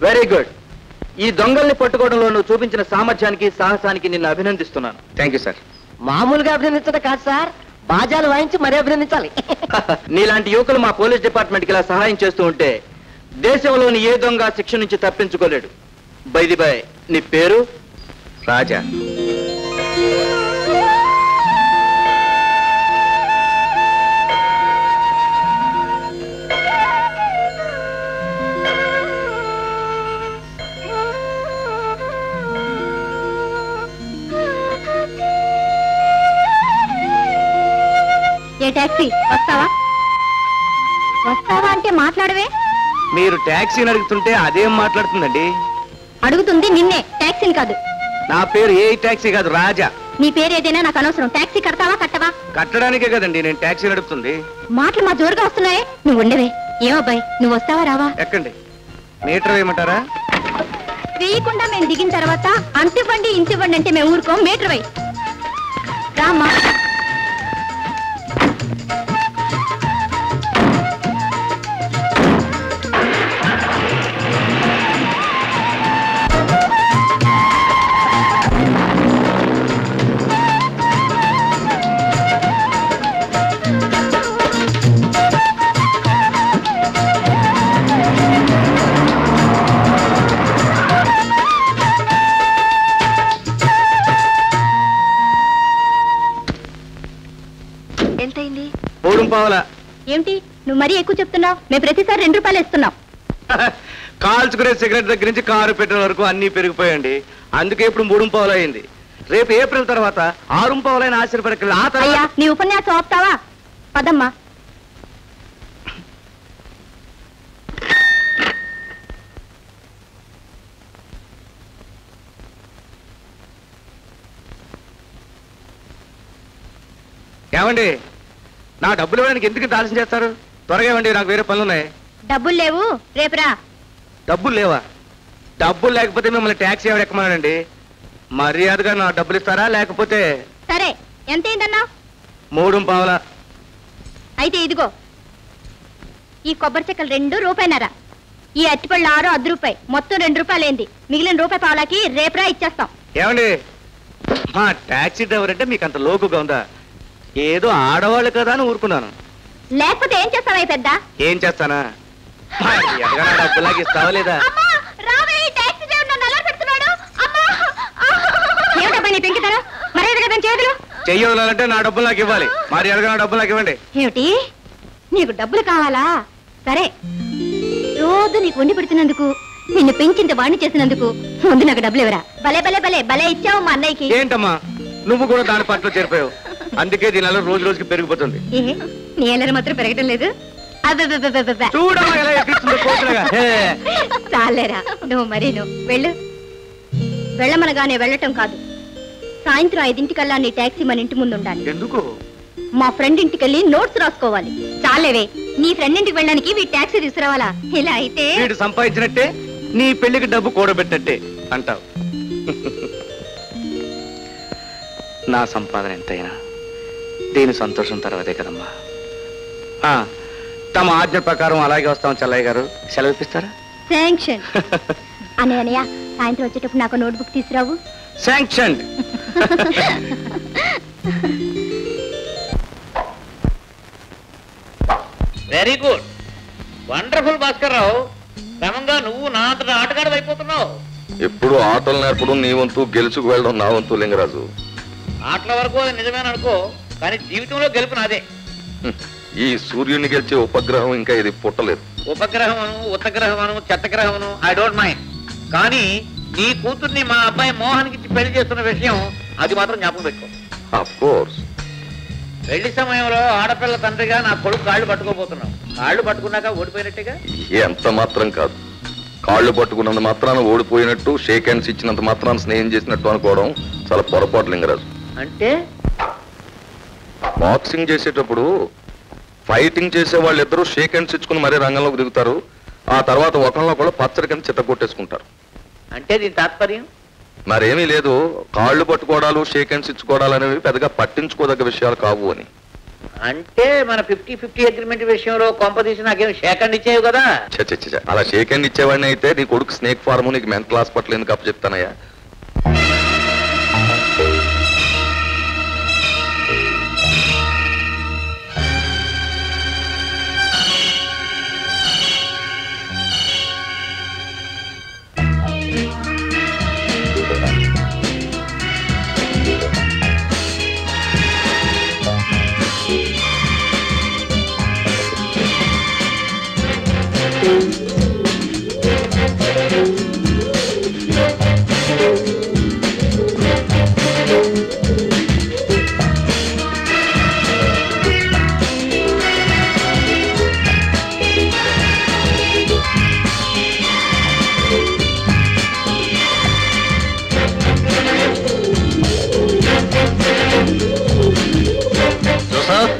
Very good ఈ దొంగల్ని పట్టుకోవడంలో నువ్వు చూపించిన సామర్థ్యానికి సాహసానికి నిన్ను అభినందిస్తున్నాను థ్యాంక్ యూ సార్ మామూలుగా అభినందించడం కాదు సార్ బాజాలు వాయించి మరీ అభినందించాలి నీలాంటి యువకులు మా పోలీస్ డిపార్ట్మెంట్కి ఇలా సహాయం చేస్తూ ఉంటే దేశంలోని ఏ దొంగ శిక్ష నుంచి తప్పించుకోలేడు బైది బై నీ పేరు రాజా ఏ టాక్సీ వస్తావా వస్తావా అంటే మాట్లాడవే మీరు ట్యాక్సీని అడుగుతుంటే అదేం మాట్లాడుతుందండి అడుగుతుంది నిన్నే టాక్సీని కాదు నా పేరు ఏ ట్యాక్సీ కాదు రాజా నీ పేరు ఏదైనా నాకు అనవసరం టాక్సీ కడతావా కట్టవా కట్టడానికే కదండి నేను ట్యాక్సీ నడుపుతుంది మాటలు మా జోరుగా వస్తున్నాయే నువ్వు ఉండవే ఏమబ్బాయి నువ్వు వస్తావా రావా ఎక్కండి మీటర్ వేయమంటారా వేయకుండా మేము దిగిన తర్వాత అంతివ్వండి ఇంతివ్వండి అంటే మేము ఊరుకోం మీటర్ వై రామ్మా ఎంతైంది మూడు పావుల ఏమిటి నువ్వు మరీ ఎక్కువ చెప్తున్నావు మేము ప్రతిసారి రెండు రూపాయలు ఇస్తున్నాం కాల్చుకునే సిగరెట్ దగ్గర నుంచి కారు పెట్టిన వరకు అన్ని పెరిగిపోయండి అందుకే ఇప్పుడు మూడు పావులు అయింది రేపు ఏప్రిల్ తర్వాత ఆరు పావులైన ఆశ్చర్యపడకండి ఆ అయ్యా తర్వాత నీ ఉపన్యాసం ఆపుతావా పదమ్మా ఏమండి నా డబ్బులు ఇవ్వడానికి ఎందుకు ఇంత ఆలస్యం చేస్తారు త్వరగా ఇవ్వండి నాకు వేరే పనులు ఉన్నాయి డబ్బులు లేవు రేపురా డబ్బులు లేవా డబ్బులు లేకపోతే మిమ్మల్ని ట్యాక్సీ ఎవరు ఎక్కమన్నాడండి మర్యాదగా నా డబ్బులు ఇస్తారా లేకపోతే సరే ఎంతైందన్నా మూడు పావుల అయితే ఇదిగో ఈ కొబ్బరి చెక్కలు రెండు రూపాయినరా ఈ అట్టిపళ్ళు ఆరు అర్ధ రూపాయి మొత్తం రెండు రూపాయలేంది మిగిలిన రూపాయి పావులకి రేపురా ఇచ్చేస్తాం ఏమండి మా ట్యాక్సీ డ్రైవర్ అంటే మీకు అంత లోకుగా ఉందా ఏదో ఆడవాళ్ళు కదా అని ఊరుకున్నాను లేకపోతే ఏం చేస్తావా ఈ పెద్ద ఏం చేస్తానా మరి ఎడగా నా డబ్బులాగా ఇస్తావా లేదా అమ్మా, రావే, ఈ టాక్సీ డ్రైవర్ నన్ను అల్లరి పెడుతున్నాడు. అమ్మా! ఏమిటబ్బా నీ పెంకితనం? మర్యాద కదా చేతులు చెయ్యి వదలాలంటే నా డబ్బులు నాకు ఇవ్వాలి మరి ఎడగా నా డబ్బులు నాకు ఇవ్వండి ఏమిటి నీకు డబ్బులు కావాలా సరే రోజు నీకు వండి పెడుతున్నందుకు నిన్ను పెంచింత వాణ్ణి చేసినందుకు ముందు నాకు డబ్బులు ఇవ్వరా భలే భలే భలే భలే ఇచ్చావు మా అన్నయ్యకి ఏంటమ్మా నువ్వు కూడా దాని పట్ల చేరిపోయావు అందుకే దీని అలా రోజు రోజుకి పెరిగిపోతుంది ఏ నీ ఎల్లరి మాత్రం పెరగటం లేదు అబ్బబ్బబ్బబ్బబ్బ. చూడమ్మా ఎలా ఎక్కిస్తుందో కోతులుగా. హే. చాలేరా నువ్వు మరీ నువ్వు వెళ్ళు వెళ్ళమనగానే వెళ్ళటం కాదు సాయంత్రం ఐదింటికల్లా నీ టాక్సీ మన ఇంటి ముందు ఉండాలి ఎందుకు మా ఫ్రెండ్ ఇంటికి వెళ్ళి నోట్స్ రాసుకోవాలి చాలేవే నీ ఫ్రెండ్ ఇంటికి వెళ్ళడానికి వీ టాక్సీ తీసుకురావాలా ఇలా అయితే వీడు సంపాదించినట్టే నీ పెళ్లికి డబ్బు కూడబెట్టినట్టే అంటావు నా సంపాదన ఎంతైనా దీని సంతోషం తర్వాతే కదమ్మా ఆ, తమ ఆజ్ఞ ప్రకారం అలాగే వస్తాం చల్లయ్య గారు సెలవు ఇప్పిస్తారా శాంక్షన్ అనే అనయ్య సాయంత్రం వచ్చేటప్పుడు నాకు నోట్బుక్ తీసుకురావు sanction very good wonderful Bhaskar Rao క్రమంగా నువ్వు నా అంతటా ఆటగాడు అయిపోతున్నావు ఎప్పుడు ఆటలు నేర్పడం నీ వంతు గెలుచుకు వెళ్ళడం నా వంతు లింగరాజు ఆటల వరకు అది నిజమేననుకో కానీ జీవితంలో గెలుపు నాదే హ్మ్. ఈ సూర్యుని గెలిచే ఉపగ్రహం ఇంకా ఇది పుట్టలేదు ఉపగ్రహం అను ఉత్తగ్రహం అను చెత్తగ్రహం అను ఐ డోంట్ మైండ్ కానీ నీ కూతుర్ని మా అబ్బాయి మోహన్కి ఇచ్చి పెళ్లి చేస్తున్న విషయం అది మాత్రం జ్ఞాపకం పెట్టుకో అఫ్ కోర్స్ పెళ్లి సమయంలో ఆడపిల్ల తండ్రిగా నా కొడుకు కాళ్ళు పట్టుకోబోతున్నావు కాళ్ళు పట్టుకున్నాక ఓడిపోయినట్టుగా ఎంత మాత్రం కాదు కాళ్ళు పట్టుకున్నంత మాత్రాన ఓడిపోయినట్టు షేక్ హ్యాండ్స్ ఇచ్చినంత మాత్రాన స్నేహం చేసినట్టు అనుకోవడం చాలా పొరపాటు లింగరాజు అంటే బాక్సింగ్ చేసేటప్పుడు ఫైటింగ్ చేసే వాళ్ళిద్దరూ షేక్ హ్యాండ్స్ ఇచ్చుకుని మరీ రంగంలోకి దిగుతారు ఆ తర్వాత ఒకళ్ళలో కూడా పచ్చడి కింద చిత్త కొట్టేసుకుంటారు అంటే దీని తాత్పర్యం మరేమీ లేదు కాళ్ళు పట్టుకోవడాలు షేక్ హ్యాండ్స్ ఇచ్చుకోవడాలు అనేవి పెద్దగా పట్టించుకోదగ్గ విషయాలు కావు అని అంటే మన ఫిఫ్టీ ఫిఫ్టీ అగ్రిమెంట్ విషయంలో కొంపదీసి నాకేం షేకండ్ ఇచ్చేవి కదా ఛ, ఛ, ఛ, ఛ. అలా షేక్ హ్యాండ్ ఇచ్చేవాడిని అయితే నీ కొడుకు స్నేక్ ఫార్మ్ నీకు మెంటల్ హాస్పిటల్ ఎందుకు అప్పు చెప్తానయ్యా జోసఫ్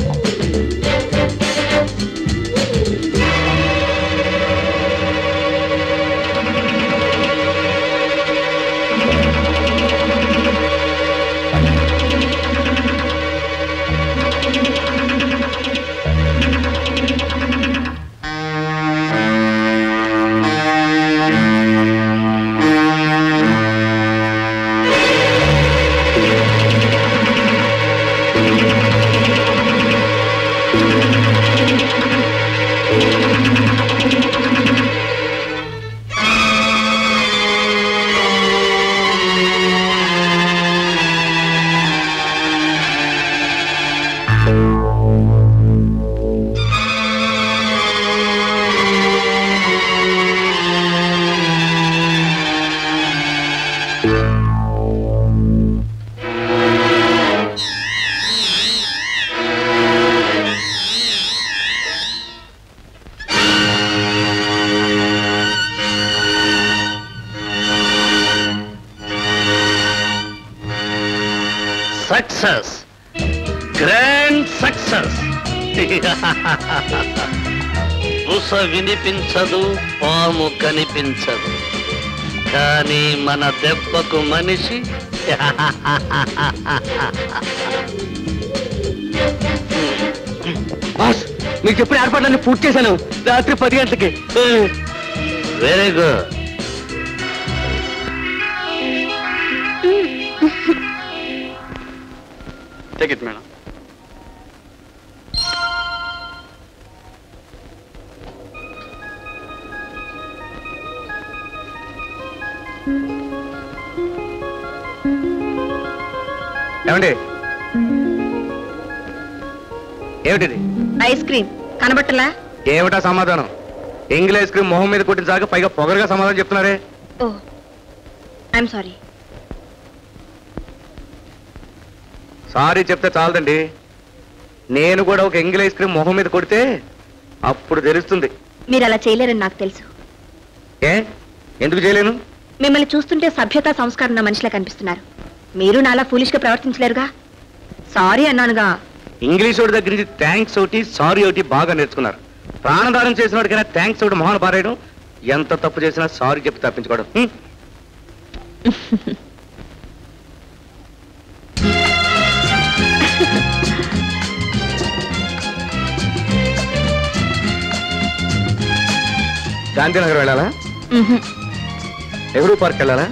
సక్సెస్ గ్రాండ్ సక్సెస్ బుస వినిపించదు పాము కనిపించదు కానీ మన దెబ్బకు మనిషి బాస్ మీకు చెప్పిన ఏర్పాట్లన్నీ పూర్తి చేశాను రాత్రి పది గంటలకి వెరీ గుడ్ టికెట్ మేడం ఏమండి ఏమిటిది ఐస్ క్రీమ్ కనబట్టలా ఏమిటా సమాధానం ఎంగిల్ ఐస్ క్రీమ్ మొహం మీద కొట్టించాక పైగా పొగరుగా సమాధానం చెప్తున్నారే ఓ ఐఎమ్ సారీ సారీ చెప్తే చాలదండి నేను కూడా ఒక ఎంగిల్ ఐస్ క్రీమ్ మొహం మీద కొడితే అప్పుడు తెలుస్తుంది మీరు అలా చేయలేరని నాకు తెలుసు ఏ ఎందుకు చేయలేను మిమ్మల్ని చూస్తుంటే సభ్యత సంస్కారం ఉన్న మనిషిలా కనిపిస్తున్నారు మీరు నాలా ఫూలిష్గా ప్రవర్తించలేరుగా సారీ అన్నానుగా ఇంగ్లీష్ వాడి దగ్గర నుంచి థ్యాంక్స్ ఒకటి సారీ ఒకటి బాగా నేర్చుకున్నారు ప్రాణదానం చేసిన వాడికైనా థ్యాంక్స్ ఒకటి మొహన పారేయడం ఎంత తప్పు చేసినా సారీ చెప్పి తప్పించుకోవడం హ్మ్. గాంధీనగర్ వెళ్ళాలా నెహ్రూ పార్క్ వెళ్ళాలా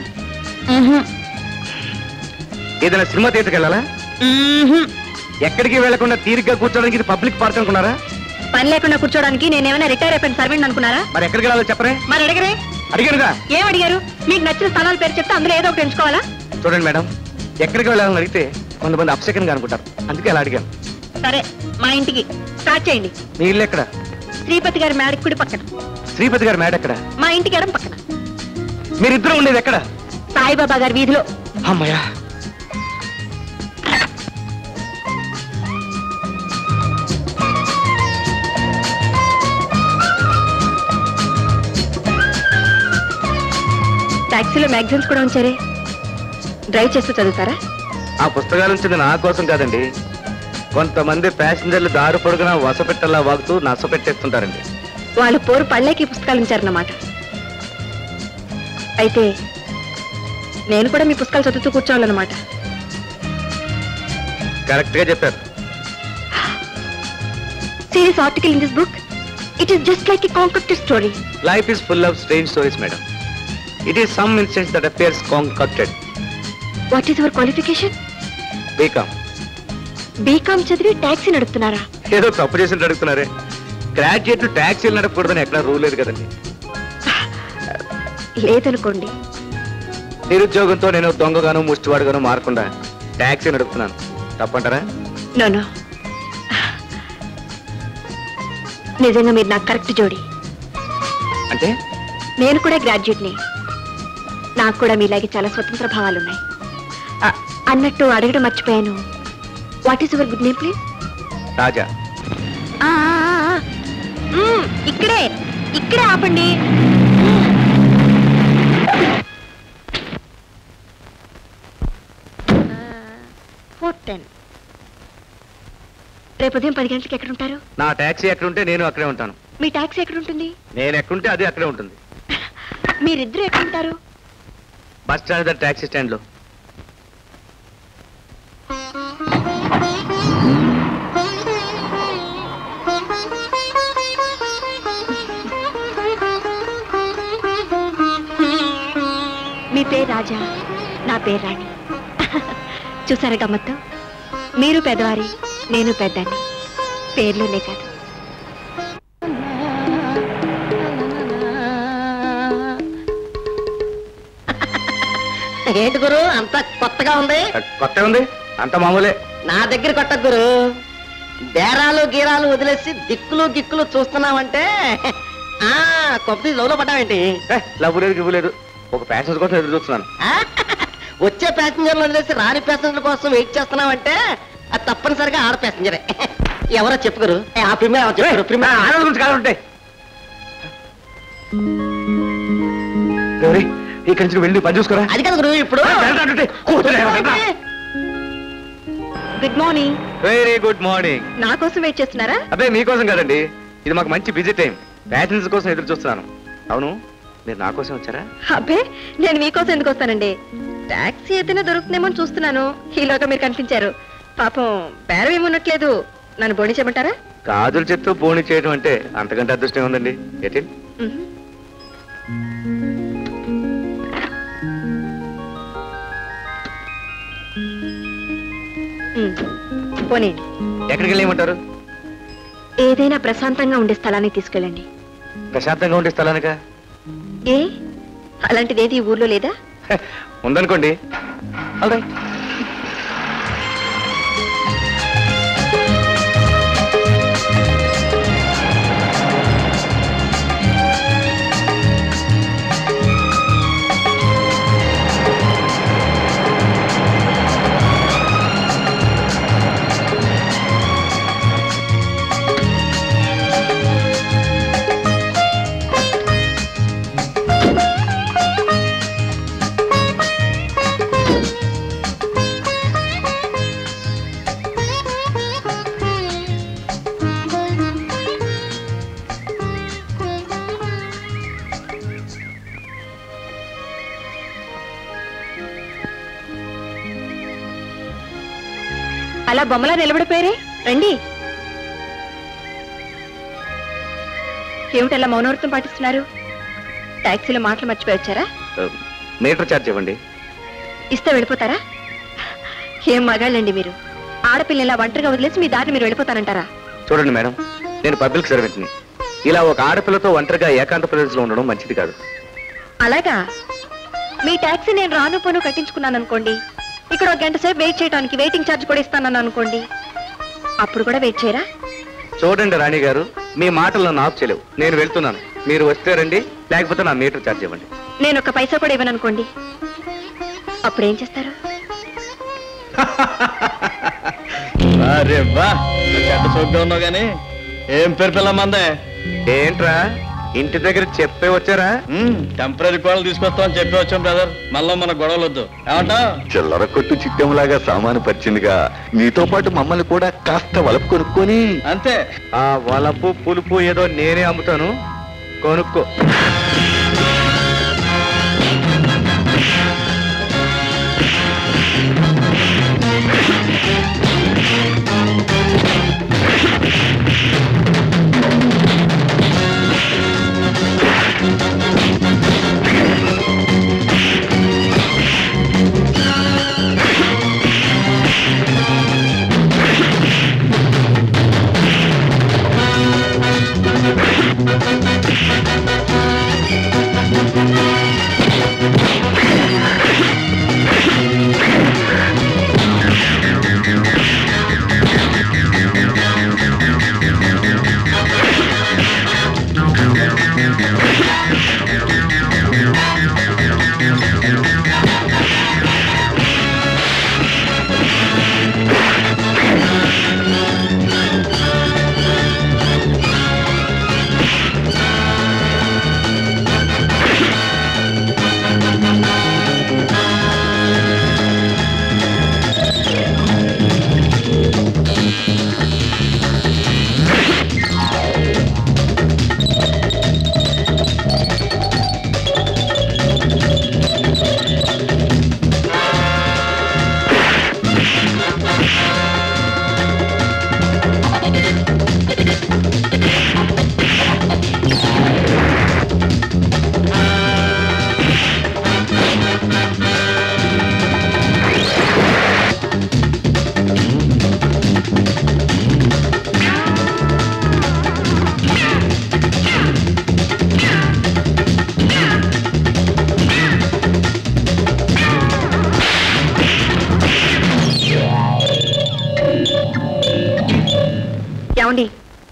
ఏదైనా సినిమా థియేటర్కి వెళ్ళాలా ఎక్కడికి వెళ్లకుండా తీరిగ్గా కూర్చోడానికి ఇది పబ్లిక్ పార్క్ అనుకున్నారా పని లేకుండా కూర్చోడానికి నేనేమైనా రిటైర్ అయిపోయిన సర్వెంట్ అనుకున్నారా మరి ఎక్కడికి వెళ్ళాలో చెప్పరే మరి అడిగరే అడిగానుగా ఏం అడిగారు మీకు నచ్చిన స్థలాల పేరు చెప్తే అందులో ఏదో ఒకటి ఎంచుకోవాలా చూడండి మేడం ఎక్కడికి వెళ్ళాలని అడిగితే కొంతమంది అప్సెకంగా అనుకుంటారు అందుకే అలా అడిగాను సరే మా ఇంటికి స్టార్ట్ చేయండి మీ ఇల్లు ఎక్కడ శ్రీపతి గారి మేడకి కుడి పక్కన శ్రీపతి గారి మేడ ఎక్కడ మా ఇంటికి ఎడం పక్కన మీరిద్దరూ ఉండేది ఎక్కడ సాయిబాబా గారి వీధిలో అమ్మయ్యా టాక్సీలో మ్యాగజైన్స్ కూడా ఉంచారే డ్రైవ్ చేస్తూ చదువుతారా ఆ పుస్తకాలు ఉంచింది నా కోసం కాదండి కొంతమంది ప్యాసింజర్లు దారి పొడుగున వసపెట్టల్లా వాగుతూ నస పెట్టేస్తుంటారండి వాళ్ళు పోరు పళ్ళేకి ఈ పుస్తకాలు ఉంచారన్నమాట అయితే నేను కూడా మీ పుస్తకాలు చదువుతూ కూర్చోవాలన్నమాట కరెక్ట్ గా చెప్పారు see this article in this book? It is just like a concocted story. Life is full of strange stories madam it is some instances that appears concocted What is your qualification? B Com B Com చదివి taxi నడుపుతున్నారా ఏదో తప్పు చేసినట్టు అడుగుతున్నారే graduate ట్యాక్సీలు నడపకూడదని ఎక్కడ rule లేదు కదండి లేదనుకోండి నిరుద్యోగంతో నేను దొంగగాను ముష్టివాడుగాను మారకుండా ట్యాక్సీ నడుపుతున్నాను తప్పంటారా నో నో నిజంగా మీరు నాకు కరెక్ట్ జోడి అంటే నేను కూడా గ్రాడ్యుయేట్ని నాకు కూడా మీలాగే చాలా స్వతంత్ర భావాలున్నాయి ఆ, అన్నట్టు అడగడం మర్చిపోయాను what is your good name please Raja ఇక్కడే ఇక్కడే ఆపండి ఫోర్ టెన్ రేపు ఉదయం పది గంటలకు ఎక్కడ ఉంటారు నా ట్యాక్సీ ఎక్కడుంటే నేను అక్కడే ఉంటాను మీ టాక్సీ ఎక్కడ ఉంటుంది నేను ఎక్కడుంటే అది అక్కడే ఉంటుంది మీరిద్దరు ఎక్కడ ఉంటారు బస్ స్టాండ్ దగ్గర ట్యాక్సీ స్టాండ్ లో మీ పేరు రాజా నా పేరు రాణి చూసారా గమ్మత్తు మీరు పెద్దవారి నేను పెద్దాన్ని పేర్లోనే కాదు ఏంటి గురు అంత కొత్తగా ఉంది కొత్త ఉంది అంత మామూలే నా దగ్గర కొట్ట గురు బేరాలు గీరాలు వదిలేసి దిక్కులు గిక్కులు చూస్తున్నావంటే ఆ కొబ్బరి లోలో పడ్డావేంటి ఏ, లవ్వు లేదు గివ్వు లేదు ఒక ప్యాసింజర్ కోసం ఎదురు చూస్తున్నాను ఆ? వచ్చే ప్యాసింజర్లు వదిలేసి రాని ప్యాసింజర్ కోసం వెయిట్ చేస్తున్నావంటే అది తప్పనిసరిగా ఆడ ప్యాసింజరే ఎవరో చెప్పుకోరు ఏ, ఆ ప్రిమియర్ ఎవరో చెప్పుకోరు ప్రిమియర్ ఆనంద గురించి కాదు ఉంటాయి గౌరీ ఇక్కడి నుంచి వెళ్ళి పని చూసుకోరా అది కదా గురు ఇప్పుడు good morning very good morning నా కోసం వెయిట్ చేస్తున్నారా అదే మీకోసం కదండి ఇది మాకు మంచి బిజీ టైం ప్యాసింజర్ కోసం ఎదురు చూస్తున్నాను అవును మీరు నా కోసం వచ్చారా అబ్బే నేను మీకోసం ఎందుకు వస్తానండి టాక్సీ అయితేనే దొరుకుతుందేమో అని చూస్తున్నాను ఈలోగా మీరు కనిపించారు పాపం బేరం ఏమున్నట్లేదు నన్ను బోణి చేయమంటారా గాజులు చెప్తూ బోని చేయడం అంటే అంతకంటే అదృష్టం ఉందండి ఎటి మ్మ్. మ్మ్. పోనీయండి ఎక్కడికి వెళ్ళేయమంటారు ఏదైనా ప్రశాంతంగా ఉండే స్థలానికి తీసుకెళ్ళండి ప్రశాంతంగా ఉండే స్థలానిక ఏ అలాంటిది ఏది ఈ ఊర్లో లేదా ఉందనుకోండి Alright. అలా బొమ్మలా నిలబడిపోయారే రండి ఏమిటలా మౌనవృత్తం పాటిస్తున్నారు టాక్సీలో మాటలు మర్చిపోయి వచ్చారా మీటర్ ఛార్జ్ ఇవ్వండి ఇస్తే వెళ్ళిపోతారా ఏం మగాళ్ళండి మీరు ఆడపిల్ల ఇలా ఒంటరిగా వదిలేసి మీ దారిని మీరు వెళ్ళిపోతారంటారా చూడండి మేడం నేను పబ్లిక్ సర్వెంట్ని ఇలా ఒక ఆడపిల్లతో ఒంటరిగా ఏకాంత ప్రదేశంలో ఉండడం మంచిది కాదు అలాగా మీ టాక్సీ నేను రాను పోను కట్టించుకున్నాను అనుకోండి ఇక్కడ ఒక గంట సేపు వెయిట్ చేయడానికి వెయిటింగ్ ఛార్జ్ కూడా ఇస్తానని అనుకోండి అప్పుడు కూడా వెయిట్ చేయరా చూడండి రాణి గారు మీ మాటలు నన్ను ఆఫ్ చేయలేవు నేను వెళ్తున్నాను మీరు వస్తే రండి లేకపోతే నా మీటర్ ఛార్జ్ ఇవ్వండి నేను ఒక పైసా కూడా ఇవ్వను అనుకోండి అప్పుడు ఏం చేస్తారు అరే బా చెడ్డ సోగ్గా ఉన్నావు గానీ ఏం పేరు పిల్ల మందే ఏంట్రా ఇంటి దగ్గర చెప్పే వచ్చారా టెంపరీ కోళ్ళు తీసుకొస్తామని చెప్పి వచ్చాం బ్రదర్ మళ్ళీ మన గొడవలు వద్దు ఏమంటావు చిల్లర కొట్టు చిట్టంలాగా సామాను పరిచిందిగా నీతో పాటు మమ్మల్ని కూడా కాస్త వలపు కొనుక్కొని అంతే ఆ వలపు పులుపు ఏదో నేనే అమ్ముతాను కొనుక్కో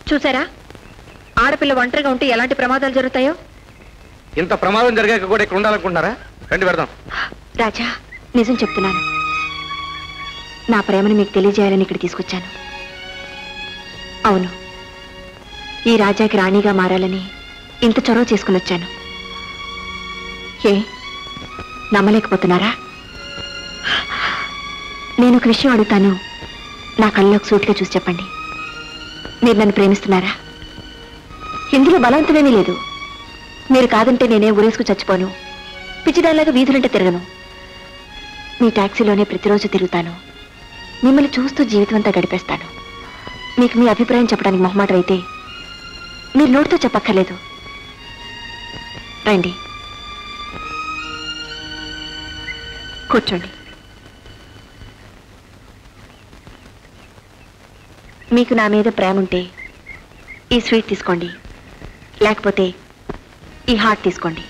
చూసారా ఆడపిల్ల ఒంటరిగా ఉంటే ఎలాంటి ప్రమాదాలు జరుగుతాయో ఇంత ప్రమాదం జరిగాక కూడా ఇక్కడ ఉండాలనుకుంటున్నారా రండి పెడదాం రాజా నిజం చెప్తున్నాను నా ప్రేమను మీకు తెలియజేయాలని ఇక్కడ తీసుకొచ్చాను అవును ఈ రాజాకి రాణిగా మారాలని ఇంత చొరవ చేసుకుని వచ్చాను ఏ నమ్మలేకపోతున్నారా నేను ఒక విషయం అడుగుతాను నా కళ్ళలోకి సూటిగా చూసి చెప్పండి మీరు నన్ను ప్రేమిస్తున్నారా ఇందులో బలవంతమేమీ లేదు మీరు కాదంటే నేనే ఊరేసుకు చచ్చిపోను పిచ్చిదానిలాగా వీధులంటే తిరగను మీ టాక్సీలోనే ప్రతిరోజు తిరుగుతాను మిమ్మల్ని చూస్తూ జీవితం అంతా గడిపేస్తాను మీకు మీ అభిప్రాయం చెప్పడానికి మొహమాటం అయితే మీరు నోటితో చెప్పక్కర్లేదు రండి కూర్చోండి మీకు నా మీద ప్రేమ ఉంటే ఈ స్వీట్ తీసుకోండి లేకపోతే ఈ హార్ట్ తీసుకోండి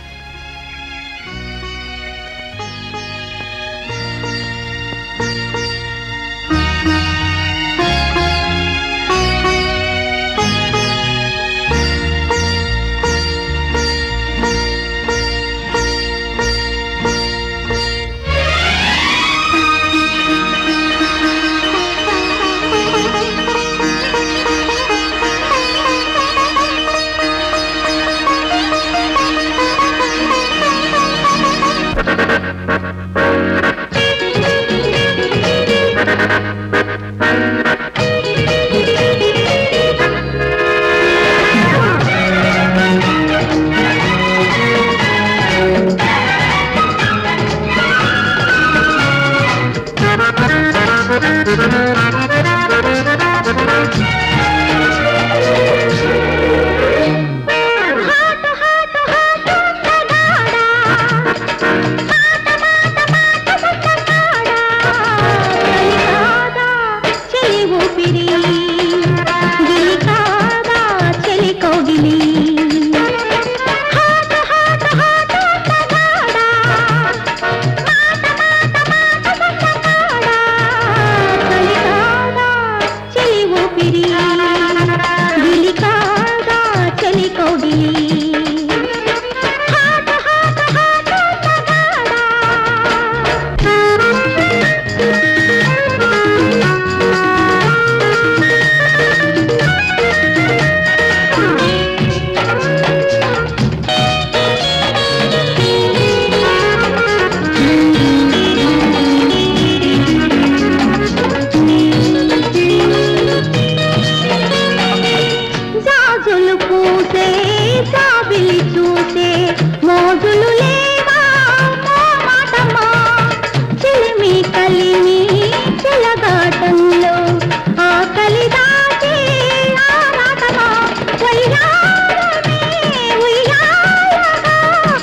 జాజులు పూసే జాబిలి చూసే మోజులు లేవా మాటమా చెలిమి కలిమి చెలగాటంలో ఆకలి దాచే ఆరాటమా వయ్యారమే ఉయ్యాలగా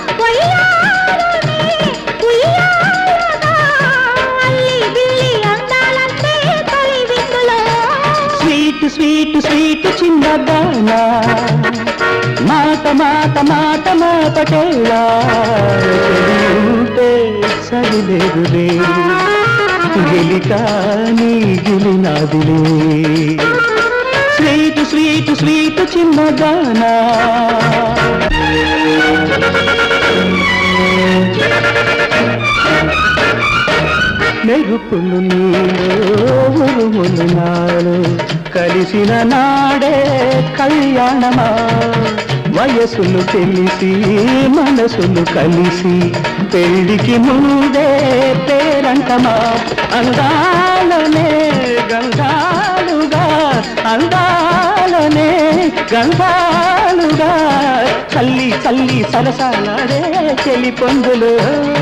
వయ్యారమే ఉయ్యాలగా అల్లి బిల్లి అందాలంటే తొలి విందులో స్వీట్ స్వీట్ స్వీట్ చిన్నదానా మాట మాట మాట మాటకేలా ఉంటే సరిలేదులే గెలికా నీ గిలి నాదిలే స్వీట్ స్వీట్ స్వీట్ చిన్నదానా మెరుపులు నీలో ఉరుములు నాలో కలిసిన నాడే కళ్యాణమా వయసులు తెలిసి మనసులు కలిసి పెళ్లికి ముందే పేరంటమా అందాలనే గంగాలుగా అందాలనే గంగాలుగా చల్లి చల్లి సరసాలాడే చెలి పొందులు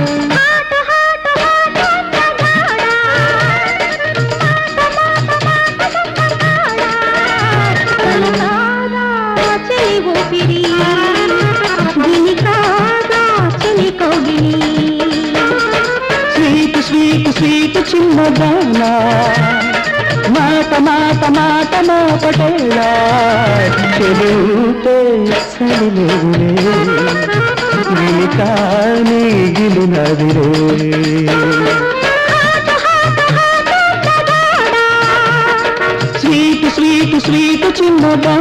స్వీట్ స్వీట్ స్వీట్ చిన్నదానా మాట మాట మాట మాపటేలా చెలుతే సరిలేవులే గిలికాని గిలినదిరే స్వీట్ స్వీట్ స్వీట్ చిన్నదా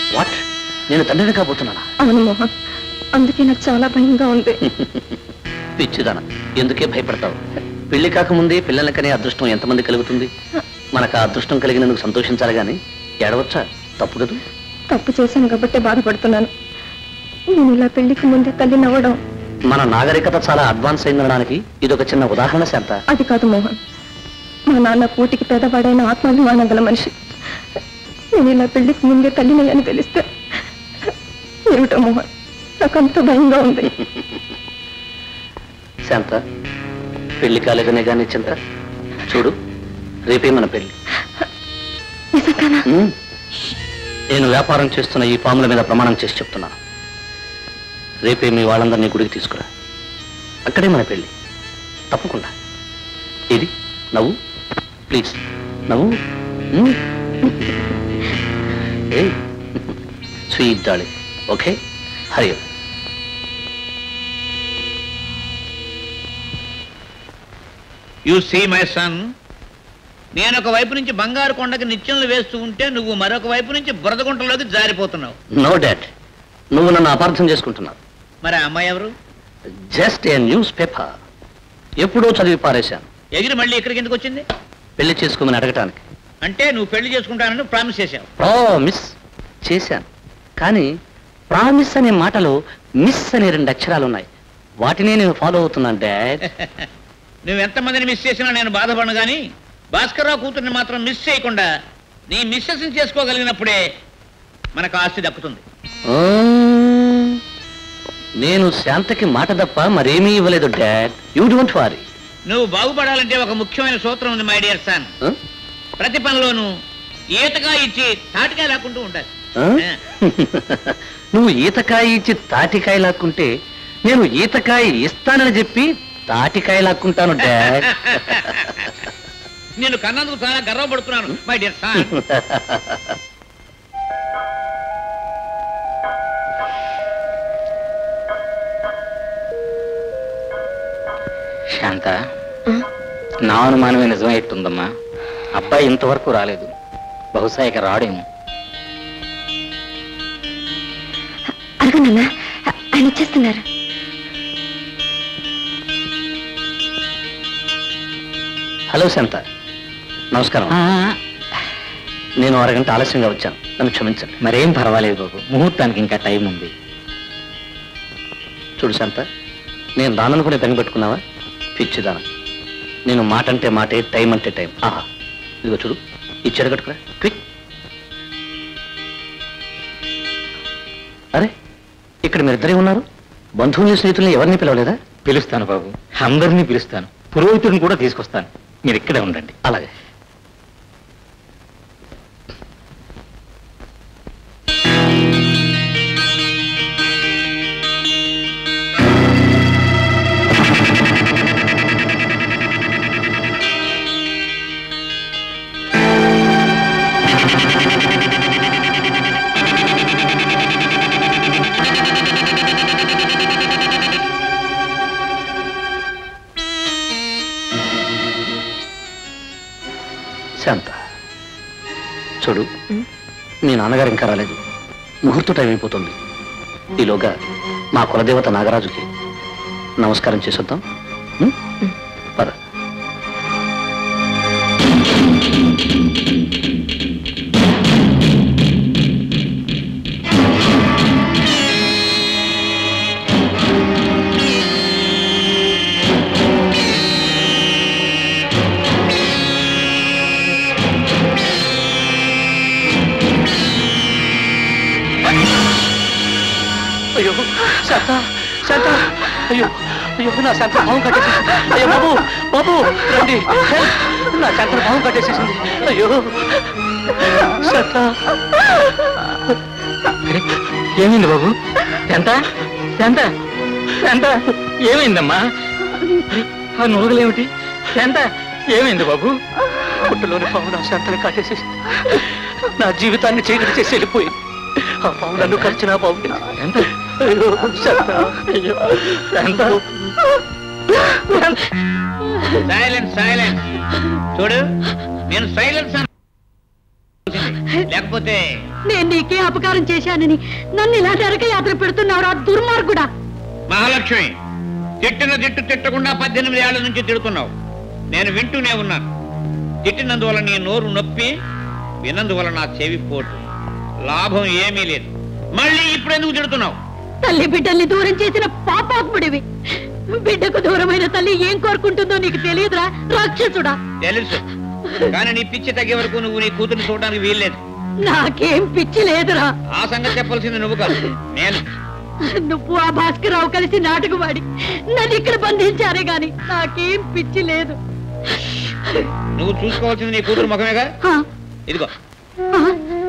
వాట్ నేను తండ్రిని కాబోతున్నానా అవును మోహన్ అందుకే నాకు చాలా భయంగా ఉంది పిచ్చిదాన ఎందుకే భయపడతావు పెళ్లి కాకముందే పిల్లల కనే అదృష్టం ఎంతమంది కలుగుతుంది మనకు ఆ అదృష్టం కలిగినందుకు సంతోషించాలి గాని ఏడవచ్చా తప్పు కదూ తప్పు చేశాను కాబట్టి బాధపడుతున్నాను నేను ఇలా పెళ్లికి ముందే తల్లి నవ్వడం మన నాగరికత చాలా అడ్వాన్స్ అయిందనడానికి ఇది ఒక చిన్న ఉదాహరణ శాంత అది కాదు మోహన్ మా నాన్న కూటికి పేదవాడైన ఆత్మాభిమానం గల మనిషి నేను ఇలా పెళ్లికి ముందే తల్లినయ్యని తెలిస్తే ఏమిటో మోహన్ నాకు అంత భయంగా ఉంది శాంత పెళ్లి కాలేదనే గాని చింత చూడు రేపే మన పెళ్లి నిజంగానా ఉమ్. నేను వ్యాపారం చేస్తున్న ఈ పాముల మీద ప్రమాణం చేసి చెప్తున్నాను రేపే మీ వాళ్ళందరినీ గుడికి తీసుకురా అక్కడే మన పెళ్లి తప్పకుండా ఇది నవ్వు ప్లీజ్ నవ్వు ఉమ్. ఏయ్ sweet dolly okay Hari Om. You see my son నేను ఒక వైపు నుంచి బంగారు కొండకి నిత్యంలు వేస్తూ ఉంటే నువ్వు మరొక వైపు నుంచి బురద గుంటలోకి జారిపోతున్నావు నో డాట్ నువ్వు నన్ను అపార్థం చేసుకుంటున్నావు మరి ఆ అమ్మాయి ఎవరు జస్ట్ ఏ న్యూస్ పేపర్ ఎప్పుడో చదివి పారేశాను ఎగిరి మళ్ళీ ఇక్కడికి ఎందుకు వచ్చింది పెళ్లి చేసుకోమని అడగటానికి అంటే నువ్వు పెళ్లి చేసుకుంటానని ప్రామిస్ చేశావు ప్రామిస్ చేశాను కానీ ప్రామిస్ అనే మాటలో మిస్ అనే రెండు అక్షరాలు ఉన్నాయి వాటినే నేను ఫాలో అవుతున్నాను డాడ్ నువ్వు ఎంతమందిని మిస్ చేసినా నేను బాధపడను కానీ భాస్కర్రావు కూతుర్ని మాత్రం మిస్ చేయకుండా నీ మిస్సెస్ చేసుకోగలిగినప్పుడే మనకు ఆస్తి దక్కుతుంది నేను శాంతకి మాట తప్ప మరేమీ ఇవ్వలేదు డాడ్ యూ డోంట్ వారీ నువ్వు బాగుపడాలంటే ఒక ముఖ్యమైన సూత్రం ఉంది మై డియర్ సన్ ప్రతి పనిలోనూ ఈతగా ఇచ్చి తాటికాయ లాక్కుంటూ ఉండాలి ఆ. నువ్వు ఈతకాయ ఇచ్చి తాటికాయ లాక్కుంటే నేను ఈతకాయ ఇస్తానని చెప్పి తాటికాయ లాక్కుంటాను డాడ్ నేను కన్నందుకు చాలా గర్వపడుతున్నాను మై డియర్ సన్ శాంత నా అనుమానమే నిజమయ్యేట్టుందమ్మా అబ్బాయి ఇంతవరకు రాలేదు బహుశా ఇక రాడేమో అరుగు నాన్న ఆయన వచ్చేస్తున్నారు హలో శాంత నమస్కారం నేను అరగంట ఆలస్యంగా వచ్చాను నన్ను క్షమించండి మరేం పర్వాలేదు బాబు ముహూర్తానికి ఇంకా టైం ఉంది చూడు శాంత నేను రాననుకునే బెంగ పెట్టుకున్నావా పిచ్చిదాన నేను మాట అంటే మాటే టైం అంటే టైం ఆహా ఇదిగో చూడు ఈ చెడ కట్టుకురా క్విక్ అరే ఇక్కడ మీరిద్దరే ఉన్నారు బంధువుల్ని స్నేహితుల్ని ఎవరిని పిలవలేదా పిలుస్తాను బాబు అందరినీ పిలుస్తాను పురోహితుడిని కూడా తీసుకొస్తాను మీరు ఇక్కడే ఉండండి అలాగే శాంత చూడు మీ నాన్నగారు ఇంకా రాలేదు ముహూర్త టైం అయిపోతుంది ఈలోగా మా కులదేవత నాగరాజుకి నమస్కారం చేసొద్దాం ఉం? పద అయ్యో శాంత శాంత అయ్యో అయ్యో నా శాంత భావం కట్టేసేసింది అయ్యో బాబు బాబు రండి హెల్ప్! నా శాంత భావం కట్టేసేసింది అయ్యో శాంత అరే, ఏమైంది బాబు ఎంత ఎంత ఎంత ఏమైందమ్మా అరే, ఆ నురగలేమిటి ఎంత ఏమైంది బాబు పుట్టులోని పాము నా శాంతని కాటేసేసింది నా జీవితాన్ని చీకటి చేసి వెళ్ళిపోయి ఆ పాము నన్ను కరిచిన బాగుండేది ఎంత అయ్యో శాంత అయ్యో ఎంత సైలెన్స్ సైలెన్స్ చూడు నేను సైలెన్స్ లేకపోతే నేను నీకే అపకారం చేశానని నన్ను ఇలా నరకయాత్ర పెడుతున్నావు దుర్మార్గుడా మహాలక్ష్మి తిట్టిన తిట్టు తిట్టకుండా పద్దెనిమిది ఏళ్ల నుంచి తిడుతున్నావు నేను వింటూనే ఉన్నాను తిట్టినందువల్ల నీ నోరు నొప్పి విన్నందువల్ల నా చెవి పోటు లాభం ఏమీ లేదు మళ్ళీ ఇప్పుడెందుకు తిడుతున్నావు తల్లి బిడ్డల్ని దూరం చేసిన పాపాత్ముడివి బిడ్డకు దూరమైన తల్లి ఏం కోరుకుంటుందో నీకు తెలియదురా రాక్షసుడా తెలుసు కానీ నీ పిచ్చి తగ్గే వరకు నువ్వు నీ కూతుర్ని చూడడానికి వీల్లేదు నాకేం పిచ్చి లేదురా ఆ సంగతి చెప్పాల్సింది నువ్వు కాదు నేను నువ్వు ఆ భాస్కర్రావు కలిసి నాటకవాడి నన్ను ఇక్కడ బంధించారే గాని నాకేం పిచ్చి లేదు నువ్వు చూసుకోవాల్సింది నీ కూతురు ముఖమేగా ఆ, ఇదిగో ఆ,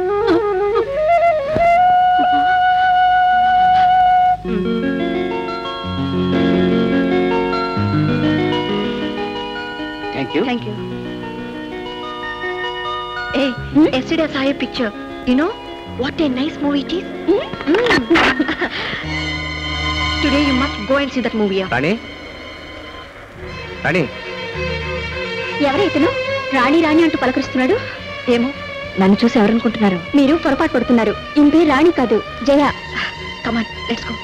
thank you Thank you. Hey, yesterday I saw a picture. You know what a nice movie it is? Today you must go and see that movie. Rani Rani ఎవరైతేను రాణి రాణి అంటూ పలకరిస్తున్నాడు ఏమో నన్ను చూసి ఎవరనుకుంటున్నారు మీరు పొరపాటు పడుతున్నారు ఈమె పేరు రాణి కాదు జయ కమాన్ లెట్స్ గో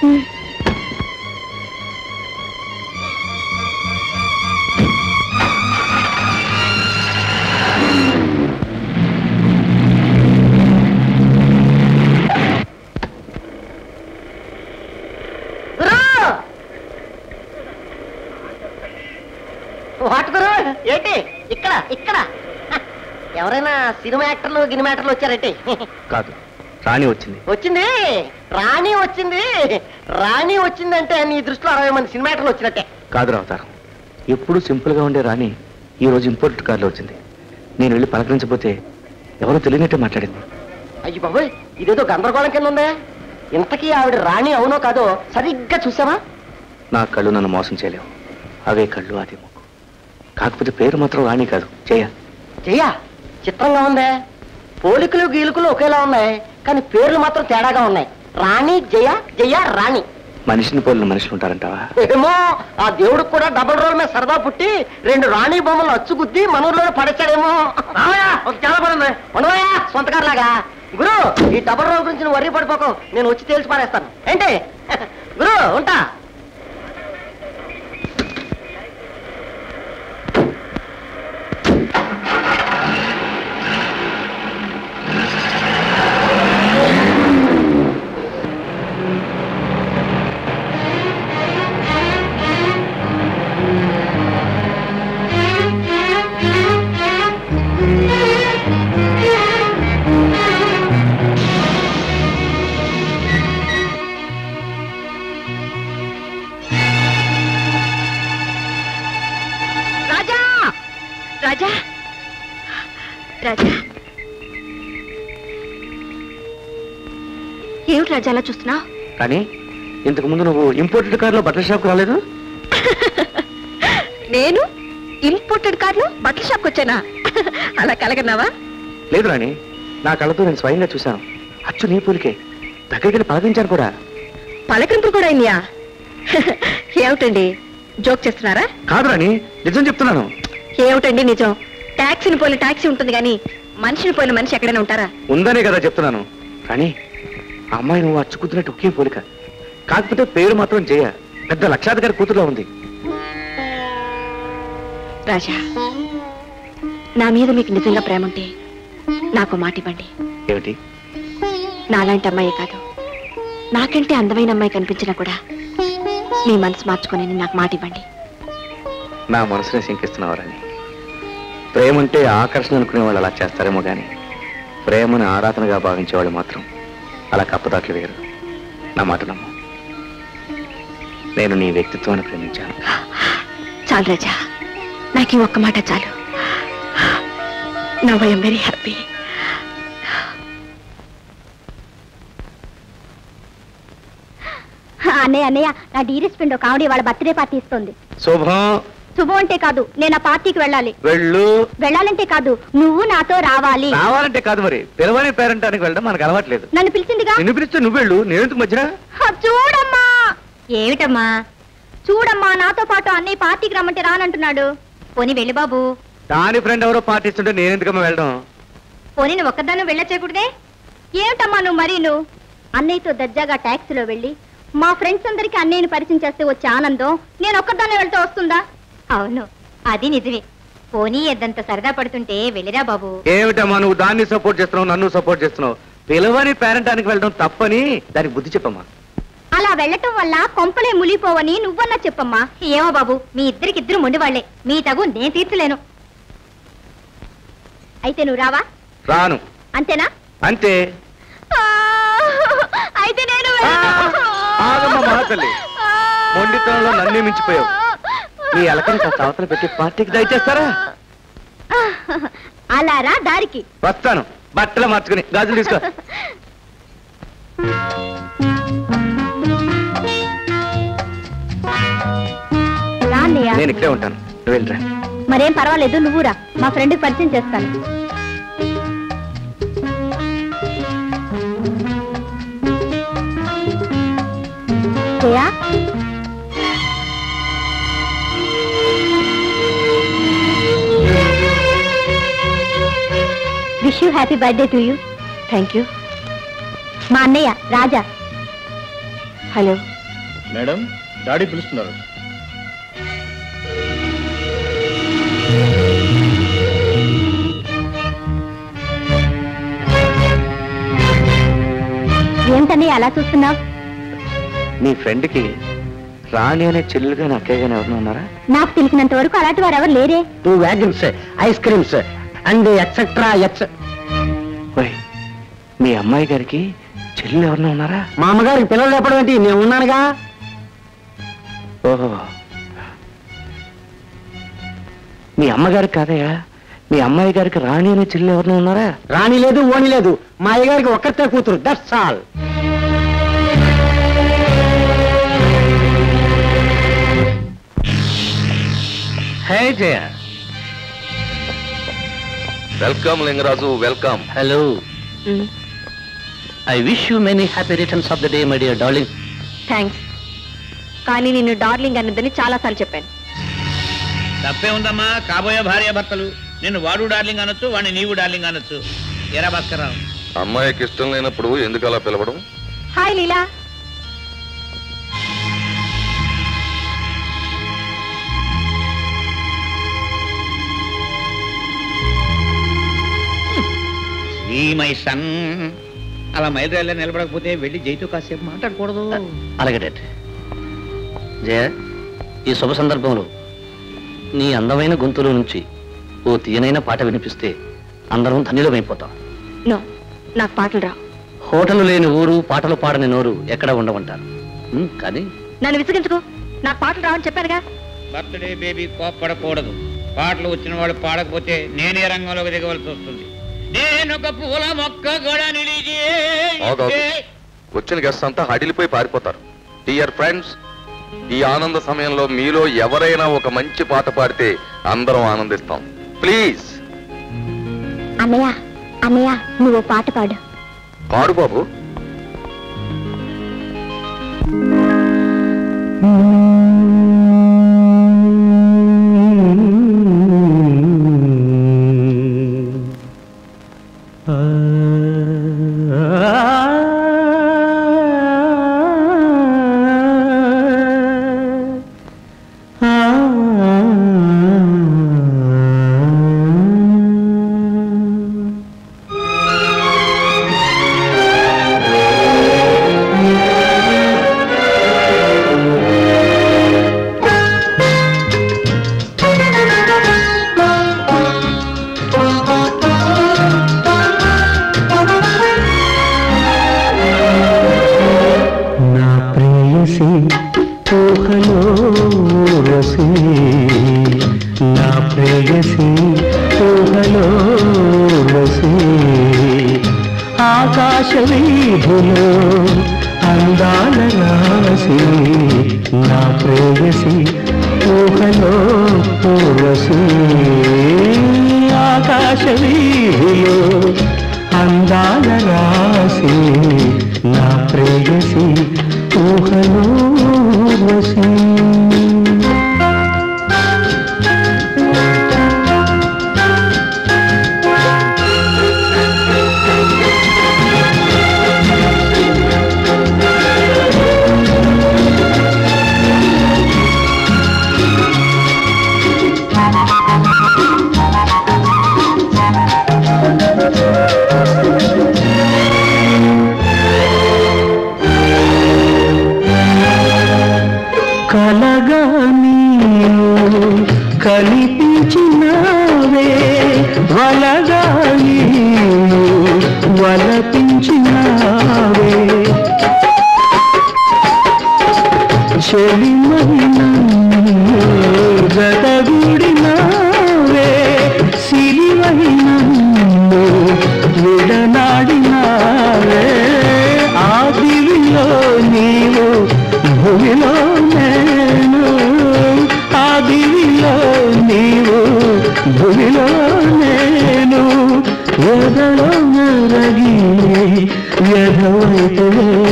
గురు వాట్ గురు ఏంటి ఇక్కడ ఇక్కడ హ, ఎవరైనా సినిమా యాక్టర్లు గినిమా యాక్టర్లు వచ్చారంటే కాదు రాణి వచ్చింది వచ్చింది రాణి వచ్చింది రాణి వచ్చిందంటే నీ దృష్టిలో అరవై మంది సినిమా యాక్టర్లు వచ్చినట్టే కాదు రావుతారు ఎప్పుడు సింపుల్ గా ఉండే రాణి ఈ రోజు ఇంపోర్టెడ్ కార్లో వచ్చింది నేను వెళ్ళి పలకరించకపోతే ఎవరో తెలియనట్టే మాట్లాడింది అయ్యి బాబోయ్ ఇదేదో గందరగోళం కింద ఉందే ఇంతకీ ఆవిడ రాణి అవునో కాదో సరిగ్గా చూసావా నా కళ్ళు నన్ను మోసం చేయలేవు అవే కళ్ళు అదే ముక్కు కాకపోతే పేరు మాత్రం రాణి కాదు జయ జయ చిత్రంగా ఉందే పోలికలు గీలికలు ఒకేలా ఉన్నాయి కానీ పేర్లు మాత్రం తేడాగా ఉన్నాయి రాణి జయ జయ రాణి మనిషిని పోలిన మనుషులు ఉంటారంటావా ఏమో ఆ దేవుడికి కూడా డబుల్ రోల్ మీద సరదా పుట్టి రెండు రాణి బొమ్మలు అచ్చుగుద్ది మనూరులో పడేశాడేమో చాలా పని ఉంది ఉండవయ్యా సొంతకారులాగా గురు ఈ డబుల్ రోల్ గురించి నువ్వు వర్రీ పడిపోకు నేను వచ్చి తేల్చి పారేస్తాను ఏంటి గురు ఉంటా రాజా రాజా రాజా ఏమిటి రాజా అలా చూస్తున్నావు కానీ ఇంతకు ముందు నువ్వు ఇంపోర్టెడ్ కార్లో బట్టల షాప్కి రాలేదు నేను ఇంపోర్టెడ్ కార్లు బట్టల షాప్కి వచ్చానా అలా కలగన్నావా లేదు రాణి నా కళ్ళతో నేను స్వయంగా చూశాను అచ్చు నీ పూలికే దగ్గరికి వెళ్ళి పలకరించాను కూడా పలకరింపులు కూడా అయిందా ఏమిటండి జోక్ చేస్తున్నారా కాదు రాణి నిజం చెప్తున్నాను ఏమిటండి నిజం టాక్సీని పోయిన టాక్సీ ఉంటుంది కానీ మనిషిని పోయిన మనిషి ఎక్కడైనా ఉంటారా ఉందనే కదా చెప్తున్నాను రాణి ఆ అమ్మాయి నువ్వు అచ్చుకుతున్నట్టు ఒకే పోలిక కాకపోతే పేరు మాత్రం జయ పెద్ద లక్షాధికారి కూతురులో ఉంది రాజా నా మీద మీకు నిజంగా ప్రేమ ఉంటే నాకు మాట ఇవ్వండి ఏమిటి నాలాంటి అమ్మాయి కాదు నాకంటే అందమైన అమ్మాయి కనిపించినా కూడా మీ మనసు మార్చుకొని నాకు మాట ఇవ్వండి నా మనసుని శంకిస్తున్నావు రాణి ప్రేమ అంటే ఆకర్షణ అనుకునే వాళ్ళు అలా చేస్తారేమో కానీ ప్రేమను ఆరాధనగా భావించేవాళ్ళు మాత్రం అలా కప్పదాట్లు వేరు నా మాట నమ్ము నేను నీ వ్యక్తిత్వాన్ని ప్రేమించాను చాలు రాజా నాకు ఈ ఒక్క మాట చాలు నవ్ ఐఎమ్ వెరీ హ్యాపీ అన్నయ్య అన్నయ్య నా డీరెస్ట్ ఫ్రెండ్ ఒక ఆవిడ వాళ్ళ బర్త్డే పార్టీ ఇస్తుంది శుభం శుభం అంటే కాదు నేను ఆ పార్టీకి వెళ్ళాలి వెళ్ళు వెళ్ళాలంటే కాదు నువ్వు నాతో రావాలి రావాలంటే కాదు మరి పిలవని పేరంటానికి వెళ్ళడం మనకు అలవాట్లేదు నన్ను పిలిచిందిగా నిన్ను పిలిస్తే నువ్వు వెళ్ళు నేనెందుకు మధ్యన హ, చూడమ్మా ఏమిటమ్మా చూడమ్మా నాతో పాటు అన్నయ్య పార్టీకి రమ్మంటే రానంటున్నాడు పోనీ వెళ్ళి బాబు దాని ఫ్రెండ్ ఎవరో పాటిస్తుంటే నేను ఎందుకమ్మా వెళ్ళడం పోనీ నువ్వు ఒక్కదాన్ని వెళ్ళచేయకూడదే ఏమిటమ్మా నువ్వు మరీ నువ్వు అన్నయ్యతో దర్జాగా ట్యాక్సీలో వెళ్ళి మా ఫ్రెండ్స్ అందరికి అన్నయ్యని పరిచయం చేస్తే వచ్చే ఆనందం నేను ఒక్కదాన్నే వెళ్తే వస్తుందా అవును అది నిజమే పోనీ ఎద్దంత సరదా పడుతుంటే వెళ్ళిరా బాబు ఏమిటమ్మా నువ్వు దాన్ని సపోర్ట్ చేస్తున్నావు నన్ను సపోర్ట్ చేస్తున్నావు పిలవని పేరెంటానికి వెళ్ళడం తప్పని దానికి బుద్ధి చెప్పమ్మా అలా వెళ్ళటం వల్ల కొంపలే మునిగిపోవని నువ్వన్నా చెప్పమ్మా ఏమో బాబు మీ ఇద్దరికిద్దరు మొండివాళ్లే మీ తగు నేను తీర్చలేను అయితే నువ్వు రావా రాను అంతేనా అంతే ఆ, అయితే నేను ఆ, వెళ్ళను. ఆగమ్మా మహాతల్లి మొండితనంలో నన్నే మించిపోయావు నీ ఎలకని కాస్త అవతల పెట్టి పార్టీకి దయచేస్తారా అలా రా దారికి వస్తాను బట్టలు మార్చుకుని గాజులు తీసుకో రా అన్నయ్య నేను ఇక్కడే ఉంటాను నువ్వు వెళ్ళిరా మరేం పర్వాలేదు నువ్వు రా మా ఫ్రెండ్కి పరిచయం చేస్తాను Jaya wish you happy birthday to you thank you మా అన్నయ్య రాజా హలో మేడం డాడీ పిలుస్తున్నారు ఏమిటన్నయ్య అలా చూస్తున్నావు నీ ఫ్రెండ్కి రాణి అనే చెల్లెలు కానీ అక్కయ్య కానీ ఎవరైనా ఉన్నారా నాకు తెలిసినంత వరకు అలాంటి వారు ఎవరు లేరే two wagons ice creams and etcetera ఎక్స్ ఓయ్ మీ అమ్మాయి గారికి చెల్లెలు ఎవరైనా ఉన్నారా మా అమ్మగారికి పిల్లలు చెప్పడం ఏంటి నేను ఉన్నానుగా ఓహో మీ అమ్మగారికి కాదయ్యా మీ అమ్మాయి గారికి రాణి అనే చెల్లెలు ఎవరైనా ఉన్నారా రాణి లేదు ఓణి లేదు మా అయ్యగారికి ఒక్కతే కూతురు that's all hey Jaya welcome Lingaraju welcome hello I wish you many happy returns of the day my dear darling thanks కానీ నిన్ను డార్లింగ్ అన్నదని చాలాసార్లు చెప్పాను తప్పే ఉందమ్మా కాబోయే భార్య భర్తలు నిన్ను వాడు డార్లింగ్ అనొచ్చు వాడిని నీవు డార్లింగ్ అనొచ్చు ఎరా భాస్కర్రావు అమ్మాయికి ఇష్టం లేనప్పుడు ఎందుకు అలా పిలవడం హాయ్ లీలా ఈ మై సన్ అలా మైలురాయిలో నిలబడకపోతే వెళ్ళి జైతో కాసేపు మాట్లాడకూడదు అలాగే డాడ్ జయ ఈ శుభ సందర్భంలో నీ అందమైన గొంతులో నుంచి ఓ తీయనైన పాట వినిపిస్తే అందరం ధన్యులమైపోతాం నో నాకు పాటలు రావు హోటలు లేని ఊరు పాటలు పాడని నోరు ఎక్కడ ఉండమంటారు ఉమ్, కానీ నన్ను విసిగించుకో నాకు పాటలు రావని చెప్పానుగా బర్త్డే బేబీ కోప్పడకూడదు పాటలు వచ్చిన వాళ్ళు పాడకపోతే నేనే రంగంలోకి దిగవలసి వస్తుంది నేను ఒక పూల మొక్క కూడా నిలిచి ఆగాగు. వచ్చిన గెస్ట్ అంతా హడిలిపోయి పారిపోతారు డియర్ ఫ్రెండ్స్ ఈ ఆనంద సమయంలో మీలో ఎవరైనా ఒక మంచి పాట పాడితే అందరం ఆనందిస్తాం ప్లీజ్ అన్నయ్య అన్నయ్య నువ్వు పాట పాడు పాడు బాబు నా ప్రేయసి ఊహలో రసి నా ప్రేయసి ఊహలో రసి ఆకాశ వీధిలో అందాల రాసి నా ప్రేయసి ఊహలో రసి ఆకాశ వీధిలో అందాల రాసి నా ప్రేయసి ఊహలో వసి ఆ అయితే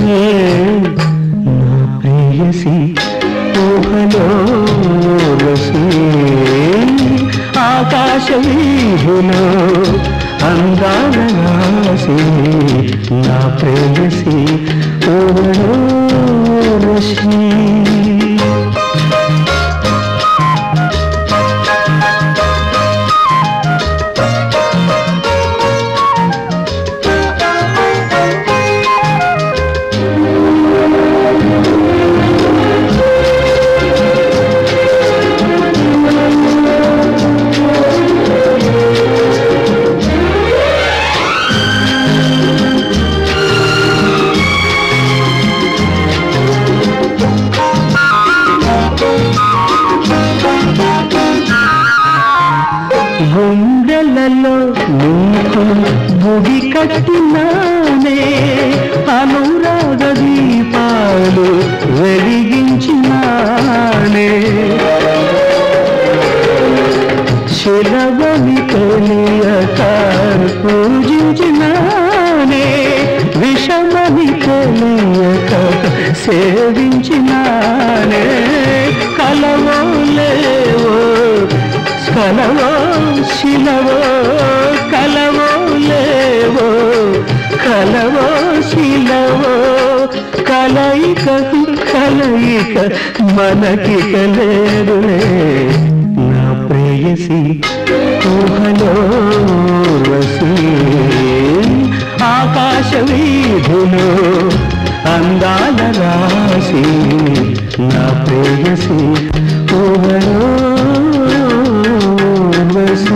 నా ప్రేయసి ఊహలో రసి ఆకాశ వీధిలో అందాల రాసి నా ప్రేయసి ఊహలో రసి గుండెలలో నీకు బుడి కట్టినానే అనురాగ దీపాలు వెలిగించినానే శిలవని తెలియక పూజించినానే విషమని తెలియక సేవించినానే కలవో లేవో కలవో శిలవో కలవో లేవో కలవో శిలవో కలయిక కలయిక మనకి కలేరులే నా ప్రేయసి ఊహలో వసి ఆకాశ వీధులో అందాల రాసి నా ప్రేయసి ఊహలో వసి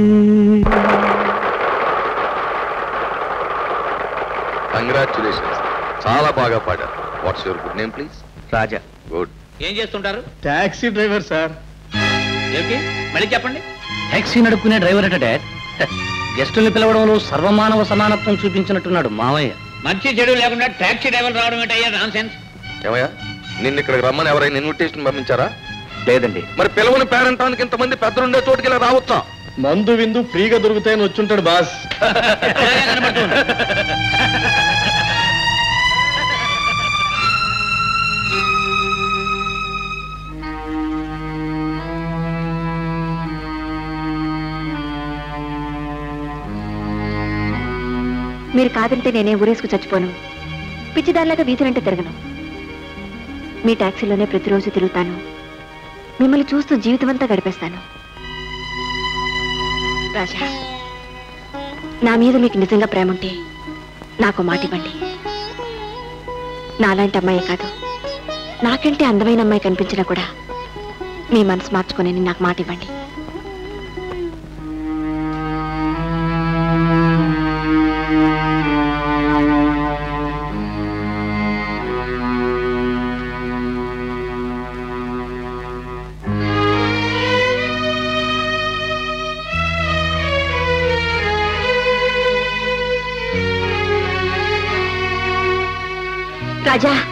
కంగ్రాచులేషన్స్ చాలా బాగా పాడారు what's your good name please Raja good ఏం చేస్తుంటారు టాక్సీ డ్రైవర్ సార్ ఏమిటి మళ్ళీ చెప్పండి టాక్సీ నడుపుకునే డ్రైవర్ అట డాడ్ గెస్టుల్ని పిలవడంలో సర్వమానవ సమానత్వం చూపించినట్టున్నాడు మావయ్య మంచి చెడు లేకుండా టాక్సీ డ్రైవర్ రావడం ఏంటయ్యా నాన్ సెన్స్ ఏమయ్యా నిన్ను ఇక్కడికి రమ్మని ఎవరైనా ఇన్విటేషన్ పంపించారా లేదండి మరి పిలవని పేరంటానికి ఇంతమంది పెద్దలుండే చోటుకి ఇలా రావచ్చా మందు విందు ఫ్రీగా దొరుకుతాయని వచ్చుంటాడు బాస్ అలాగే కనబడుతుంది మీరు కాదంటే నేనే ఊరేసుకు చచ్చిపోను పిచ్చిదానిలాగా వీధులంటే తిరగను మీ టాక్సీలోనే ప్రతిరోజు తిరుగుతాను మిమ్మల్ని చూస్తూ జీవితమంతా గడిపేస్తాను రాజా నా మీద మీకు నిజంగా ప్రేమ ఉంటే నాకు మాట ఇవ్వండి నాలాంటి అమ్మాయి కాదు నాకంటే అందమైన అమ్మాయి కనిపించినా కూడా మీ మనసు మార్చుకొని నాకు మాట ఇవ్వండి రాజా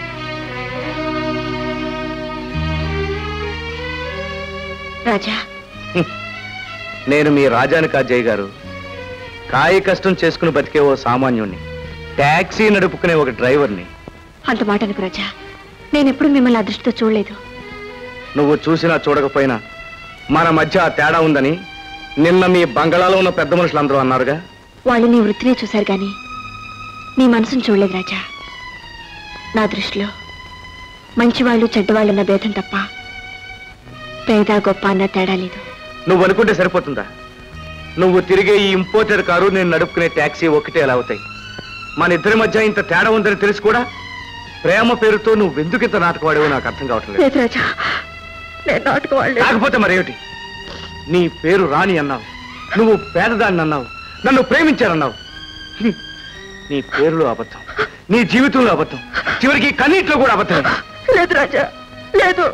రాజా నేను మీ రాజాని కాజయ్య గారు కాయ కష్టం చేసుకుని బతికే ఓ సామాన్యుణ్ణి టాక్సీ నడుపుకునే ఒక డ్రైవర్ని అంత మాట అనుకు రాజా నేను ఎప్పుడు మిమ్మల్ని ఆ దృష్టితో చూడలేదు నువ్వు చూసినా చూడకపోయినా మన మధ్య ఆ తేడా ఉందని నిన్న మీ బంగళాలో ఉన్న పెద్ద మనుషులందరూ అన్నారుగా వాళ్ళు నీ వృత్తినే చూశారు కానీ నీ మనసును చూడలేదు రాజా నా దృష్టిలో మంచివాళ్ళు చెడ్డవాళ్ళన్న భేదం తప్ప పేద గొప్ప అన్న తేడా లేదు నువ్వు అనుకుంటే సరిపోతుందా నువ్వు తిరిగే ఈ ఇంపోర్టెడ్ కారు నేను నడుపుకునే టాక్సీ ఒకటే ఎలా అవుతాయి మన ఇద్దరి మధ్య ఇంత తేడా ఉందని తెలిసి కూడా ప్రేమ పేరుతో నువ్వు ఎందుకు ఇంత నాటకవాడేవో నాకు అర్థం కావట్లేదు లేదు రాజా నేను నాటుకోవాలి కాకపోతే మరేమిటి నీ పేరు రాణి అన్నావు నువ్వు పేదదాన్ని అన్నావు నన్ను ప్రేమించానన్నావు హ్మ్. నీ పేరులో అబద్ధం నీ జీవితంలో అబద్ధం చివరికి కన్నీటిలో కూడా అబద్ధం లేదు రాజా లేదు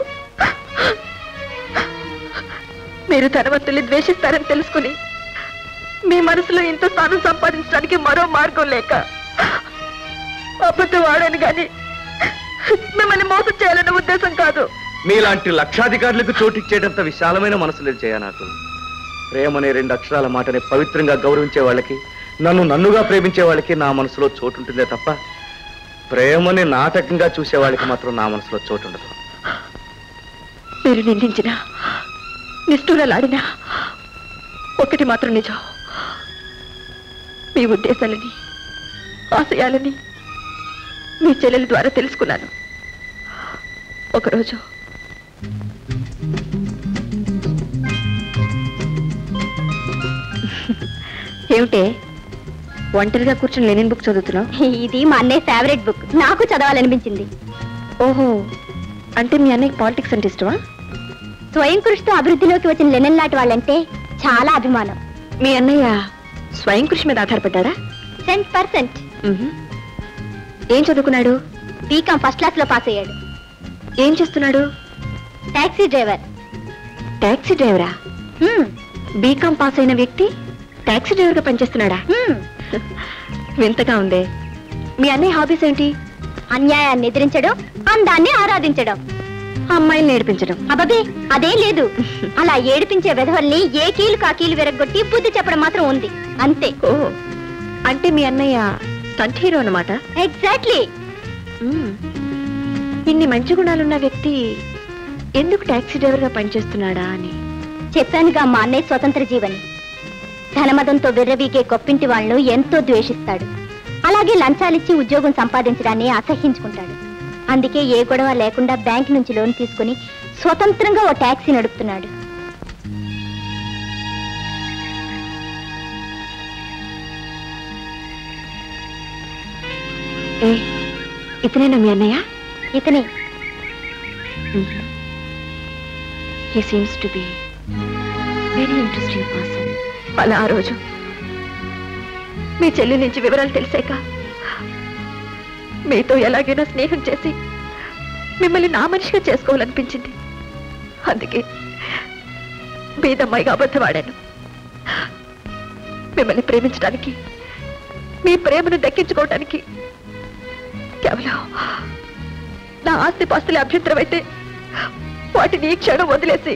మీరు ధనవంతుల్ని ద్వేషిస్తారని తెలుసుకుని మీ మనసులో ఇంత స్థానం సంపాదించడానికి మరో మార్గం లేక అబద్ధం ఆడాను గాని మిమ్మల్ని మోసం చేయాలన్న ఉద్దేశం కాదు మీలాంటి లక్షాధికారులకు చోటిచ్చేటంత విశాలమైన మనసు లేదు చేయ నాకు ప్రేమనే రెండు అక్షరాల మాటని పవిత్రంగా గౌరవించే వాళ్ళకి నన్ను నన్నుగా ప్రేమించే వాళ్ళకి నా మనసులో చోటు ఉంటుందే తప్ప ప్రేమని నాటకంగా చూసే వాళ్ళకి మాత్రం నా మనసులో చోటు ఉండదు మీరు నిందించిన నిష్ఠూరలాడినా ఒకటి మాత్రం నిజం మీ ఉద్దేశాలని ఆశయాలని మీ చెల్లెల ద్వారా తెలుసుకున్నాను ఒకరోజు ఏమిటే ఒంటరిగా కూర్చుని లెనిన్ బుక్ చదువుతున్నావు ఇది మా అన్నయ్య ఫేవరెట్ బుక్ నాకు చదవాలనిపించింది ఓహో అంటే మీ అన్నయ్యకి పాలిటిక్స్ అంటే ఇష్టమా స్వయం కృషితో అభివృద్ధిలోకి వచ్చిన లెనన్ లాంటి వాళ్ళంటే చాలా అభిమానం మీ అన్నయ్య స్వయం కృషి మీద ఆధారపడ్డాడా సెంట్ పర్సెంట్ మ్మ్. ఏం చదువుకున్నాడు బీకాం ఫస్ట్ క్లాస్ లో పాస్ అయ్యాడు ఏం చేస్తున్నాడు టాక్సీ డ్రైవర్ టాక్సీ డ్రైవరా హ్మ్, బీకాం పాస్ అయిన వ్యక్తి టాక్సీ డ్రైవర్గా పనిచేస్తున్నాడా హ్మ్. వింతగా ఉందే మీ అన్నయ్య హాబీస్ ఏంటి అన్యాయాన్ని ఎదిరించడం అందాన్ని ఆరాధించడం అమ్మాయిల్ని నేర్పించడం అబ్బబే అదేం లేదు అలా ఏడిపించే విధవల్ని ఏ కీలు కా కీలు విరగొట్టి బుద్ధి చెప్పడం మాత్రం ఉంది అంతే ఓ అంటే మీ అన్నయ్య స్టంట్ హీరో అన్నమాట ఎగ్జాక్ట్లీ మ్మ్. ఇన్ని మంచి గుణాలున్న వ్యక్తి ఎందుకు టాక్సీ డ్రైవర్గా పనిచేస్తున్నాడా అని చెప్పానుగా మా అన్నయ్య స్వతంత్ర జీవని ధనమదంతో విర్రవీగే గొప్పింటి వాళ్ళను ఎంతో ద్వేషిస్తాడు అలాగే లంచాలిచ్చి ఉద్యోగం సంపాదించడాన్ని అసహ్యించుకుంటాడు అందుకే ఏ గొడవ లేకుండా బ్యాంక్ నుంచి లోన్ తీసుకుని స్వతంత్రంగా ఓ ట్యాక్సీ నడుపుతున్నాడు ఏ ఇతనేనా మీ అన్నయ్య ఇతనే he seems to be very interesting person అలా ఆ రోజు మీ చెల్లి నుంచి వివరాలు తెలిసాక మీతో ఎలాగైనా స్నేహం చేసి మిమ్మల్ని నా మనిషిగా చేసుకోవాలనిపించింది అందుకే బీదమ్మాయిగా అబద్ధమాడాను మిమ్మల్ని ప్రేమించడానికి మీ ప్రేమను దక్కించుకోవడానికి కేవలం నా ఆస్తి పాస్తులు అభ్యంతరమైతే వాటిని ఈ క్షణం వదిలేసి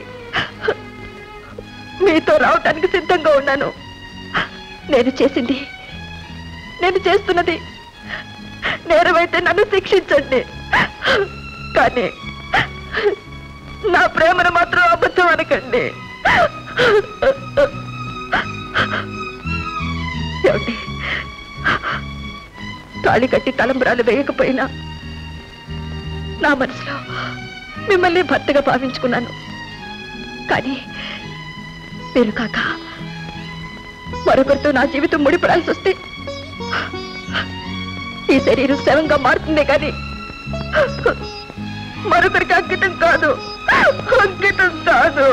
మీతో రావటానికి సిద్ధంగా ఉన్నాను నేను చేసింది నేను చేస్తున్నది నేరమైతే నన్ను శిక్షించండి కానీ నా ప్రేమను మాత్రం అబద్ధం అనకండి ఏమండి తాళి కట్టి తలంబరాలు వేయకపోయినా నా మనసులో మిమ్మల్ని భర్తగా భావించుకున్నాను కానీ మీరు కాక మరొకరితో నా జీవితం ముడిపడాల్సి వస్తే ఈ శరీరం శవంగా మారుతుందే కానీ మరొకరికి అంకితం కాదు అంకితం కాదు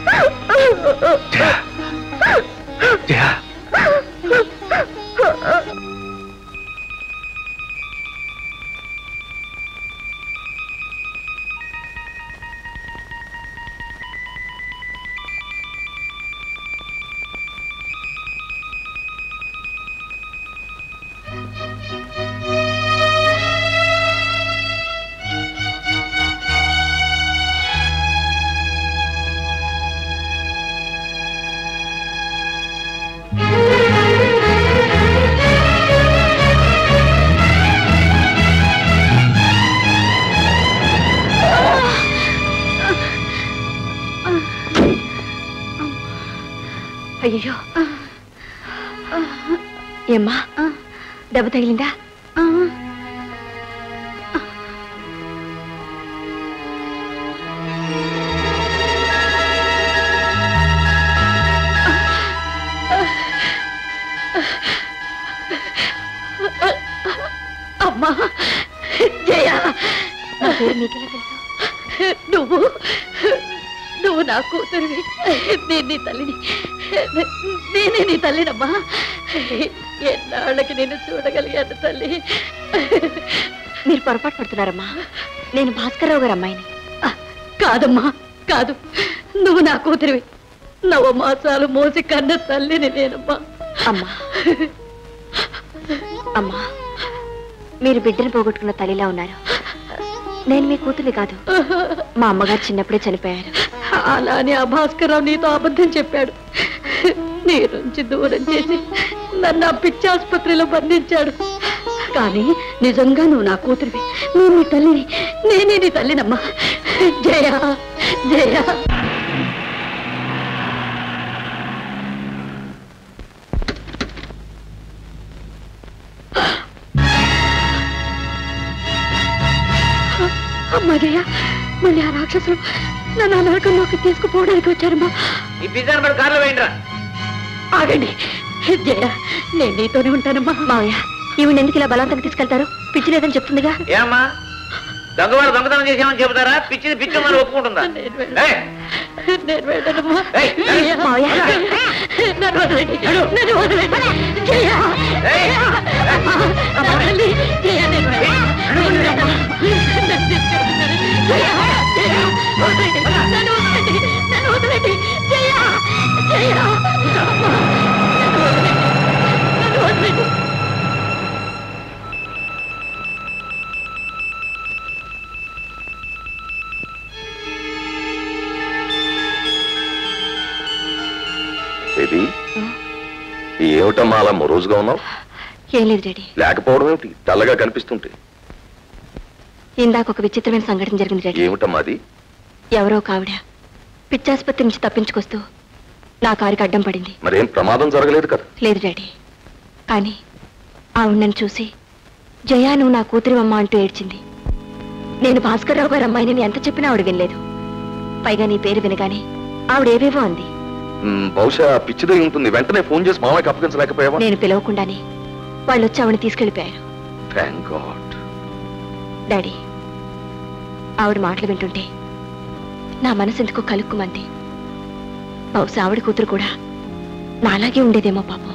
అయ్యో ఏమ్మా దెబ్బ తగిలిందా అమ్మా జయ నా పేరు మీకెలా తెలుసు నువ్వు నువ్వు నా కూతురివి నేను నీ తల్లిని నేనే నీ తల్లినమ్మా ఎన్నాళ్ళకి నేను చూడగలిగాను తల్లి మీరు పొరపాటు పడుతున్నారమ్మా నేను భాస్కర్రావు గారు అమ్మాయిని కాదమ్మా కాదు నువ్వు నా కూతురివి నవ మాసాలు మోసి కన్న తల్లిని నేనమ్మా అమ్మా అమ్మా మీరు బిడ్డను పోగొట్టుకున్న తల్లిలా ఉన్నారు నేను మీ కూతుర్ని కాదు మా అమ్మగారు చిన్నప్పుడే చనిపోయారు అలానే ఆ భాస్కర్రావు నీతో అబద్ధం చెప్పాడు నీ నుంచి దూరం చేసి నన్ను ఆ పిచ్చి ఆసుపత్రిలో బంధించాడు కానీ నిజంగా నువ్వు నా కూతురివి నువ్వు నీ తల్లిని నేనే నీ తల్లినమ్మా జయ జయ అమ్మా జయ మళ్ళీ ఆ రాక్షసులు నన్ను ఆ నరకంలోకి తీసుకుపోవడానికి వచ్చారమ్మా ఈ పిజ్జా మరి కార్లో వేయండిరా ఆగండి జయ నేను నీతోనే ఉంటానమ్మా మావయ్య ఈవిడ ఎందుకు ఇలా బలవంతంగా తీసుకెళ్తారు పిచ్చి లేదని చెప్తుందిగా ఏమ్మా దొంగవాడు దొంగతనం చేసామని చెబుతారా పిచ్చిది పిచ్చి మరి ఒప్పుకుంటుందా ఏయ్, నేను వెళ్ళనమ్మా ఏయ్, జయ, మావయ్య నన్ను వదలండి నన్ను వదలండి జయ ఏయ్, అమ్మా, నా తల్లి, జయ, నేను వెళ్ళను. నేను వెళ్ళను. నన్ను తీసుకెళ్తున్నారు. జయ, జయ, వదలండి. నన్ను వదలండి. నన్ను వదలండి. జయ, జయ. అమ్మా, నన్ను వదలండి. నన్ను వదలండి. బేబీ ఏమిటమ్మా అలా మొరోజుగా ఉన్నావు ఏం లేదు డాడీ లేకపోవడం ఏమిటి తెల్లగా కనిపిస్తుంటే ఇందాక ఒక విచిత్రమైన సంఘటన జరిగింది డాడీ ఏమిటమ్మా అది ఎవరో ఒక ఆవిడ పిచ్చాసుపత్రి నుంచి తప్పించుకొస్తూ నా కారుకి అడ్డం పడింది మరేం ప్రమాదం జరగలేదు కదా లేదు డాడీ కానీ ఆవిడ నన్ను చూసి జయా నువ్వు నా కూతురివమ్మ అంటూ ఏడ్చింది నేను భాస్కర్రావు గారు అమ్మాయిని ఎంత చెప్పినా ఆవిడ వినలేదు పైగా నీ పేరు వినగానే ఆవిడ ఏవేవో అంది మ్, బహుశా పిచ్చిదై ఉంటుంది వెంటనే ఫోన్ చేసి మామయ్యకి అప్పగించలేకపోయావా నేను పిలవకుండానే వాళ్ళు వచ్చి ఆవిడని తీసుకెళ్లిపోయారు థ్యాంక్ గాడ్ డాడీ ఆవిడ మాటలు వింటుంటే నా మనసు ఎందుకో కలుక్కుమంది బహుశా ఆవిడ కూతురు కూడా నాలాగే ఉండేదేమో పాపం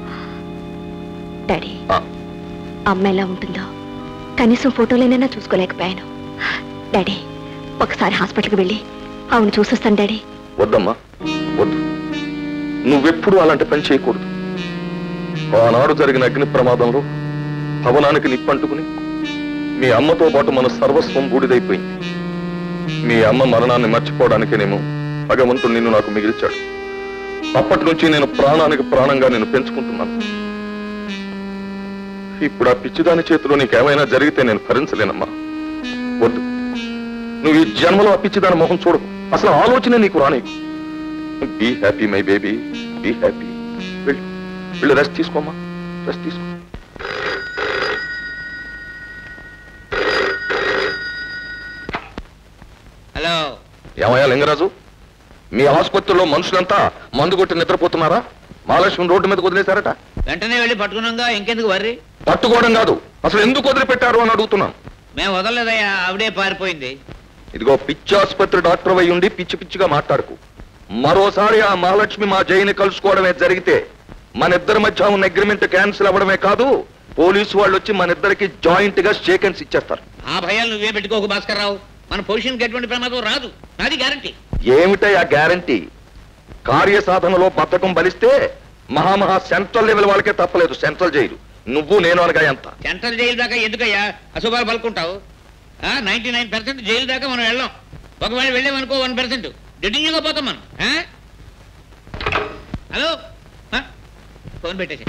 డాడీ ఆ. అమ్మ ఎలా ఉంటుందో కనీసం ఫోటోలైనా చూసుకోలేకపోయాను డాడీ ఒకసారి హాస్పిటల్కి వెళ్ళి ఆవిడ చూసొస్తాను డాడీ వద్దమ్మా వద్దు నువ్వెప్పుడు అలాంటి పని చేయకూడదు ఆనాడు జరిగిన అగ్ని ప్రమాదంలో భవనానికి నిప్పంటుకుని మీ అమ్మతో పాటు మన సర్వస్వం బూడిదైపోయింది మీ అమ్మ మరణాన్ని మర్చిపోవడానికేనేమో భగవంతుడు నిన్ను నాకు మిగిల్చాడు అప్పటి నుంచి నేను ప్రాణానికి ప్రాణంగా నేను పెంచుకుంటున్నాను ఇప్పుడు ఆ పిచ్చిదాని చేతిలో నీకేమైనా జరిగితే నేను భరించలేనమ్మా వద్దు నువ్వు ఈ జన్మలో ఆ పిచ్చిదాని మొహం చూడు అసలు ఆలోచన నీకు రాని be happy my baby be happy వెళ్ళు వెళ్ళు రెస్ట్ తీసుకోమ్మా రెస్ట్ తీసుకో హలో ఏమయ్యా లింగరాజు మీ ఆసుపత్రిలో మనుషులంతా మందు కొట్టి నిద్రపోతున్నారా మహాలక్ష్మి రోడ్డు మీద వదిలేశారట వెంటనే వెళ్ళి పట్టుకున్నాగా ఇంకెందుకు వర్రి పట్టుకోవడం కాదు అసలు ఎందుకు వదిలిపెట్టారు అని అడుగుతున్నాను మేము వదలలేదయ్యా ఆవిడే పారిపోయింది ఇదిగో పిచ్చి ఆసుపత్రి డాక్టర్ అయి ఉండి పిచ్చి పిచ్చిగా మాట్లాడుకు మరోసారి ఆ మహాలక్ష్మి మా జైని కలుసుకోవడమే జరిగితే మన ఇద్దరి మధ్య ఉన్న అగ్రిమెంట్ క్యాన్సిల్ అవ్వడమే కాదు పోలీసు వాళ్ళు వచ్చి మన ఇద్దరికి జాయింట్ గా షేకెన్స్ ఇచ్చేస్తారు ఆ భయాలు నువ్వే పెట్టుకోకు భాస్కర్ రావు మన పొజిషన్కి ఎటువంటి ప్రమాదం రాదు నాది గ్యారంటీ ఏమిటై ఆ గ్యారంటీ కార్యసాధనలో బద్ధకం బలిస్తే మహామహా సెంట్రల్ లెవెల్ వాళ్ళకే తప్పలేదు సెంట్రల్ జైలు నువ్వు నేను అనగా ఎంత సెంట్రల్ జైలు దాకా ఎందుకయ్యా అశుభాలు పలుకుంటావు నైన్టీ నైన్ పర్సెంట్ జైలు దాకా మనం వెళ్ళాం ఒకవేళ వెళ్ళామనుకో వన్ పర్సెంట్ డెటింగ్గా పోతాం మనం ఆ? హలో ఆ? ఫోన్ పెట్టేసి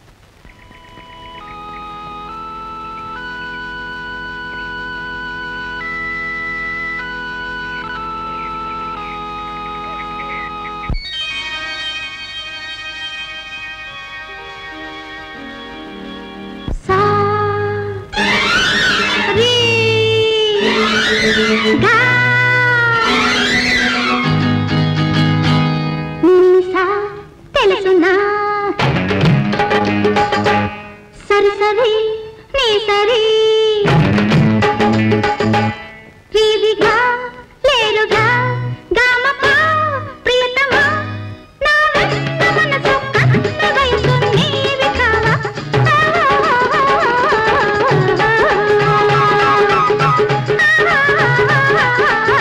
సా రీ గా నిసా తెలుసునా సరి సరి నీ సరి రీవిగా లేరుగా గామపా ప్రియతమా నా వెంట మనసు కన్న వయసు నీవి కావా ఆ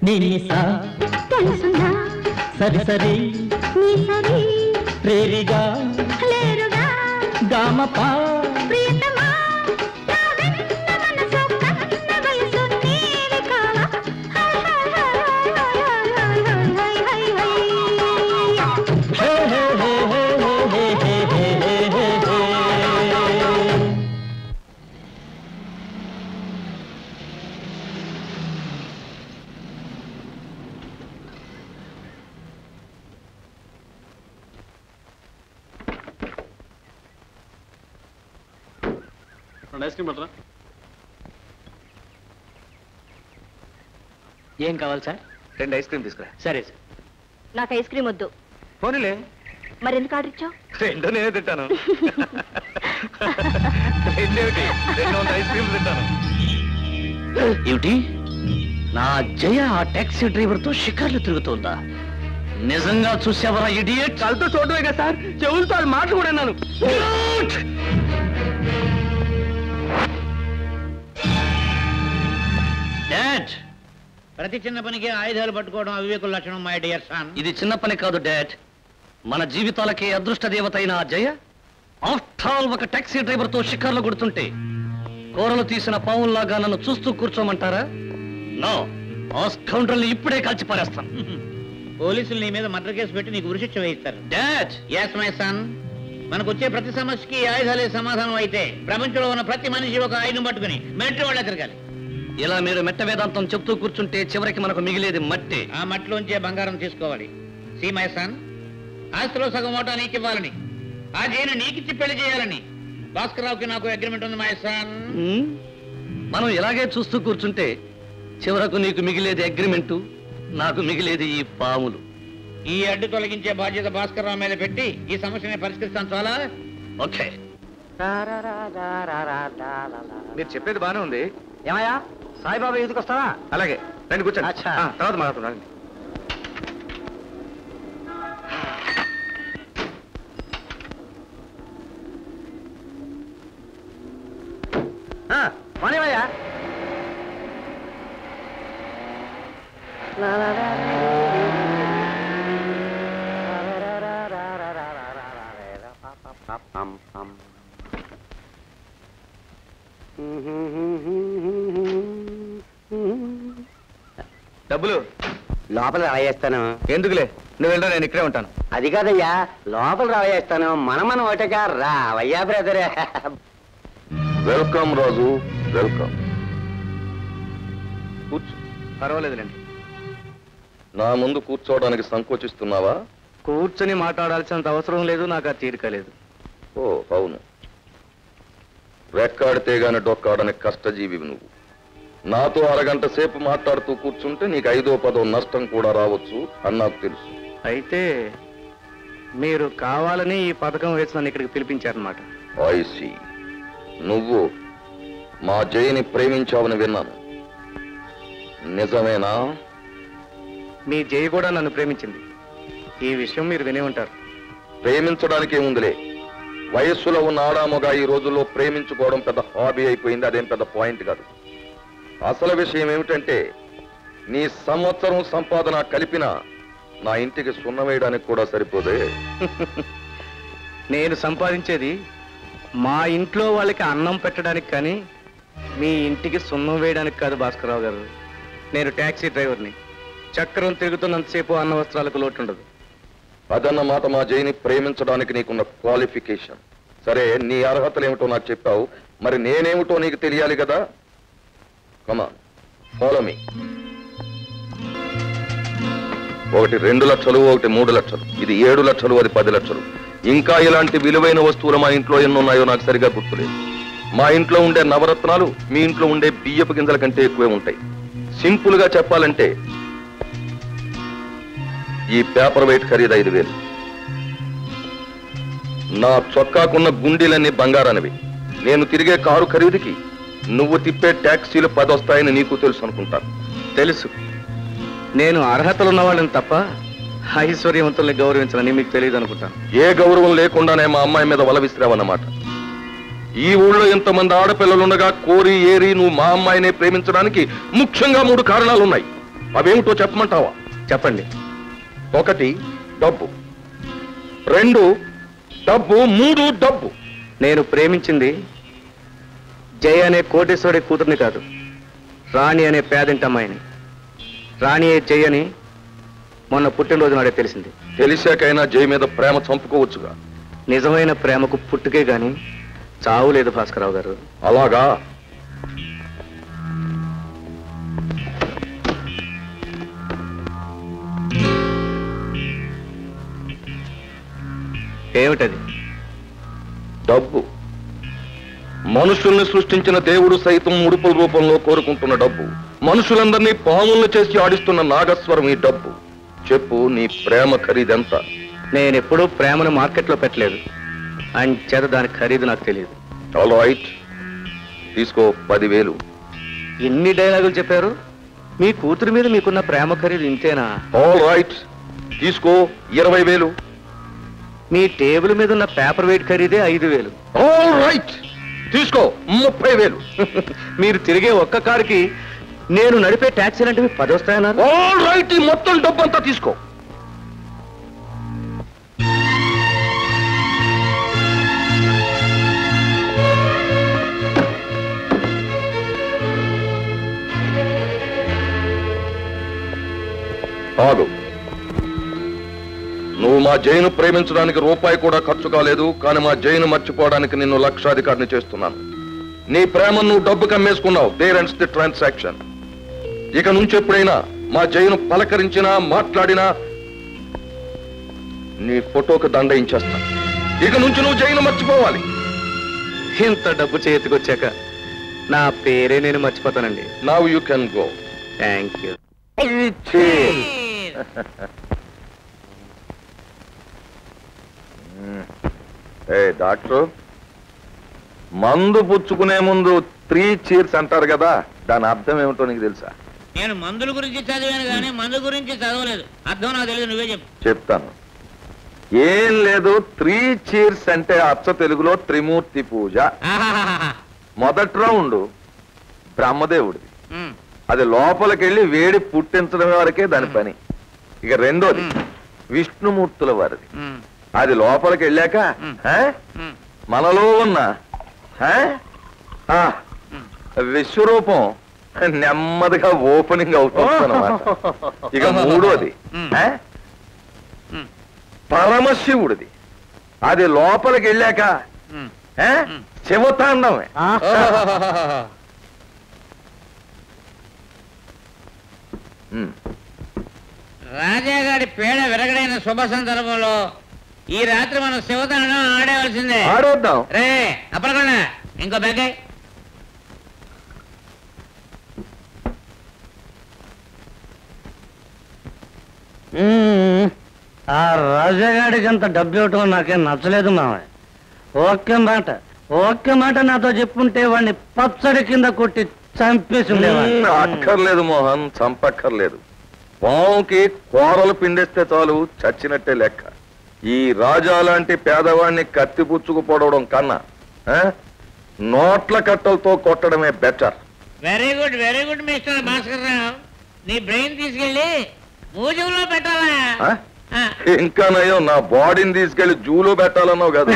నినిసా తెలుసునా సరి సరి నీ సరి రేరిగా లేరుగా గామపా ప్రియతమా నా వెన్న మనసు కన్న వయసు నీవి కావా హై హై హై హై హై హై hey hey hey hey hey hey hey hey hey hey ice cream పట్టరా ఏం కావాలి సార్ రెండు ఐస్ క్రీమ్ తీసుకురా సరే సార్ నాకు ఐస్ క్రీమ్ వద్దు పోనీలే మరి ఎందుకు ఆర్డర్ ఇచ్చావు రెండు నేనే తింటాను రెండేమిటి రెండు వందల ఐస్ క్రీమ్ తింటాను ఏమిటి నా జయ ఆ టాక్సీ డ్రైవర్ తో షికార్లు తిరుగుతోందా నిజంగా చూసావరా ఇడియట్ కళ్ళతో చూడమే కదా సార్ చెవులతో అది మాటలు కూడా అన్నాను డాడ్ ప్రతి చిన్న పనికి ఆయుధాలు పట్టుకోవడం అవివేకుల లక్షణం మై డియర్ సన్ ఇది చిన్న పని కాదు డాడ్ మన జీవితాలకి అదృష్ట దేవత అయిన ఆ జయ ఆఫ్టర్ ఆల్ ఒక టాక్సీ డ్రైవర్ తో షికార్లు కొడుతుంటే కూరలు తీసిన పావుల్లాగా నన్ను చూస్తూ కూర్చోమంటారా నో ఆ స్కౌండ్రల్ని ఇప్పుడే కాల్చి పారేస్తాను పోలీసులు నీ మీద మర్డర్ కేసు పెట్టి నీకు ఉరిశిక్ష వేయిస్తారు డాడ్ ఎస్ మై సన్ మనకు వచ్చే ప్రతి సమస్యకి ఈ ఆయుధాలే సమాధానం అయితే ప్రపంచంలో ఉన్న ప్రతి మనిషి ఒక ఆయుధం పట్టుకుని మిలిటరీ వాళ్ళ తిరగాలి ఇలా మీరు మెట్ట వేదాంతం చెప్తూ కూర్చుంటే చివరికి మనకు మిగిలేది మట్టి ఆ మట్టిలోంచే బంగారం తీసుకోవాలి సీ మై సన్ ఆస్తిలో సగం ఓటా నీకు ఇవ్వాలని ఆ జైలు నీకిచ్చి పెళ్లి చేయాలని భాస్కర్రావుకి నాకు అగ్రిమెంట్ ఉంది మై సన్ ఉమ్, మనం ఇలాగే చూస్తూ కూర్చుంటే చివరకు నీకు మిగిలేది అగ్రిమెంటు నాకు మిగిలేది ఈ పాములు ఈ అడ్డు తొలగించే బాధ్యత భాస్కర్రావు మీద పెట్టి ఈ సమస్యని పరిష్కరిస్తాను చాలా ఓకే మీరు చెప్పేది బానే ఉంది ఏమయ్యా సాయిబాబా ఎదుకు వస్తావా అలాగే రండి కూర్చోండి అచ్చా. ఆ, తర్వాత మాట్లాడుతున్నాను మానేవయ్యా డబ్బులు లోపల రాయేస్తాను ఎందుకులే నువ్వు వెళ్ళరా నేను ఇక్కడే ఉంటాను అది కాదయ్యా లోపల రాయేస్తాను మన మన ఒకటగా రావయ్యా బ్రదరే వెల్కమ్ రాజు వెల్కమ్ కూర్చో పర్వాలేదులేండి నా ముందు కూర్చోవడానికి సంకోచిస్తున్నావా కూర్చొని మాట్లాడాల్సినంత అవసరం లేదు నాకు ఆ తీరిక లేదు ఓ అవును రెక్కాడితే గాని డొక్కాడని కష్టజీవి నువ్వు నాతో అరగంట సేపు మాట్లాడుతూ కూర్చుంటే నీకు ఐదో పదో నష్టం కూడా రావచ్చు అని నాకు తెలుసు అయితే మీరు కావాలని ఈ పథకం వేసి నన్ను ఇక్కడికి పిలిపించారనమాట ఐసి నువ్వు మా జయని ప్రేమించావని విన్నాను నిజమేనా మీ జయ కూడా నన్ను ప్రేమించింది ఈ విషయం మీరు వినే ఉంటారు ప్రేమించడానికి ఏముందిలే వయస్సులో ఉన్న ఆడామొగ ఈ రోజుల్లో ప్రేమించుకోవడం పెద్ద హాబీ అయిపోయింది అదేం పెద్ద పాయింట్ కాదు అసలు విషయం ఏమిటంటే నీ సంవత్సరం సంపాదన కలిపిన నా ఇంటికి సున్న వేయడానికి కూడా సరిపోదే నేను సంపాదించేది మా ఇంట్లో వాళ్ళకి అన్నం పెట్టడానికి కానీ మీ ఇంటికి సున్నం వేయడానికి కాదు భాస్కరరావు గారు నేను ట్యాక్సీ డ్రైవర్ని చక్రం తిరుగుతున్నంతసేపు అన్న వస్త్రాలకు లోటు ఉండదు అదన్న మాట మా జైని ప్రేమించడానికి నీకున్న క్వాలిఫికేషన్ సరే నీ అర్హతలు ఏమిటో నాకు చెప్పావు మరి నేనేమిటో నీకు తెలియాలి కదా కమా ఫాలో మీ ఒకటి రెండు లక్షలు ఒకటి మూడు లక్షలు ఇది ఏడు లక్షలు అది పది లక్షలు ఇంకా ఇలాంటి విలువైన వస్తువులు మా ఇంట్లో ఎన్ని ఉన్నాయో నాకు సరిగా గుర్తులేదు మా ఇంట్లో ఉండే నవరత్నాలు మీ ఇంట్లో ఉండే బియ్యపు గింజల కంటే ఎక్కువే ఉంటాయి సింపుల్ గా చెప్పాలంటే ఈ పేపర్ వెయిట్ ఖరీదు ఐదు వేలు నా చొక్కాకున్న గుండీలన్నీ బంగారానివి నేను తిరిగే కారు ఖరీదుకి నువ్వు తిప్పే ట్యాక్సీలు పది వస్తాయని నీకు తెలుసు అనుకుంటాను తెలుసు నేను అర్హతలు ఉన్నవాళ్ళని తప్ప ఐశ్వర్యవంతుల్ని గౌరవించాలని మీకు తెలియదు అనుకుంటాను ఏ గౌరవం లేకుండానే మా అమ్మాయి మీద వల విసిరావన్నమాట ఈ ఊళ్ళో ఇంతమంది ఆడపిల్లలుండగా కోరి ఏరి నువ్వు మా అమ్మాయినే ప్రేమించడానికి ముఖ్యంగా మూడు కారణాలు ఉన్నాయి అవేమిటో చెప్పమంటావా చెప్పండి ఒకటి డబ్బు రెండు డబ్బు మూడు డబ్బు నేను ప్రేమించింది జయ అనే కోటేశ్వరుడి కూతుర్ని కాదు రాణి అనే పేదింటి అమ్మాయిని రాణి ఏ జయ అని మొన్న పుట్టినరోజు నాడే తెలిసింది తెలిసాకైనా జై మీద ప్రేమ చంపుకోవచ్చుగా నిజమైన ప్రేమకు పుట్టుకే గాని చావు లేదు భాస్కరరావు గారు అలాగా ఏమిటది డబ్బు మనుషుల్ని సృష్టించిన దేవుడు సైతం ముడుపుల రూపంలో కోరుకుంటున్న డబ్బు మనుషులందరినీ పాములను చేసి ఆడిస్తున్న నాగస్వరం ఈ డబ్బు చెప్పు నీ ప్రేమ ఖరీదెంత నేను ఎప్పుడూ ప్రేమను మార్కెట్లో పెట్టలేదు అండ్ చేత దాని ఖరీదు నాకు తెలియదు ఆల్ రైట్ తీసుకో పదివేలు ఎన్ని డైలాగులు చెప్పారు మీ కూతురు మీద మీకున్న ప్రేమ ఖరీదు ఇంతేనా ఆల్ రైట్ తీసుకో ఇరవై వేలు మీ టేబుల్ మీద ఉన్న పేపర్ వెయిట్ ఖరీదే ఐదు వేలు ఆల్ రైట్ తీసుకో ముప్పై వేలు మీరు తిరిగే ఒక్క కారుకి నేను నడిపే ట్యాక్సీ లాంటివి పది వస్తాయన్నారు ఆల్ రైట్ ఈ మొత్తం డబ్బు అంతా తీసుకో ఆగు నువ్వు మా జైను ప్రేమించడానికి రూపాయి కూడా ఖర్చు కాలేదు కానీ మా జైను మర్చిపోవడానికి నిన్ను లక్షాధికారిని చేస్తున్నాను నీ ప్రేమను నువ్వు డబ్బు కమ్మేసుకున్నావు దేర్ ఎండ్స్ ది ట్రాన్సాక్షన్ ఇక నుంచి ఎప్పుడైనా మా జైను పలకరించినా మాట్లాడినా నీ ఫోటోకు దండయించేస్తా ఇక నుంచి నువ్వు జైను మర్చిపోవాలి ఇంత డబ్బు చేతికొచ్చాక నా పేరే నేను మర్చిపోతానండి now you can go thank you ఏ డాక్టర్ మందు పుచ్చుకునే ముందు త్రీ చీర్స్ అంటారు కదా దాని అర్థం ఏమిటో నీకు తెలుసా నేను మందుల గురించి చదివాను కానీ మందు గురించి చదవలేదు అర్థం నాకు తెలియదు నువ్వే చెప్పు చెప్తాను ఏం లేదు త్రీ చీర్స్ అంటే అచ్చ తెలుగులో త్రిమూర్తి పూజ ఆహాహాహా. మొదటి రౌండ్ బ్రహ్మదేవుడిది ఉమ్, అది లోపలికెళ్ళి వేడి పుట్టించడం వరకే దాని పని ఇక రెండోది విష్ణుమూర్తుల వారిది ఉమ్, అది లోపలికి వెళ్ళాక మ్. ఆ, ఉమ్. మనలో ఉన్న ఆ, ఆ, విశ్వరూపం నెమ్మదిగా ఓపెనింగ్ అవుతుంది అనమాట ఇక మూడోది మ్. ఆ, మ్. పరమశివుడిది అది లోపలికి వెళ్ళాక ఉమ్. ఆ, శివతాండవే ఓహోహోహోహో. మ్. రాజాగారి పేడ విరగడైన శుభ సందర్భంలో ఈ రాత్రి మనం శివతాండం ఆడేవలసిందే ఆడొద్దాం రే అప్పలకొండ ఇంకో బెగ్గాయ్ ఆ రాజాగాడికి అంత డబ్బు ఇవ్వటం నాకేం నచ్చలేదు మామయ్య ఒక్క మాట ఒక్క మాట నాతో చెప్పుంటే వాడిని పచ్చడి కింద కొట్టి చంపేసి ఉండేవాడిని. మ్, అక్కర్లేదు మోహన్ చంపక్కర్లేదు పావుకి కూరలు పిండేస్తే చాలు చచ్చినట్టే లెక్క ఈ రాజా లాంటి పేదవాడిని కత్తిపుచ్చుకు పొడవడం కన్నా ఆ, నోట్ల కట్టలతో కొట్టడమే better very good very good mister Bhaskar Rao నీ బ్రెయిన్ తీసుకెళ్ళి మ్యూజియంలో పెట్టాలా ఆ. ఇంకా నయం నా బాడీని తీసుకెళ్లి జూలో పెట్టాలన్నావు కదా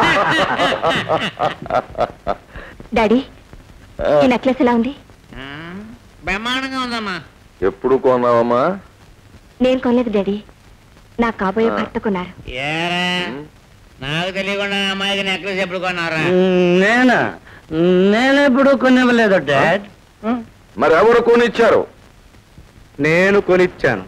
డాడీ ఈ నెక్లెస్ ఎలా ఉంది ఆ, బ్రహ్మాండంగా ఉందమ్మా ఎప్పుడు కొన్నావమ్మా నేను కొనలేదు డాడీ నా కాబోయే భర్త కొన్నారు ఏరా నాకు తెలియకుండా అమ్మాయికి నెక్లెస్ ఎప్పుడు కొన్నారా మ్, నేనా నేనెప్పుడు కొనివ్వలేదు డాడ్ మరి ఎవరు కొనిచ్చారు నేను కొనిచ్చాను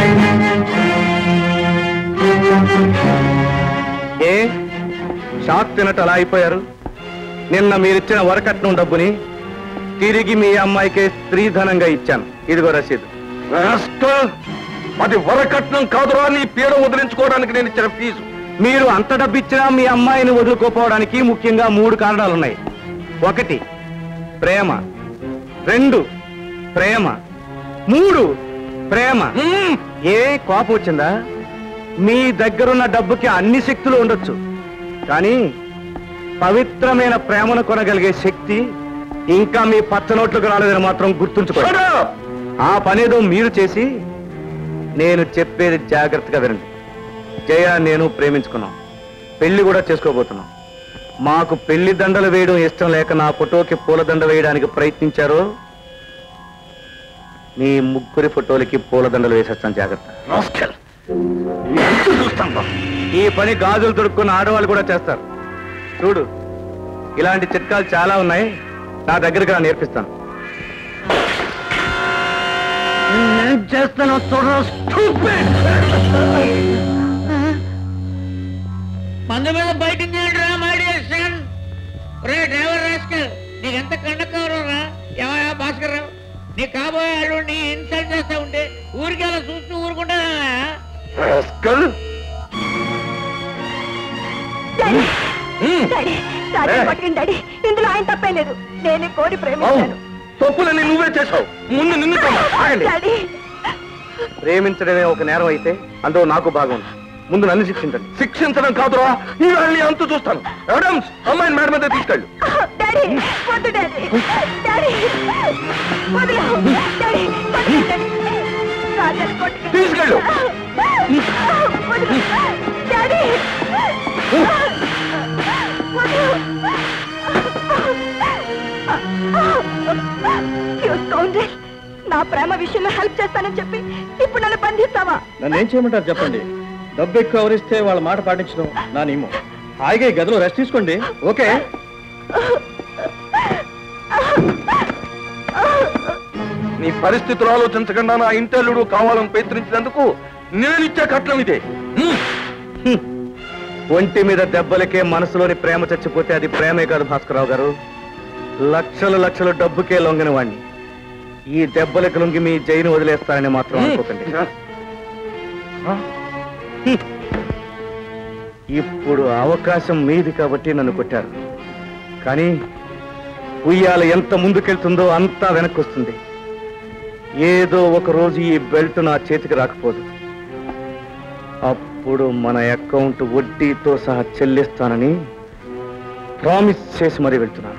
ఏ షాక్ తినట్టు అలా అయిపోయారు నిన్న మీరిచ్చిన వరకట్నం డబ్బుని తిరిగి మీ అమ్మాయికే స్త్రీధనంగా ఇచ్చాను ఇదిగో రసీదు రాస్కల్! అది వరకట్నం కాదురా నీ పీడ వదిలించుకోవడానికి నేను ఇచ్చిన ఫీజు మీరు అంత డబ్బు ఇచ్చినా మీ అమ్మాయిని వదులుకోపోవడానికి ముఖ్యంగా మూడు కారణాలు ఉన్నాయి ఒకటి ప్రేమ రెండు ప్రేమ మూడు ప్రేమ మ్మ్. ఏ కోపం వచ్చిందా మీ దగ్గరున్న డబ్బుకి అన్ని శక్తులు ఉండొచ్చు కానీ పవిత్రమైన ప్రేమను కొనగలిగే శక్తి ఇంకా మీ పచ్చనోట్లకు రాలేదని మాత్రం గుర్తుంచుకోండి Shut up! ఆ పనేదో మీరు చేసి నేను చెప్పేది జాగ్రత్తగా వినండి జయ నేను ప్రేమించుకున్నాం పెళ్లి కూడా చేసుకోబోతున్నాం మాకు పెళ్లి దండలు వేయడం ఇష్టం లేక నా ఫోటోకి పూలదండ వేయడానికి ప్రయత్నించారు మీ ముగ్గురి ఫోటోలకి పూలదండలు వేసేస్తాను జాగ్రత్త ఈ పని గాజులు దొరుకున్న ఆడవాళ్ళు కూడా చేస్తారు చూడు ఇలాంటి చిట్కాలు చాలా ఉన్నాయి నా దగ్గరకు రా నేర్పిస్తాను చేస్తాను మందు మీద బయట రా మాడియేషన్ రే డ్రైవర్ రాస్కల్ నీకెంత కండకవరం రా ఏమయ్యా భాస్కర్ రావు నీ కాబోయే అల్లుడిని ఇన్సల్ట్ చేస్తా ఉంటే ఊరికి అలా చూస్తూ ఊరుకుంటా డాడీ డాడీ పట్టుకుని డాడీ ఇందులో ఆయన తప్పే లేదు నేనే కోరి ప్రేమించాను తప్పులని నువ్వే చేశావు ముందు నిన్ను తమ్మ. ఆగండి. డాడీ ప్రేమించడమే ఒక నేరం అయితే అందులో నాకు భాగం ఉంది ముందు నన్ను శిక్షించండి శిక్షించడం కాదురా ఈ వాళ్ళని అంతు చూస్తాను అడమ్స్ అమ్మాయిని మేడం మీద తీసుకెళ్ళు డాడీ వద్దు డాడీ డాడీ వదిలేవు డాడీ వదిలేవు, డాడీ రాజాని కొట్టుకు తీసుకెళ్ళు వదిలేవు. డాడీ వదిలేవు. You scoundrel. నా ప్రేమ విషయంలో హెల్ప్ చేస్తానని చెప్పి ఇప్పుడు నన్ను బంధిస్తావా నన్ను ఏం చేయమంటారు చెప్పండి డబ్బు ఎక్కువ ఎవరిస్తే వాళ్ళ మాట పాటించడం నా నియమం హాయిగా ఈ గదిలో రెస్ట్ తీసుకోండి ఓకే నీ పరిస్థితులు ఆలోచించకుండా నా ఇంటల్లుడు కావాలని ప్రయత్నించినందుకు నేను ఇచ్చే కట్నం ఇదే హ్మ్. ఒంటి మీద దెబ్బలకే మనసులోని ప్రేమ చచ్చిపోతే అది ప్రేమే కాదు భాస్కరరావు గారు లక్షలు లక్షలు డబ్బుకే లొంగిన వాణ్ణి ఈ దెబ్బలకు లొంగి మీ జైలు వదిలేస్తారని మాత్రం అనుకోకండి హ్మ్. ఇప్పుడు అవకాశం మీది కాబట్టి నన్ను కొట్టారు కానీ ఉయ్యాల ఎంత ముందుకెళ్తుందో అంతా వెనక్కి వస్తుంది ఏదో ఒక రోజు ఈ బెల్ట్ నా చేతికి రాకపోదు అప్పుడు మన అకౌంట్ వడ్డీతో సహా చెల్లిస్తానని ప్రామిస్ చేసి మరీ వెళ్తున్నాను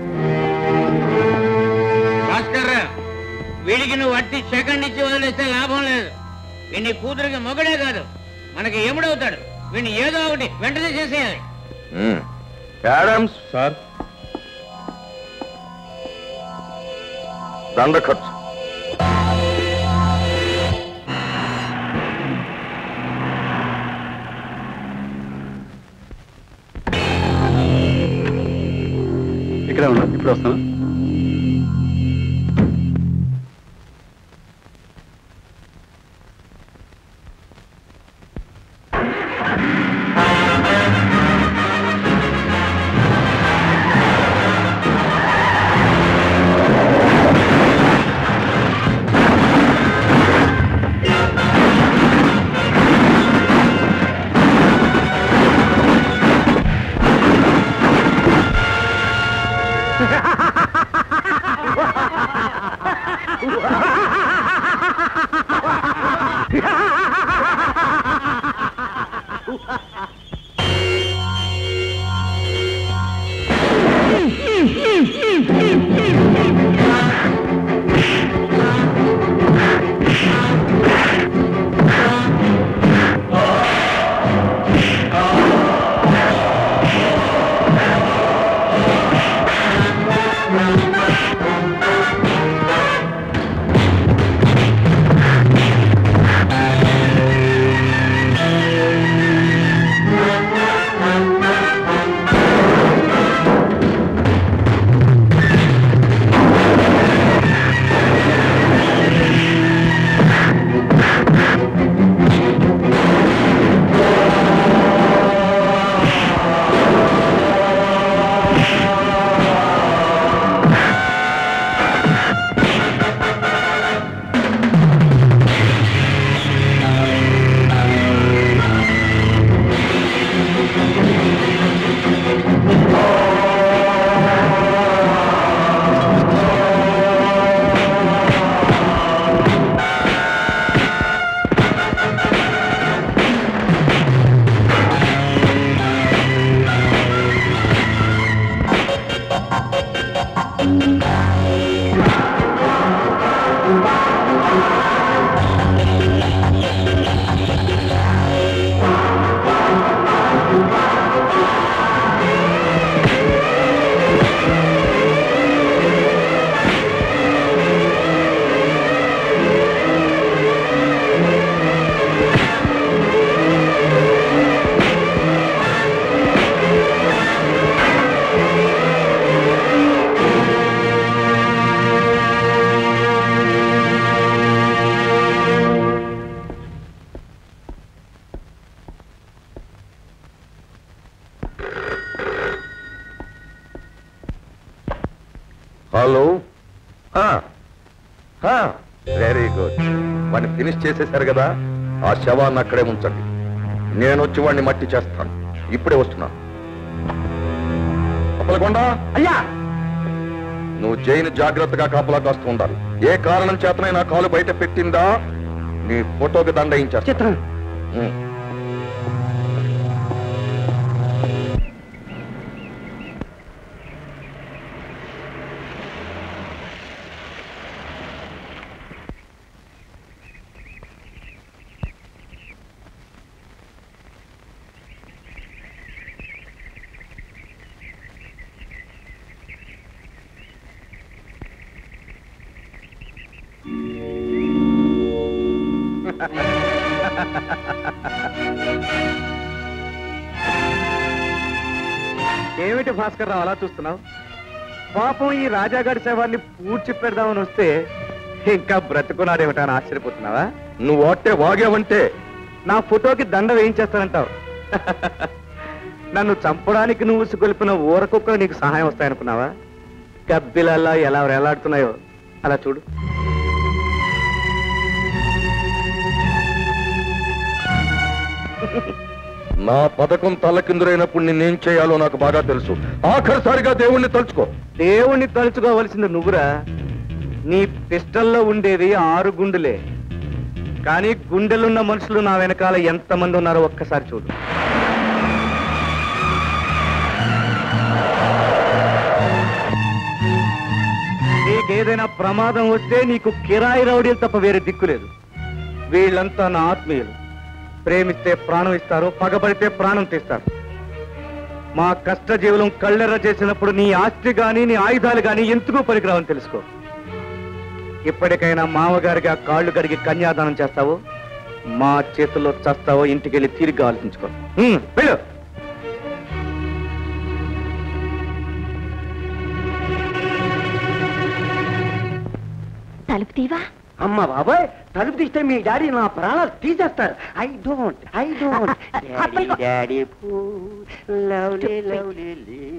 భాస్కర్ వీడికి నువ్వు అట్టి సెకండ్ ఇచ్చి వదిలేస్తే లాభం లేదు వీడిని కూతురికి మొగడే కాదు మనకి ఎముడవుతాడు వీడిని ఏదో ఒకటి వెంటనే చేసేయాలి హ్మ్. యాడమ్స్ సార్ దండ ఖర్చు ఇక్కడే ఉన్నా ఇప్పుడు వస్తాను వెరీ గుడ్ వాడిని ఫినిష్ చేసేశారు కదా ఆ శవాన్ని అక్కడే ఉంచండి నేను వచ్చి వాడిని మట్టి చేస్తాను ఇప్పుడే వస్తున్నాను అప్పలకొండ అయ్యా నువ్వు జైలు జాగ్రత్తగా కాపలా కాస్తూ ఉండాలి ఏ కారణం చేతనైనా కాలు బయట పెట్టిందా నీ ఫోటోకి దండయించారు చిత్రం ఏమిటి భాస్కర్ రావు అలా చూస్తున్నావు పాపం ఈ రాజాగాడి శవాన్ని పూడ్చి పెడదామని వస్తే ఇంకా బ్రతుకున్నాడేమిటా అని ఆశ్చర్యపోతున్నావా నువ్వు అట్టే వాగావంటే నా ఫోటోకి దండ వేయించేస్తానంటావు నన్ను చంపడానికి నువ్వు ఉసుగొలిపిన ఊరకుక్కలు నీకు సహాయం వస్తాయనుకున్నావా గబ్బిలల్లా ఎలా వేలాడుతున్నాయో అలా చూడు నా పథకం తలకిందులైనప్పుడు నిన్నేం చేయాలో నాకు బాగా తెలుసు ఆఖరిసారిగా దేవుణ్ణి తలుచుకో దేవుణ్ణి తలుచుకోవలసింది నువ్వురా నీ పిస్టల్లో ఉండేది ఆరు గుండెలే కానీ గుండెలున్న మనుషులు నా వెనకాల ఎంతమంది ఉన్నారో ఒక్కసారి చూడు నీకేదైనా ప్రమాదం వస్తే నీకు కిరాయి రౌడీలు తప్ప వేరే దిక్కు లేదు వీళ్ళంతా నా ఆత్మీయులు ప్రేమిస్తే ప్రాణం ఇస్తారు పగబడితే ప్రాణం తీస్తారు మా కష్టజీవులం కళ్ళెర్ర చేసినప్పుడు నీ ఆస్తి గాని నీ ఆయుధాలు గాని ఎందుకు పనికిరావని తెలుసుకో ఇప్పటికైనా మామగారికి ఆ కాళ్ళు కడిగి కన్యాదానం చేస్తావో మా చేతుల్లో చస్తావో ఇంటికి వెళ్ళి తిరిగి ఆలోచించుకో ఉమ్, వెళ్ళు తలుపు తీవా అమ్మ బాబాయ్ తలుపు తీస్తే మీ డాడీ నా ప్రాణాలు తీసేస్తారు ఐ డోంట్ ఐ డోంట్ అప్పటికో- daddy lovely lovely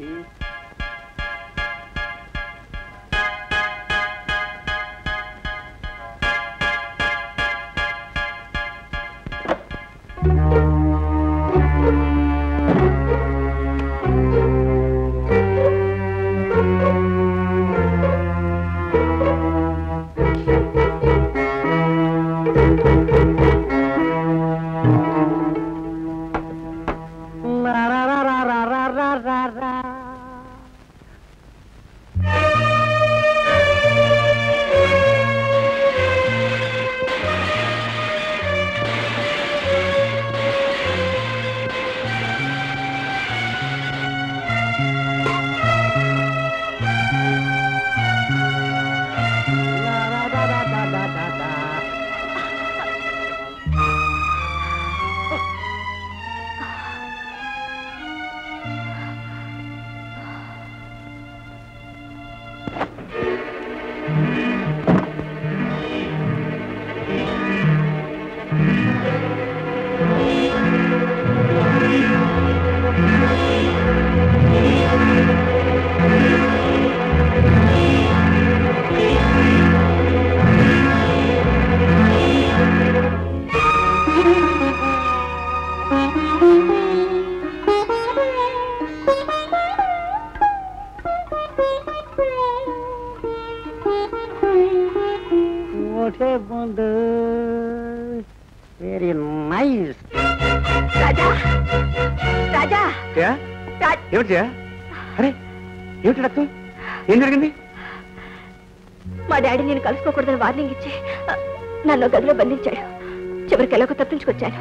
very nice Raja Raja Jaya? రా- ఏమిటి జయా? అరే ఏమిటి రక్తం ఏం జరిగింది మా డాడీ నేను కలుసుకోకూడదని వార్నింగ్ ఇచ్చి ఆ, నన్ను గదిలో బంధించాడు చివరికి ఎలాగో తప్పించుకొచ్చాను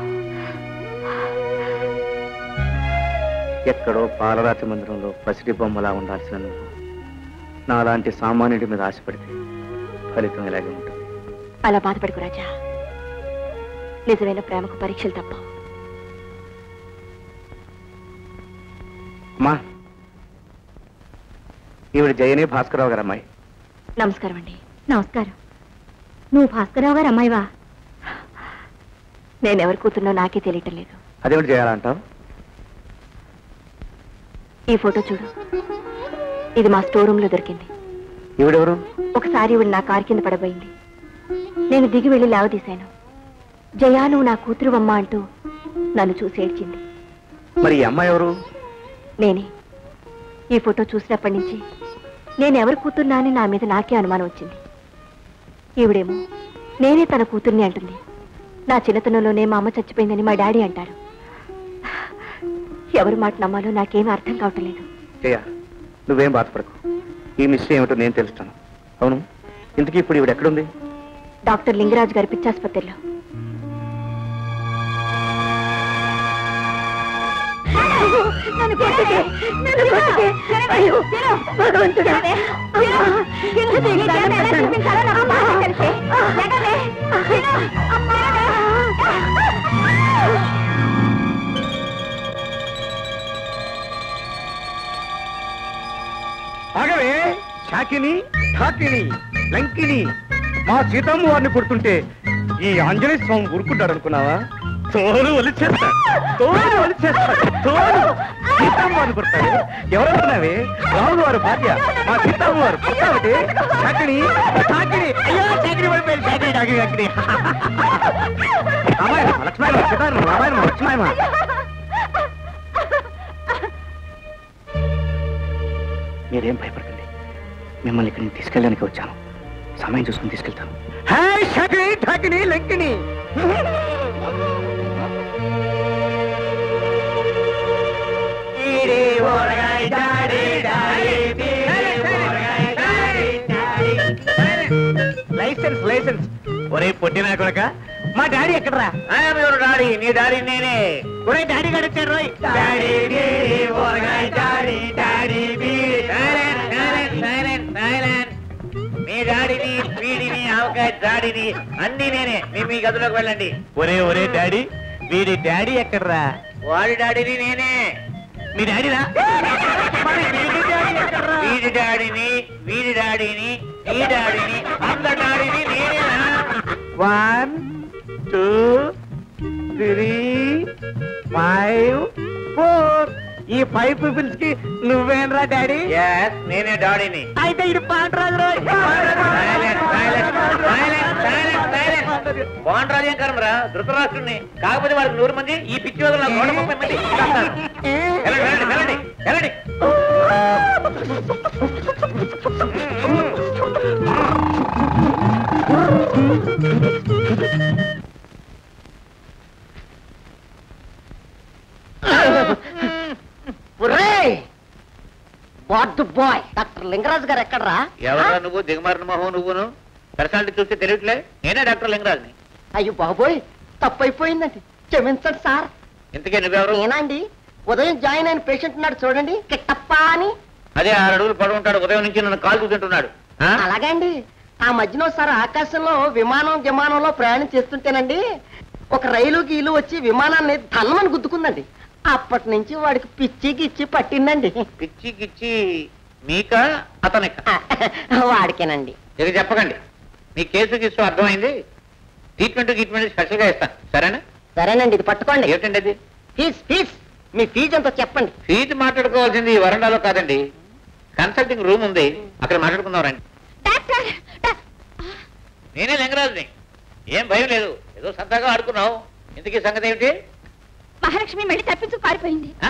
ఎక్కడో పాలరాతి మందిరంలో పసిడి బొమ్మలా ఉండాల్సిన నువ్వు నాలాంటి సామాన్యుడి మీద ఆశపడితే ఫలితం ఇలాగే ఉంటుంది అలా బాధపడుకు రాజా నిజమైన ప్రేమకు పరీక్షలు తప్ప అమ్మా ఈవిడ జయని భాస్కరరావు గారు అమ్మాయి నమస్కారం అండి నమస్కారం నువ్వు భాస్కరరావు గారు అమ్మాయివా నేనెవరు కూతున్నో నాకే తెలియటం లేదు అదేమిటి చేయాలంటావు ఈ ఫోటో చూడు ఇది మా స్టోర్ రూమ్ లో దొరికింది ఈవిడెవరు ఒకసారి ఈవిడ నా కారు కింద పడబోయింది నేను దిగి వెళ్ళి లేవదీశాను జయా నువ్వు నా కూతురు అమ్మ అంటూ నన్ను చూసి ఏడ్చింది మరి ఈ అమ్మాయి ఎవరు నేనే ఈ ఫోటో చూసినప్పటి నుంచి నేను ఎవరి కూతుర్నా అని నా మీద నాకే అనుమానం వచ్చింది ఈవిడేమో నేనే తన కూతుర్ని అంటుంది నా చిన్నతనంలోనే మా అమ్మ చచ్చిపోయిందని మా డాడీ అంటారు ఎవరి మాట నమ్మాలో నాకేం అర్థం కావటం లేదు జయ నువ్వేం బాధపడకు ఈ మిస్టరీ ఏమిటో నేను తెలుస్తాను అవును ఇంతకీ ఇప్పుడు ఈవిడ ఎక్కడుంది డాక్టర్ లింగరాజు గారి పిచ్చాసుపత్రిలో నన్ను కొట్టకే నన్ను కొట్టకే అయ్యో భగవంతుడా అమ్మా కింద దిగి దండం పెట్టాను. అమ్మా కలిసి ఎగలే అమ్మా ఆగవే శాకిని ఠాకిని లంకిని మా సీతమ్మ వారిని పుడుతుంటే ఈ ఆంజనేయ స్వామి ఊరుకుంటాడు అనుకున్నావా తోలు ఒలిచేస్తాడు తోలు ఒలిచేస్తాడు తోలు సీతమ్మ వారిని పుడతాడు ఎవరనుకున్నావే రాముడు వారు భార్య మా సీతమ్మ వారు పుట్టావటే శాకిని ఠాకిని అయ్యో శాకిని పడిపోయింది శాకిని ఠాకిని శాకిని రామాయణ లక్ష్మాయన సీతారామ రామాయణ లక్ష్మాయన మీరేం భయపడకండి మిమ్మల్ని ఇక్కడికి తీసుకెళ్ళడానికి వచ్చాను సమయం చూసుకుని తీసుకెళ్తాను హాయ్ షకిని ఠకిని లంకిని లైసెన్స్ లైసెన్స్ ఒరే పొట్టినా కొడక మా డాడీ ఎక్కడరా ఎవరు డాడీ నీ డాడీ నేనే ఒరే డాడీ గారు వచ్చారు రోయ్ సైలెంట్ సైలెంట్ సైలెంట్ సైలెంట్ మీ డాడీని వీడిని ఆవకాయ డాడీని అన్ని నేనే మీ మీ గదిలోకి వెళ్ళండి ఒరే ఒరే డాడీ వీడి డాడీ ఎక్కడరా వాడి డాడీని నేనే మీ డాడీరా వీడి డాడీని వీడి డాడీని ఈ డాడీని అందరి డాడీని నేనేనా one two three five four ఈ ఫైవ్ పీపుల్స్ కి నువ్వేనరా డాడీ Yes, నేనే డాడీని అయితే ఇది పాండరాజు రోయ్ silent silent silent silent silent బాగుంటారు ఏం కర్మరా ధృతరాష్ట్రుడిని కాకపోతే వాడికి నూరు మంది ఈ పిచ్చి వదల నూట ముప్పై మంది చేస్తారు. వెళ్ళండి వెళ్ళండి వెళ్ళండి వెళ్ళండి ఒరేయ్ బాడ్ బాయ్ డాక్టర్ లింగరాజు గారు ఎక్కడరా ఎవరా నువ్వు దిగమారిన మొహం నువ్వును పర్సనాలిటీ చూస్తే తెలియట్లే నేనే డాక్టర్ లింగరాజ్ని అయ్యో బాబోయ్ తప్పు అయిపోయిందండి క్షమించండి సార్ ఇంతకే నువ్వెవరు నేనండి ఉదయం జాయిన్ అయిన పేషెంట్ ఉన్నాడు చూడండి కిట్టప్ప అని అదే ఆరు అడుగులు పడి ఉంటాడు ఉదయం నుంచి నన్ను కాల్ తింటున్నాడు అలాగండి ఆ మధ్యన ఒకసారి ఆకాశంలో విమానం విమానంలో ప్రయాణం చేస్తుంటేనండి ఒక రైలు గీలు వచ్చి విమానాన్ని తల్లమని గుద్దుకుందండి అప్పటి నుంచి వాడికి పిచ్చి గిచ్చి పట్టిందండి పిచ్చి గిచ్చి మీక అతనిక వాడికేనండి ఇక చెప్పకండి మీ కేసు గీసు అర్థమైంది ట్రీట్మెంట్ ట్రీట్మెంట్ స్పెషల్గా ఇస్తాను సరేనా సరేనండి ఇది పట్టుకోండి ఏమిటండి అది ఫీజ్ ఫీజ్ మీ ఫీజు ఎంతో చెప్పండి ఫీజు మాట్లాడుకోవాల్సింది ఈ వరండాలో కాదండి కన్సల్టింగ్ రూమ్ ఉంది అక్కడ మాట్లాడుకుందాం రండి డాక్టర్ డా- నేనే లింగరాజుని ఏం భయం లేదు ఏదో సరదాగా ఆడుకున్నావు ఇంతకీ సంగతి ఏమిటి మహాలక్ష్మి మళ్ళీ తప్పించు పారిపోయింది ఆ?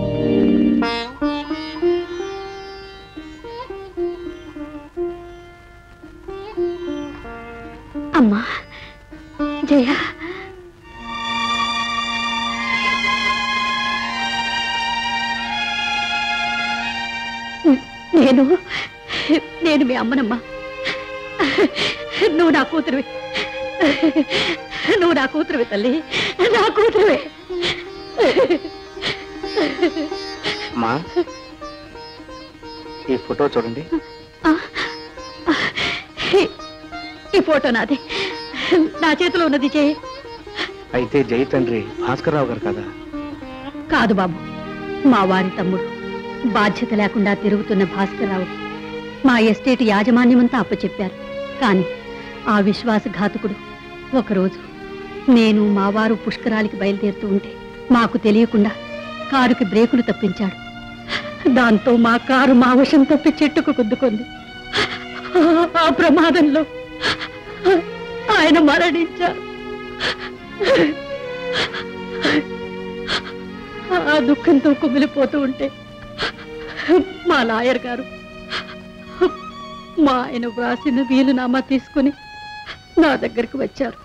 అమ్మా జయ నేను నేను మీ అమ్మనమ్మా నువ్వు నా కూతురువి నువ్వు నా కూతురువి తల్లి నా కూతురువే అమ్మా ఈ ఫోటో చూడండి ఈ- ఈ ఫోటో నాది నా చేతిలో ఉన్నది చేయి అయితే జై తండ్రి భాస్కర్రావు గారు కదా కాదు బాబు మా వారి తమ్ముడు బాధ్యత లేకుండా తిరుగుతున్న భాస్కర్రావు మా ఎస్టేట్ యాజమాన్యమంతా అప్పచెప్పారు కానీ ఆ విశ్వాసఘాతకుడు ఒకరోజు నేను మా వారు పుష్కరాలకి బయలుదేరుతూ ఉంటే మాకు తెలియకుండా కారుకి బ్రేకులు తప్పించాడు దాంతో మా కారు మా వశం తప్పి చెట్టుకు గుద్దుకుంది ప్రమాదంలో ఆయన మరణించారు ఆ దుఃఖంతో కుమిలిపోతూ ఉంటే మా లాయర్ గారు మా ఆయన వ్రాసిన వీలునామా తీసుకుని నా దగ్గరికి వచ్చారు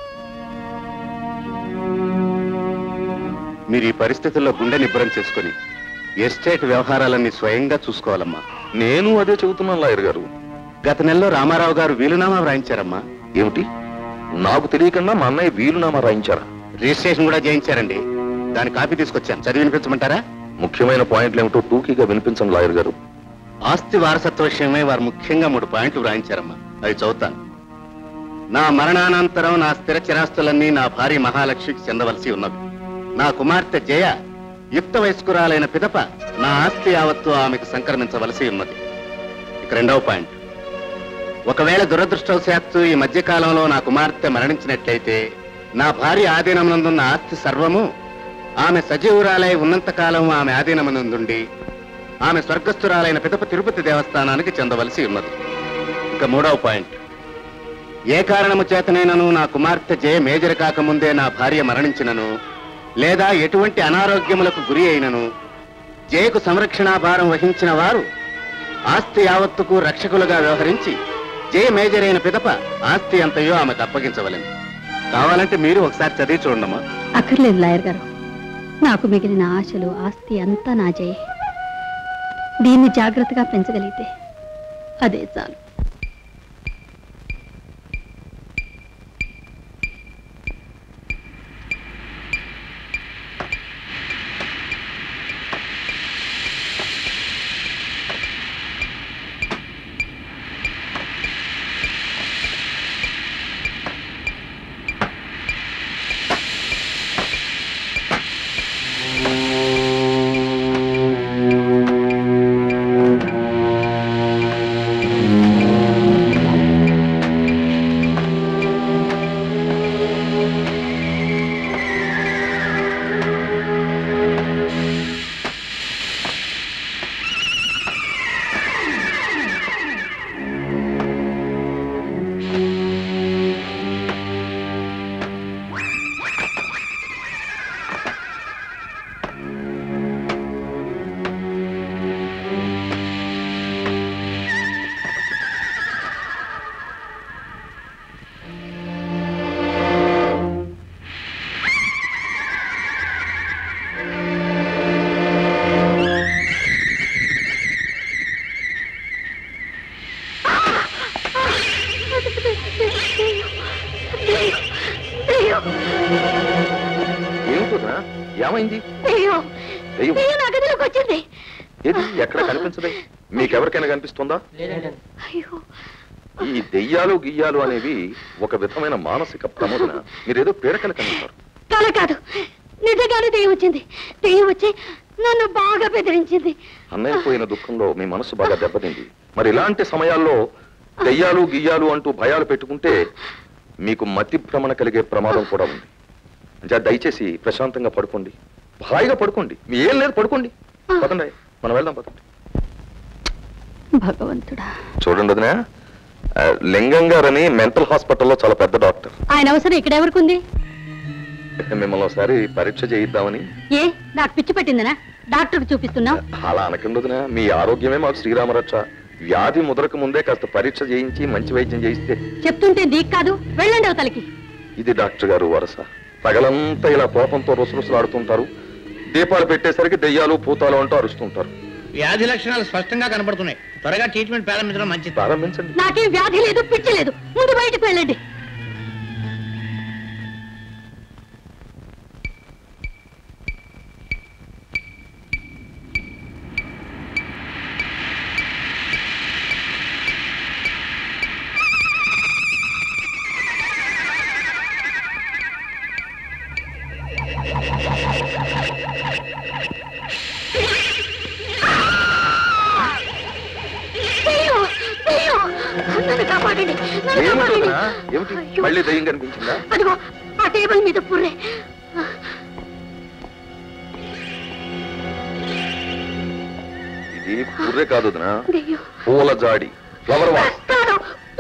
మీరు ఈ పరిస్థితుల్లో గుండె నిబ్బరం చేసుకుని ఎస్టేట్ వ్యవహారాలన్నీ స్వయంగా చూసుకోవాలమ్మా నేను అదే చెబుతున్నాను లాయర్ గారు గత నెలలో రామారావు గారు వీలునామా వ్రాయించారమ్మా ఏమిటి నాకు తెలియకుండా మా అన్నయ్య వీలునామా రాయించారా రిజిస్ట్రేషన్ కూడా చేయించారండి దాని కాపీ తీసుకొచ్చాను చదివి వినిపించమంటారా ముఖ్యమైన పాయింట్లు ఏమిటో టూకీగా వినిపించండి లాయర్ గారు ఆస్తి వారసత్వ విషయమై వారు ముఖ్యంగా మూడు పాయింట్లు వ్రాయించారమ్మా అవి చదువుతాను నా మరణానంతరం నా స్థిర చిరాస్తులన్నీ నా భార్య మహాలక్ష్మికి చెందవలసి ఉన్నవి నా కుమార్తె జయ యుక్త వయస్కురాలైన పిదప నా ఆస్తి యావత్తు ఆమెకు సంక్రమించవలసి ఉన్నది ఇక రెండవ పాయింట్ ఒకవేళ దురదృష్టవశాత్తు ఈ మధ్యకాలంలో నా కుమార్తె మరణించినట్లయితే నా భార్య ఆధీనమునందున్న ఆస్తి సర్వము ఆమె సజీవురాలై ఉన్నంతకాలం ఆమె ఆధీనమునందుండి ఆమె స్వర్గస్థురాలైన పిదప తిరుపతి దేవస్థానానికి చెందవలసి ఉన్నది ఇక మూడవ పాయింట్ ఏ కారణము చేతనైనను నా కుమార్తె జయ మేజర్ కాకముందే నా భార్య మరణించినను లేదా ఎటువంటి అనారోగ్యములకు గురి అయినను జయకు సంరక్షణా భారం వహించిన వారు ఆస్తి యావత్తుకు రక్షకులుగా వ్యవహరించి జయ మేజర్ అయిన పిదప ఆస్తి అంతయో ఆమెకు అప్పగించవలెను కావాలంటే మీరు ఒకసారి చదివి చూడమ్మా అక్కర్లేదు లాయర్ గారు నాకు మిగిలిన ఆశలు ఆస్తి అంతా నా జయే దీన్ని జాగ్రత్తగా పెంచగలిగితే అదే చాలు ఏమిటోనా ఏమైంది దెయ్యం దెయ్యం దెయ్యం నా గదిలోకి వచ్చింది ఏది ఎక్కడ కనిపించదే మీకెవరికైనా కనిపిస్తుందా అయ్యో ఈ దెయ్యాలు గియ్యాలు అనేవి ఒక విధమైన మానసిక ప్రమోదన మీరేదో పీడకలు కనిపిస్తారు కల కాదు నిజంగానే దెయ్యం వచ్చింది దెయ్యం వచ్చి నన్ను బాగా బెదిరించింది అన్నయ్య పోయిన దుఃఖంలో మీ మనసు బాగా దెబ్బతింది మరి ఇలాంటి సమయాల్లో దెయ్యాలు గియ్యాలు అంటూ భయాలు పెట్టుకుంటే మీకు మతి భ్రమణ కలిగే ప్రమాదం కూడా ఉంది అంటే దయచేసి ప్రశాంతంగా పడుకోండి హాయిగా పడుకోండి మీ ఏం లేదు పడుకోండి పదండి మనం వెళ్దాం పదండి భగవంతుడా చూడండి వదినా ఆ, లింగం గారని మెంటల్ హాస్పిటల్లో చాలా పెద్ద డాక్టర్ ఆయన అవసరం ఇక్కడ ఎవరికి ఉంది మిమ్మల్ని ఒకసారి పరీక్ష చేయిద్దామని ఏ నాకు పిచ్చి పట్టిందనా డాక్టర్కి చూపిస్తున్నా అలా అనకండి వదినా మీ ఆరోగ్యమే మాకు శ్రీరామరక్ష వ్యాధి ముదరక ముందే కాస్త పరీక్ష చేయించి మంచి వైద్యం చేయిస్తే చెప్తుంటే నీకు కాదు వెళ్ళండి అవతలకి ఇది డాక్టర్ గారు వరస పగలంతా ఇలా కోపంతో రుసరుసలాడుతుంటారు దీపాలు పెట్టేసరికి దెయ్యాలు పూతాలు అంటూ అరుస్తుంటారు వ్యాధి లక్షణాలు స్పష్టంగా కనబడుతున్నాయి త్వరగా ట్రీట్మెంట్ ప్రారంభించడం మంచిది ప్రారంభించండి నాకేం వ్యాధి లేదు పిచ్చి లేదు ముందు బయటకు వెళ్ళండి దెయ్యం! దెయ్యం! నన్ను కాపాడండి నన్ను ఏమిటి కాపాడండి వదినా? ఏమిటి అయ్యో. మళ్ళీ దయ్యం కనిపించిందా అదిగో ఆ టేబుల్ మీద పుర్రే ఇది పుర్రె కాదు వదినా దెయ్యం పూల జాడి ఫ్లవర్ వాస్ కాదు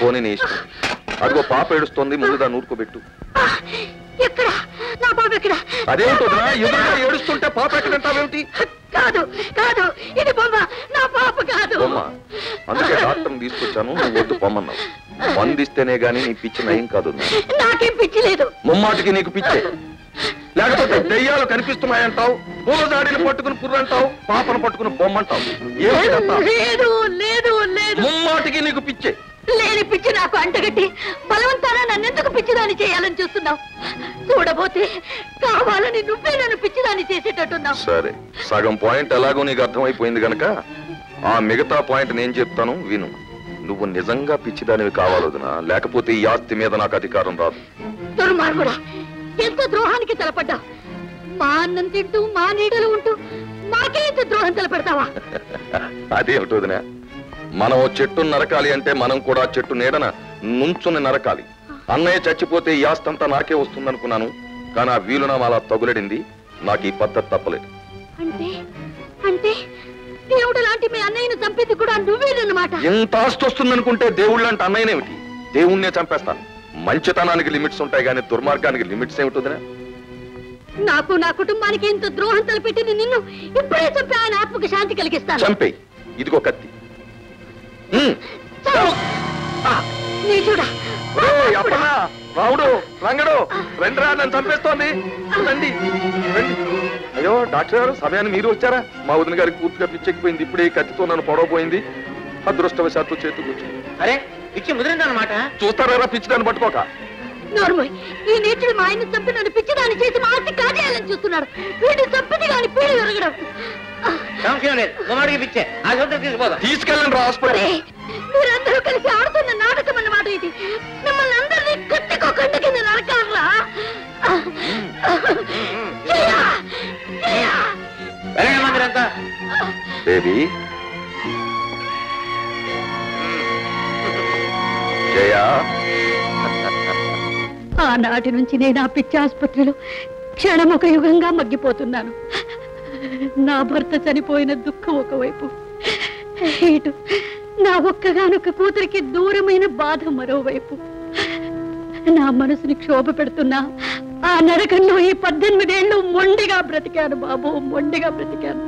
పోనీ నీ ఇష్టం అదిగో పాప ఏడుస్తోంది ముందు దాన్ని ఊరుకోబెట్టు ఎక్కడ నా బాబు ఎక్కడ అదేంటోదా ఎదురుగా ఏడుస్తుంటే పాప ఎక్కడంటావేమిటి కాదు కాదు ఇది బొమ్మ నా పాప కాదు బొమ్మ అందుకే డాక్టర్ని తీసుకొచ్చాను నువ్వు వద్దు పొమ్మన్నావు మందిస్తేనే గాని నీ పిచ్చి నయం కాదు నాకేం పిచ్చి లేదు ముమ్మాటికి నీకు పిచ్చే లేకపోతే దెయ్యాలు కనిపిస్తున్నాయంటావు పూలజాడీలు పట్టుకుని పుర్రంటావు పాపను పట్టుకుని బొమ్మంటావు ఏమిటంతా లేదు లేదు లేదు ముమ్మాటికి నీకు పిచ్చే లేని పిచ్చి నాకు అంటగట్టి బలవంతాన నన్నెందుకు పిచ్చిదాన్ని చేయాలని చూస్తున్నావు చూడబోతే కావాలని నువ్వే నన్ను పిచ్చిదాన్ని చేసేటట్టున్నావు సరే సగం పాయింట్ ఎలాగో నీకు అర్థమైపోయింది గనక ఆ మిగతా పాయింట్ నేను చెప్తాను విను నువ్వు నిజంగా పిచ్చిదానివి కావాలొదినా లేకపోతే ఈ ఆస్తి మీద నాకు అధికారం రాదు దుర్మార్గుడా ఎంత ద్రోహానికి తలపడ్డా మా అన్నం తింటూ మా నీడలు ఉంటూ మాకే ఇంత ద్రోహం తలపెడతావా అదేమిటి వదినా మనం ఓ చెట్టు నరకాలి అంటే మనం కూడా ఆ చెట్టు నీడన నుంచుని నరకాలి అన్నయ్య చచ్చిపోతే ఈ ఆస్తి అంతా నాకే వస్తుందనుకున్నాను కానీ ఆ వీలునామా అలా తగులడింది నాకు ఈ పద్ధతి తప్పలేదు అంటే అంటే దేవుడు లాంటి మీ అన్నయ్యను చంపేది కూడా నువ్వేనమాట ఎంత ఆస్తి వస్తుందనుకుంటే దేవుళ్ళు అంటే అన్నయ్యనేమిటి దేవుణ్ణే చంపేస్తాను మంచితనానికి లిమిట్స్ ఉంటాయి కానీ దుర్మార్గానికి లిమిట్స్ ఏమిటి వదినా నాకు నా కుటుంబానికి ఇంత ద్రోహం తలపెట్టింది నిన్ను ఇప్పుడే చంపి ఆయన ఆత్మకు శాంతి కలిగిస్తాను చంపేయి ఇదిగో కత్తి ఉమ్. నీచుడా ఓయ్, అప్పన్నా, రావుడు రంగడు రండి రా నన్ను చంపేస్తోంది రండి రండి అయ్యో డాక్టర్ గారు సమయాన్ని మీరు వచ్చారా మా వదిన గారికి పూర్తిగా పిచ్చెక్కిపోయింది ఇప్పుడే ఈ కత్తితో నన్ను పొడవబోయింది అదృష్టవశాత్తు చేతికి వచ్చింది అరే పిచ్చి ముదిరిందన్నమాట చూస్తారా పిచ్చి దాన్ని పట్టుకోక నోర్మోయ్ ఈ నీచుడు మా ఆయన చంపి నన్ను పిచ్చిదాన్ని చేసి మా ఆస్తి కాజేయాలని చూస్తున్నాడు వీడిని చంపిది కాని పీడి విరగడం సంశయం లేదు గుమ్మడికి పిచ్చే ఆ చోట తీసుకుపోదాం తీసుకెళ్ళండి రా హాస్పిటల్ ఒరే, మీరందరూ కలిసి ఆడుతున్న నాటకం అన్నమాట ఇది మిమ్మల్ని అందరినీ కట్టుకోకుండా కింద నరకాలరా జయ! జయ! వెళ్ళండి మందిరంతా బేబీ జయ ఆనాటి నుంచి నేను ఆ పిచ్చి ఆసుపత్రిలో క్షణం ఒక యుగంగా మగ్గిపోతున్నాను నా భర్త చనిపోయిన దుఃఖం ఒకవైపు ఇటు నా ఒక్కగానొక్క కూతురికి దూరమైన బాధ మరోవైపు నా మనసుని క్షోభ పెడుతున్నా ఆ నరకంలో ఈ పద్దెనిమిదేళ్లు మొండిగా బ్రతికాను బాబు మొండిగా బ్రతికాను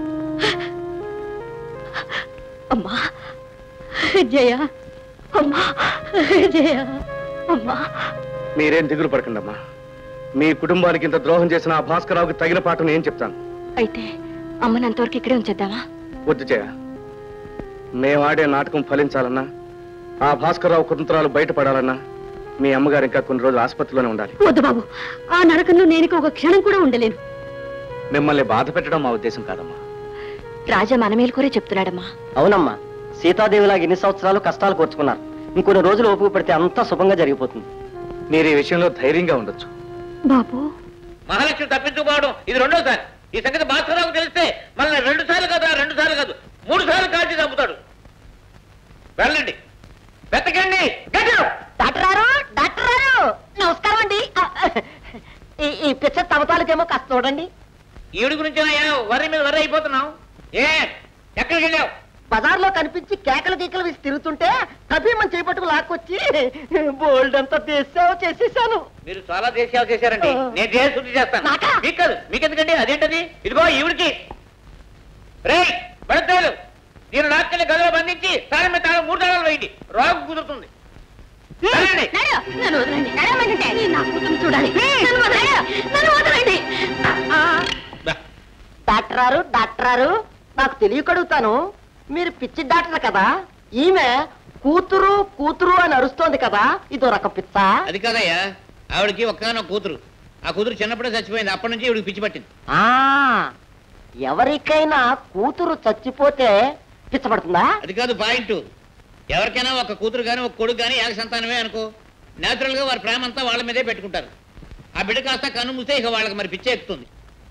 అమ్మా జయ అమ్మా జయ అమ్మా మీరేం దిగులు పడకండమ్మా మీ కుటుంబానికి ఇంత ద్రోహం చేసిన ఆ భాస్కరరావుకి తగిన పాఠం నేను చెప్తాను అయితే అమ్మని అంతవరకు ఇక్కడే ఉంచేద్దామా వద్దు జయ మేము ఆడే నాటకం ఫలించాలన్నా ఆ భాస్కరరావు కుతంత్రాలు బయటపడాలన్నా మీ అమ్మగారు ఇంకా కొన్ని రోజులు ఆసుపత్రిలోనే ఉండాలి వద్దు బాబు ఆ నరకంలో నేను ఒక క్షణం కూడా ఉండలేను మిమ్మల్ని బాధ పెట్టడం మా ఉద్దేశం కాదమ్మా రాజా మనమేలు కూడా చెప్తున్నాడమ్మా అవునమ్మా సీతాదేవిలాగా ఎన్ని సంవత్సరాలు కష్టాలు కోర్చుకున్నారు ఇంకొన్ని రోజులు ఓపిక పెడితే అంతా శుభంగా జరిగిపోతుంది మీరు ఈ విషయంలో ధైర్యంగా ఉండొచ్చు బాబు మహాలక్ష్మి తప్పించుకోవడం ఇది రెండోసారి ఈ సంగతి భాస్కరరావు తెలిస్తే మళ్ళీ రెండు సార్లు కదా రెండు సార్లు కాదు మూడు సార్లు కాల్చి చంపుతాడు వెళ్ళండి వెతకండి Get out! డాక్టర్ గారు డాక్టర్ గారు నమస్కారం అండి ఈ ఈ పిచ్చ తమతాలకేమో కాస్త చూడండి ఈవిడి గురించి వరి మీద వరి అయిపోతున్నావు ఏ ఎక్కడికి వెళ్ళావు బజార్లో కనిపించి కేకలు గీకలు వేసి తిరుగుతుంటే కభీమని చేపట్టుకు లాక్కొచ్చి బోల్డ్ అంతా చేసావు చేసేసాను మీరు చాలా దేశాలు చేశారండి నేను దేశ శుద్ధి చేస్తాను నాకా? మీకు కాదు మీకెందుకండి అదేంటది ఇదిగో ఈవిడికి రే పడతాడు నేను రాత్రి గదిలో బంధించి తాళం మీద తాళం మూడు తాళాలు వేయండి రాగు కుదురుతుంది వెళ్ళండి. నన్ను వదలండి నడవమంటుంటే నేను నా కూతురు చూడాలి నన్ను వదలండి నన్ను వదలండి దా. డాక్టర్ గారు డాక్టర్ గారు నాకు తెలియకడుగుతాను మీరు పిచ్చి డాక్టర్ కదా ఈమె కూతురు కూతురు అని అరుస్తోంది కదా ఇదో రకం పిచ్చ అది కాదయ్యా ఆవిడకి ఒక్కగానో కూతురు ఆ కూతురు చిన్నప్పుడే చచ్చిపోయింది అప్పటి నుంచి ఈవిడికి పిచ్చి పట్టింది ఆ ఎవరికైనా కూతురు చచ్చిపోతే పిచ్చపడుతుందా అది కాదు పాయింట్ ఎవరికైనా ఒక కూతురు కానీ ఒక కొడుకు కానీ ఏక సంతానమే అనుకో నేచురల్ గా వారి ప్రేమ అంతా వాళ్ళ మీదే పెట్టుకుంటారు ఆ బిడ్డ కాస్త కన్ను మూస్తే ఇక వాళ్ళకి మరి పిచ్చే ఎక్కుతుంది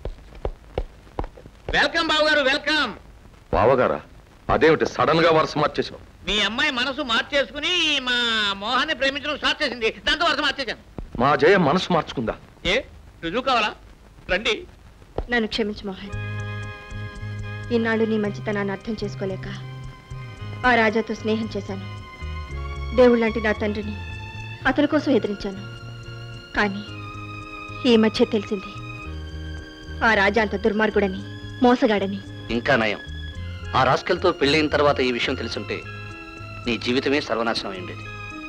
వెల్కమ్ బాబు గారు వెల్కమ్ బావగారా అదేమిటి సడన్ గా వరుస మార్చేసావు మీ అమ్మాయి మనసు మార్చేసుకుని మా మోహాన్ని ప్రేమించడం స్టార్ట్ చేసింది దాంతో వరుస మార్చేశాను మా జయ మనసు మార్చుకుందా ఏ రుజువు కావాలా రండి నన్ను క్షమించు మోహన్ ఇన్నాళ్ళు నీ మంచితనాన్ని అర్థం చేసుకోలేక ఆ రాజాతో స్నేహం చేశాను దేవుళ్ళ లాంటి నా తండ్రిని అతని కోసం ఎదిరించాను కానీ ఈ మధ్య తెలిసింది ఆ రాజా అంత దుర్మార్గుడని మోసగాడని ఇంకా నయం ఆ రాస్కెల్తో పెళ్ళైన తర్వాత ఈ విషయం తెలుసుంటే నీ జీవితమే సర్వనాశనం అయి ఉండేది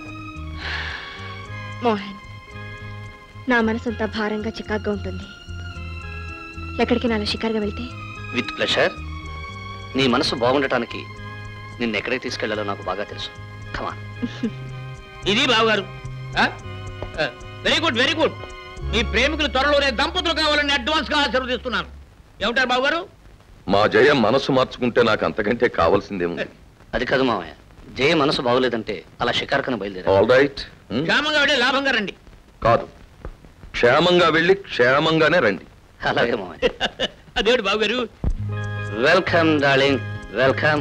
మోహన్ నా మనసంతా భారంగా చికాగ్గా ఉంటుంది ఎక్కడికి నాలో షికారుగా వెళ్తే విత్ ప్లెషర్ నీ మనసు బాగుండటానికి నిన్ను ఎక్కడికి తీసుకెళ్లాలో నాకు బాగా తెలుసు కమాన్ ఇది బావగారు వెరీ గుడ్ వెరీ గుడ్ మీ ప్రేమికులు త్వరలోనే దంపతులు కావాలని అడ్వాన్స్ గా ఆశీర్వదిస్తున్నాను ఏమంటారు బావగారు మా జయ మనసు మార్చుకుంటే నాకు అంతకంటే కావాల్సిందేముంది అది కాదు మామయ్య జయ మనసు బాగోలేదంటే అలా షికార్కను బయలుదేరా ఆల్ రైట్ క్షేమంగా వెళ్ళి లాభంగా రండి కాదు క్షేమంగా వెళ్ళి క్షేమంగానే రండి అలాగే మామయ్య అదేడు బావగారు welcome darling welcome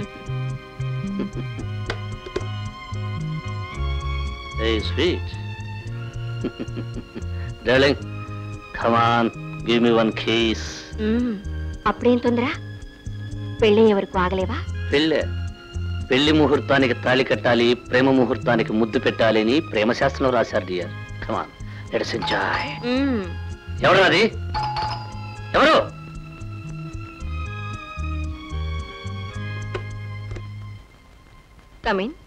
a sweet darling come on give me one kiss hmm. అప్పుడేం తొందర పెళ్ళయ్యే వరకు ఆగలేవా పెళ్ళే పెళ్లి ముహూర్తానికి తాళి కట్టాలి ప్రేమ ముహూర్తానికి ముద్దు పెట్టాలి అని ప్రేమ శాస్త్రంలో రాశారు dear come on let's enjoy hmm. ఎవరు అది ఎవరు Come in.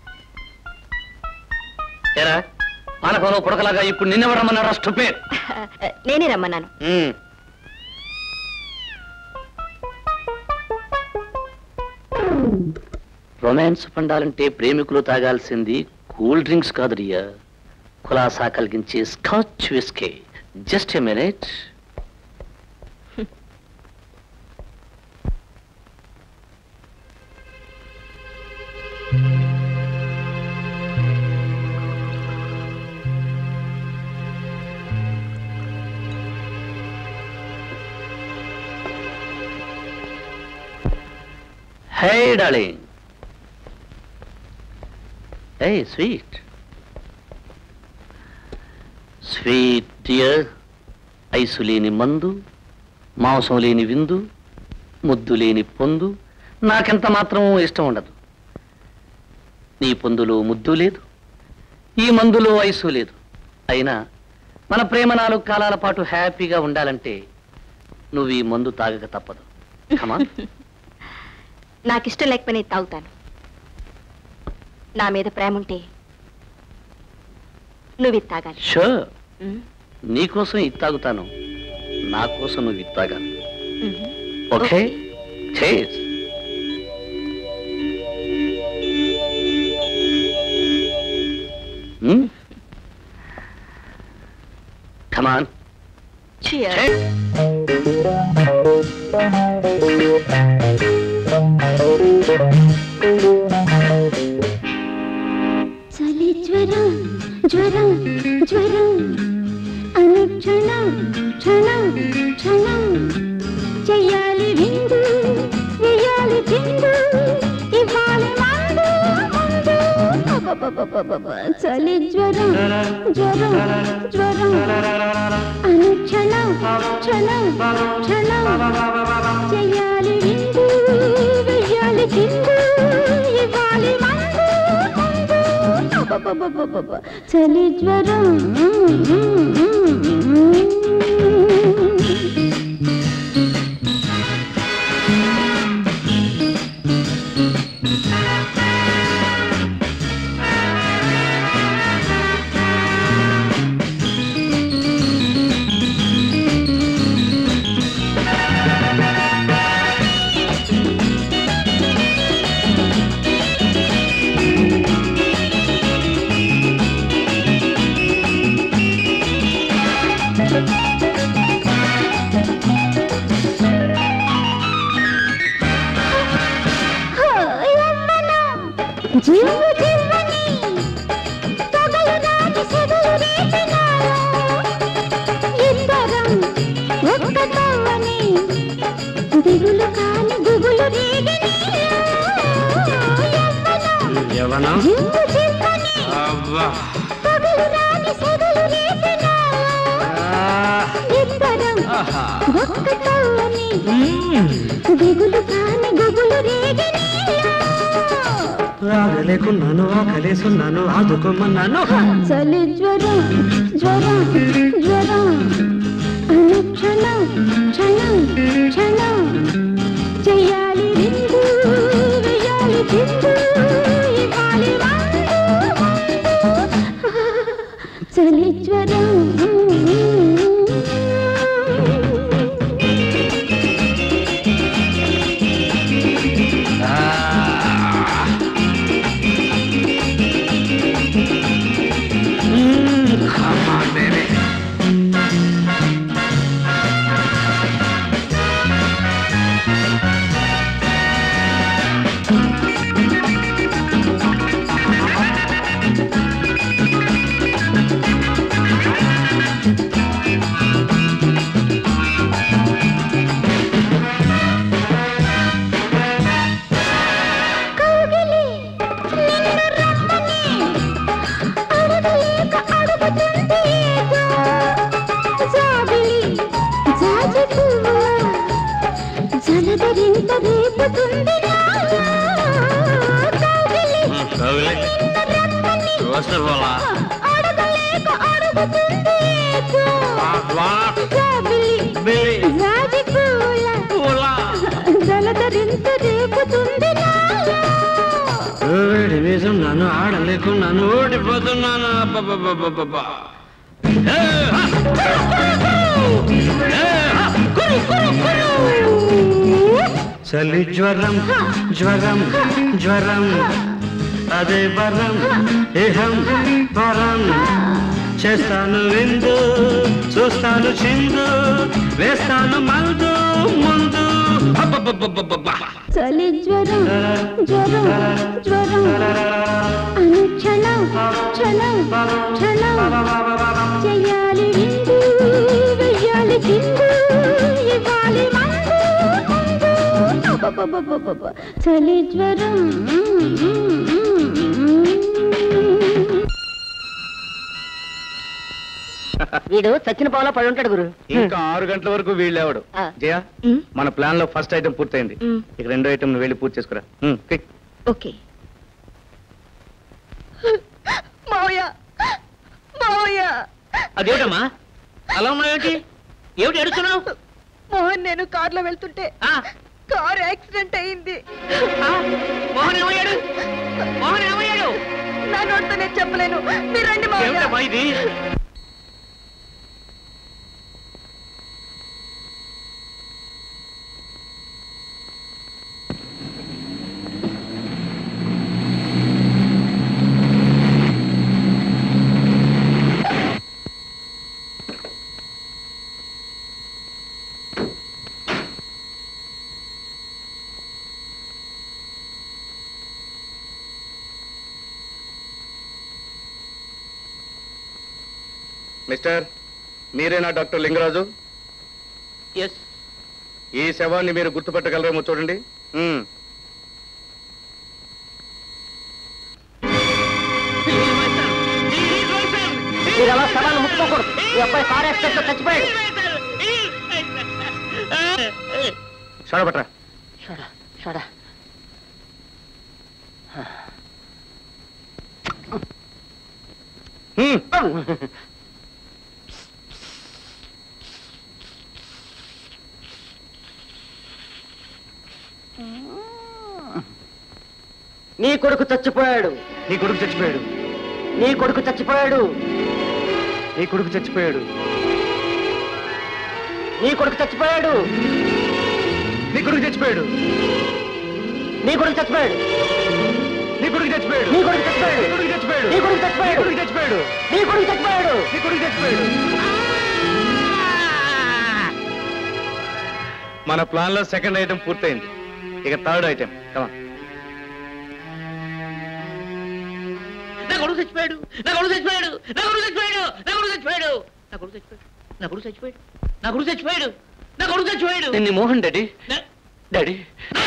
ఏరా పానకంలో పుడకలాగా ఇప్పుడు నిన్నెవరు రమ్మన్నారా స్టూపిడ్ నేనే రమ్మన్నాను రొమాన్స్ పండాలంటే ప్రేమికులు తాగాల్సింది కూల్ డ్రింక్స్ కాదు రియా కులాసా కలిగించే scotch whisky just a minute hey darling hey sweet sweet dear ice లేని మందు మాంసం లేని విందు ముద్దు లేని పొందు నాకెంత మాత్రం ఇష్టం ఉండదు నీ పొందులో ముద్దు లేదు ఈ మందులో ఐసు లేదు అయినా మన ప్రేమ నాలుగు కాలాల పాటు హ్యాపీగా ఉండాలంటే నువ్వు ఈ మందు తాగక తప్పదు కమా నాకు ఇష్టం లేకపోయినా ఇది తాగుతాను నా మీద ప్రేమ ఉంటే నువ్వు ఇది తాగాలి షూర్ మ్మ్. నీకోసం ఇది తాగుతాను నా కోసం నువ్వు ఇది తాగాలి మ్మ్. ఓకే చేస్ కమాన్ Cheers. చలి జ్వరం జ్వరం జ్వరం అనుక్షణం క్షణం క్షణం చెయ్యాలి విందు వెయ్యాలి చిందు ఇవ్వాలి మందు మందు అబ్బబ్బబ్బబ్బబ్బ. చలి జ్వరం జ్వరం జ్వరం అనుక్షణం క్షణం క్షణం చెయ్యాలి విందు వెయ్యాలి చిందు ఇవ్వాలి మందు మందు అబ్బబ్బబ్బబ్బబ్బ. చలి జ్వరం జీవు జీవని తగలు రాని సెగలు రేపినారు ఇద్దరం ఒక్క తవ్వని దిగులు కాని గుగులు రేగిని యవ్వనం జీవు జీవని తగలు రాని సెగలు రేపినారు ఇద్దరం ఒక్క తవ్వని దిగులు కాని గుగులు రేగిని ఆగలేకున్నాను ఆకలేసున్నాను ఆదుకోమన్నాను చలి జ్వరం జ్వరం జ్వరం అనుక్షణం క్షణం క్షణం చెయ్యాలి విందు వెయ్యాలి చిందు ఇవ్వాలి మందు, మందు. చలి జ్వరం కౌగిలి నిన్ను రమ్మని అడగలేక అడుగుతుంది ఏదో. జాబిలి జాజి పువ్వు జలధరింత రేపుతుంది నాలో. కౌగిలి అడగలేక అడుగుతుంది ఏదో. జాబిలి జాజి పువ్వుల జలధరింత రేపుతుంది నాలో. వేడి వేసున్నాను ఆడలేకున్నాను ఓడిపోతున్నాను అబ్బబ్బబ్బబ్బబ్బా. ఏ, హా! ఏ, హా! కురు, కురు, కురు. చలి జ్వరం జ్వరం జ్వరం అదే వరం ఇహం వరం చేస్తాను విందు చూస్తాను చిందు వేస్తాను మందు ముందు అబ్బబ్బబ్బబ్బబ్బా. చలి జ్వరం జ్వరం జ్వరం అనుక్షణం క్షణం క్షణం చెయ్యాలి విందు వెయ్యాలి చిందు ఇవ్వాలి మందు మందు అబ్బబ్బబ్బబ్బబ్బ. చలి జ్వరం వీడు చచ్చిన పావులో పడి ఉంటాడు గురు ఇంకా ఆరు గంటల వరకు వీళ్ళేవాడు ఆ. జయ ఉమ్, మన ప్లాన్ లో ఫస్ట్ ఐటమ్ పూర్తయింది ఉమ్, ఇక రెండో ఐటమ్ నువ్వు వెళ్ళి పూర్తి చేసుకురా ఉమ్, క్విక్. ఓకే మావయ్య మావయ్య అదేమిటమ్మా అలా ఉన్నావేంటి ఏమిటి ఏడుస్తున్నావు మోహన్ నేను కార్లో వెళ్తుంటే ఆ, కార్ యాక్సిడెంట్ అయింది ఆ, మోహన్ ఏమయ్యాడు మోహన్ ఏమయ్యాడు నా నోటితో నేను చెప్పలేను మీరు రండి మావయ్య ఏమిటమ్మా ఇది మిస్టర్ మీరేనా డాక్టర్ లింగరాజు ఎస్ ఈ శవాన్ని మీరు గుర్తుపట్టగలరేమో చూడండి ఉమ్. మీరు అలా శవాన్ని ముట్టుకోకూడదు ఈ అబ్బాయి కార్ యాక్సిడెంట్ లో చచ్చిపోయాడు షడపట్రా షడా షడా ఉమ్. నీ కొడుకు చచ్చిపోయాడు నీ కొడుకు చచ్చిపోయాడు నీ కొడుకు చచ్చిపోయాడు నీ కొడుకు చచ్చిపోయాడు నీ కొడుకు చచ్చిపోయాడు నీ కొడుకు చచ్చిపోయాడు నీ కొడుకు చచ్చిపోయాడు నీ కొడుకు చచ్చిపోయాడు నీ కొడుకు చచ్చిపోయాడు నీ కొడుకు చచ్చిపోయాడు నీ కొడుకు చచ్చిపోయాడు కొడుకు చచ్చిపోయాడు నీ కొడుకు చచ్చిపోయాడు నీ కొడుకు చచ్చిపోయాడు మన ప్లాన్ లో సెకండ్ ఐటమ్ పూర్తయింది ఇక థర్డ్ ఐటమ్ కమా నా కొడుకు చచ్చిపోయాడు నా కొడుకు చచ్చిపోయాడు నా కొడుకు చచ్చిపోయాడు నా కొడుకు చచ్చిపోయాడు నా కొడుకు చచ్చిపోయాడు నా కొడుకు చచ్చిపోయాడు నా కొడుకు చచ్చిపోయాడు నా కొడుకు చచ్చిపోయాడు నిన్ను మోహన్ డాడీ నా- డాడీ నా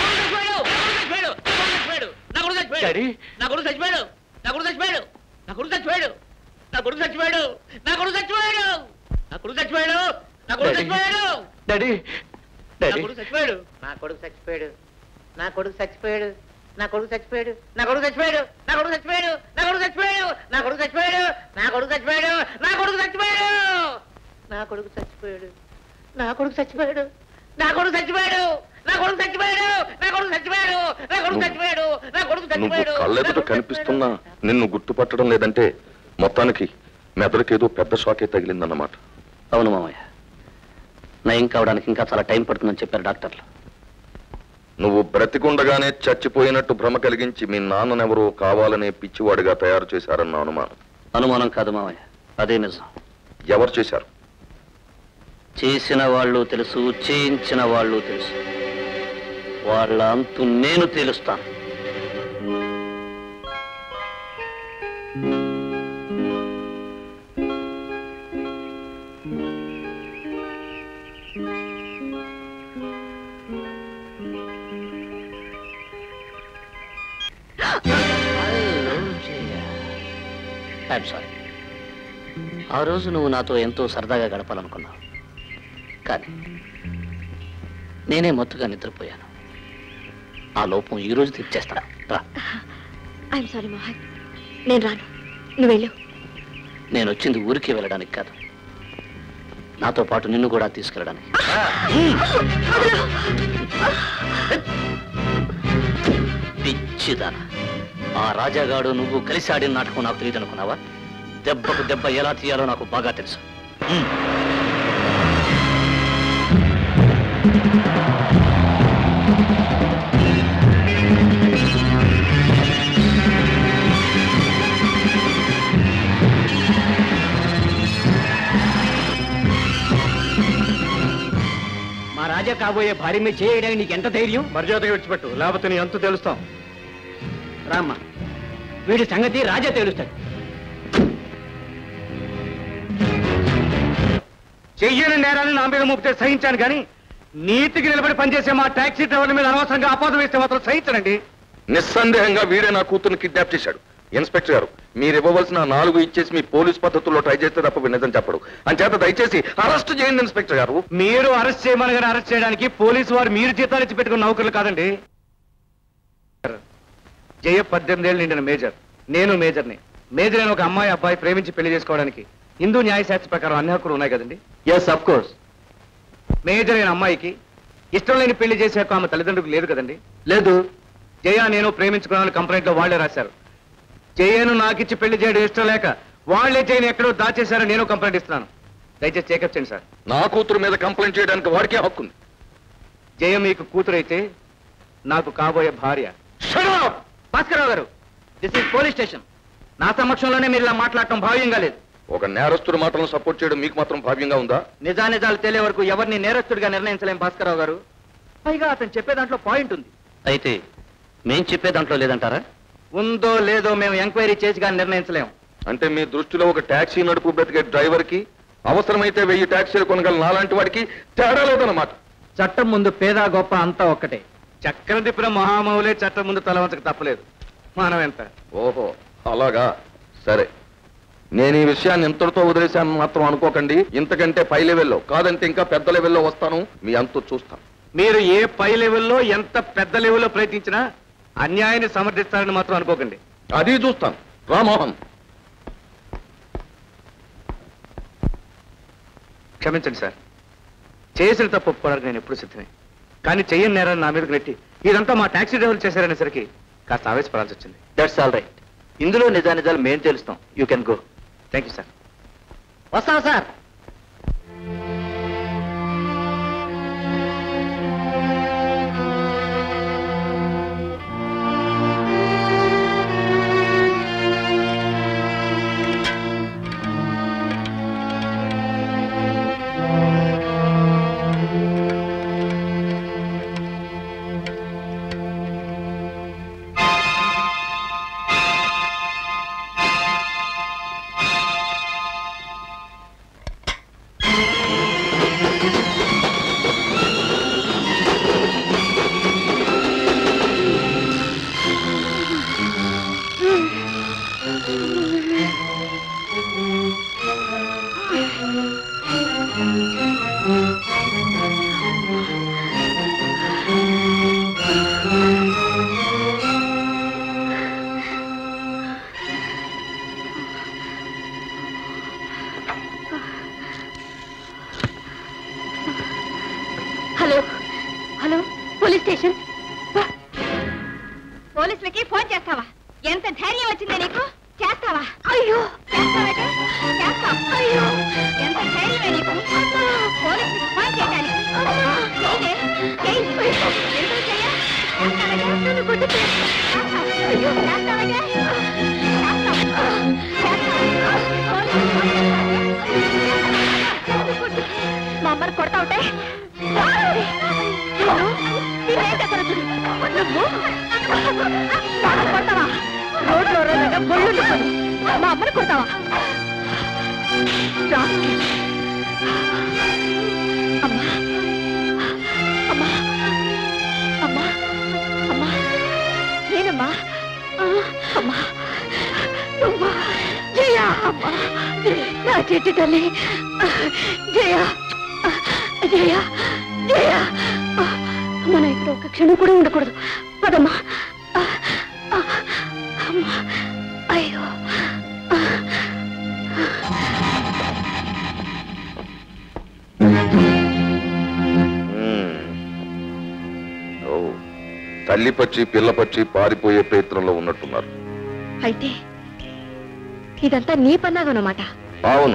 కొడుకు చచ్చిపోయాడు డాడీ నా కొడుకు చచ్చిపోయాడు నా కొడుకు చచ్చిపోయాడు నా కొడుకు చచ్చిపోయాడు నా కొడుకు చచ్చిపోయాడు నా కొడుకు చచ్చిపోయాడు నా కొడుకు చచ్చిపోయాడు నా కొడుకు చచ్చిపోయాడు డాడీ నా డాడీ కొడుకు చచ్చిపోయాడు నా కొడుకు చచ్చిపోయాడు నా కొడుకు చచ్చిపోయాడు నా కొడుకు చచ్చిపోయాడు నా కొడుకు చచ్చిపోయాడు నా కొడుకు చచ్చిపోయాడు నా కొడుకు చచ్చిపోయాడు నా కొడుకు చచ్చిపోయాడు నా కొడుకు చచ్చిపోయాడు నా కొడుకు చచ్చిపోయాడు నా కొడుకు చచ్చిపోయాడు నా కొడుకు చచ్చిపోయాడు నా కొడుకు చచ్చిపోయాడు నా కొడుకు చచ్చిపోయాడు నా కొడుకు చచ్చిపోయాడు నా కొడుకు చచ్చిపోయాడు నా కొడుకు నువ్వు చచ్చిపోయాడు కళ్ళెదుట కనిపిస్తున్నా నిన్ను గుర్తుపట్టడం లేదంటే మొత్తానికి మెదడుకేదో పెద్ద షాకే తగిలిందన్నమాట అవును మామయ్య నయం కావడానికి ఇంకా చాలా టైం పడుతుందని చెప్పారు డాక్టర్లు నువ్వు బ్రతికుండగానే చచ్చిపోయినట్టు భ్రమ కలిగించి మీ నాన్ననెవరో కావాలనే పిచ్చివాడిగా తయారు చేశారన్న అనుమానం అనుమానం కాదు మామయ్య అదే నిజం ఎవరు చేశారు చేసిన వాళ్ళు తెలుసు చేయించిన వాళ్ళు తెలుసు వాళ్ళ అంతు నేను తేలుస్తాను ఐఎమ్ సారీ ఆ రోజు నువ్వు నాతో ఎంతో సరదాగా గడపాలనుకున్నావు కానీ నేనే మత్తుగా నిద్రపోయాను ఆ లోపం ఈ రోజు తీర్చేస్తా రా ఐఎమ్ సారీ మోహన్ నేను రాను నువ్వు వెళ్ళు నేను వచ్చింది ఊరికే వెళ్ళడానికి కాదు నాతో పాటు నిన్ను కూడా తీసుకెళ్ళడానికి పిచ్చిదాన ఆ రాజాగాడు నువ్వు కలిసి ఆడిన నాటకం నాకు తెలియదు అనుకున్నావా దెబ్బకు దెబ్బ ఎలా తీయాలో నాకు బాగా తెలుసు మా రాజా కాబోయే భార్య మీద చేయడానికి నీకు ఎంత ధైర్యం మర్యాదగా విడిచిపెట్టు లేకపోతే నీ అంతు తెలుస్తాం రామ్మా వీడి సంగతి రాజా తెలుస్తాడు చెయ్యని నేరాన్ని నా మీద మోపితే సహించాను కానీ నీతికి నిలబడి పనిచేసే మా టాక్సీ డ్రైవర్ల మీద అనవసరంగా అపాదం వేస్తే మాత్రం సహించనండి నిస్సందేహంగా వీడే నా కూతుర్ని కిడ్నాప్ చేశాడు ఇన్స్పెక్టర్ గారు మీరు ఇవ్వవలసిన నాలుగు ఇచ్చేసి మీ పోలీస్ పద్ధతుల్లో ట్రై చేస్తే తప్ప నిజం చెప్పడు అంచేత దయచేసి అరెస్ట్ చేయండి ఇన్స్పెక్టర్ గారు మీరు అరెస్ట్ చేయమని అరెస్ట్ చేయడానికి పోలీసు వారు మీరు జీతాలు ఇచ్చి పెట్టుకున్న నౌకర్లు కాదండి జయ పద్దెనిమిదేళ్ళు నిండిన మేజర్ నేను మేజర్ని మేజర్ అయిన ఒక అమ్మాయి అబ్బాయి ప్రేమించి పెళ్లి చేసుకోవడానికి హిందూ న్యాయశాస్త్ర ప్రకారం అన్ని హక్కులు ఉన్నాయి కదండి ఎస్ అఫ్ కోర్స్ మేజర్ అయిన అమ్మాయికి ఇష్టం లేని పెళ్లి చేసే హక్కు ఆమె తల్లిదండ్రులకు లేదు కదండి లేదు జయ నేను ప్రేమించుకున్నాను కంప్లైంట్ లో వాళ్లే రాశారు జయను నాకిచ్చి పెళ్లి చేయడం ఇష్టం లేక వాళ్లే జయని ఎక్కడో దాచేశారని నేను కంప్లైంట్ ఇస్తున్నాను దయచేసి చెకప్ చేయండి సార్ నా కూతురు మీద కంప్లైంట్ చేయడానికి వాడికే హక్కుంది జయ మీకు కూతురైతే నాకు కాబోయే భార్య భాస్కరరావు గారు దిస్ ఇస్ పోలీస్ స్టేషన్ నా సమక్షంలోనే మీరు ఇలా మాట్లాడటం భావ్యంగా లేదు ఒక నేరస్తుడి మాటలను సపోర్ట్ చేయడం మీకు మాత్రం భావ్యంగా ఉందా నిజానిజాలు తేలే వరకు ఎవరిని నేరస్తుడిగా నిర్ణయించలేం భాస్కరరావు గారు పైగా అతను చెప్పే దాంట్లో పాయింట్ ఉంది అయితే మేం చెప్పే దాంట్లో లేదంటారా ఉందో లేదో మేము ఎంక్వైరీ చేసి కానీ నిర్ణయించలేం అంటే మీ దృష్టిలో ఒక టాక్సీ నడుపు బ్రతికే డ్రైవర్ కి అవసరమైతే వెయ్యి టాక్సీలు కొనగల నాలాంటి వాడికి తేడా లేదన్నమాట చట్టం ముందు పేద గొప్ప అంతా ఒక్కటే చక్రం తిప్పిన మహామౌలే చట్టం ముందు తల వంచక తప్పలేదు మనం ఎంత ఓహో అలాగా సరే నేను ఈ విషయాన్ని ఇంతటితో వదిలేశాను మాత్రం అనుకోకండి ఇంతకంటే పై లెవెల్లో కాదంటే ఇంకా పెద్ద లెవెల్లో వస్తాను మీ అంతు చూస్తాను మీరు ఏ పై లెవెల్లో ఎంత పెద్ద లెవెల్లో ప్రయత్నించినా అన్యాయాన్ని సమర్థిస్తారని మాత్రం అనుకోకండి అది చూస్తాను రామోహన్ క్షమించండి సార్ చేసిన తప్పు ఒప్పుకోవడానికి నేను ఎప్పుడు సిద్ధమే కానీ చెయ్యని నేరాన్ని నా మీదకి నెట్టి ఇదంతా మా టాక్సీ డ్రైవర్లు చేశారనేసరికి కాస్త ఆవేశపడాల్సి వచ్చింది దట్స్ ఆల్ రైట్ ఇందులో నిజానిజాలు మేం తెలుస్తాం you can go thank you sir వస్తాం సార్ పోలీస్ స్టేషన్ పోలీసులకి ఫోన్ చేస్తావా ఎంత ధైర్యం వచ్చిందే నీకు చేస్తావా అయ్యో చేస్తావట చేస్తాం అయ్యో ఎంత ధైర్యమే నీకు పోలీసులకు ఫోన్ చేయడానికి చెయ్యే. చెయ్యి. ఎందుకు చెయ్య? చేస్తావట? నన్ను కొట్టు చేయి. చేస్తాం. అయ్యో, చేస్తావట? చేస్తాం. చేస్తాం. పోలీసులకు ఫోన్ చేస్తావా? నన్ను కొట్టు. మా అమ్మని కొడతా ఉంటే నేనేం చేస్తానో చూడు. నువ్వు నన్ను కొడతావా రోడ్లో రోడ్లుగా బొళ్ళు నింపదు. మా అమ్మని కొడతావా రా. అమ్మా అమ్మా అమ్మా అమ్మా నేనమ్మా ఆ, అమ్మా నువ్వా జయ అమ్మా నా చెట్టు తల్లి జయ జయ జయ మన ఇక్కడ ఒక క్షణం కూడా ఉండకూడదు పదమ్మా ఆ, ఆ, అమ్మా అయ్యో ఓ తల్లి పచ్చి పిల్ల పచ్చి పారిపోయే ప్రయత్నంలో ఉన్నట్టున్నారు అయితే ఇదంతా నీ పన్నాగనమాట అవును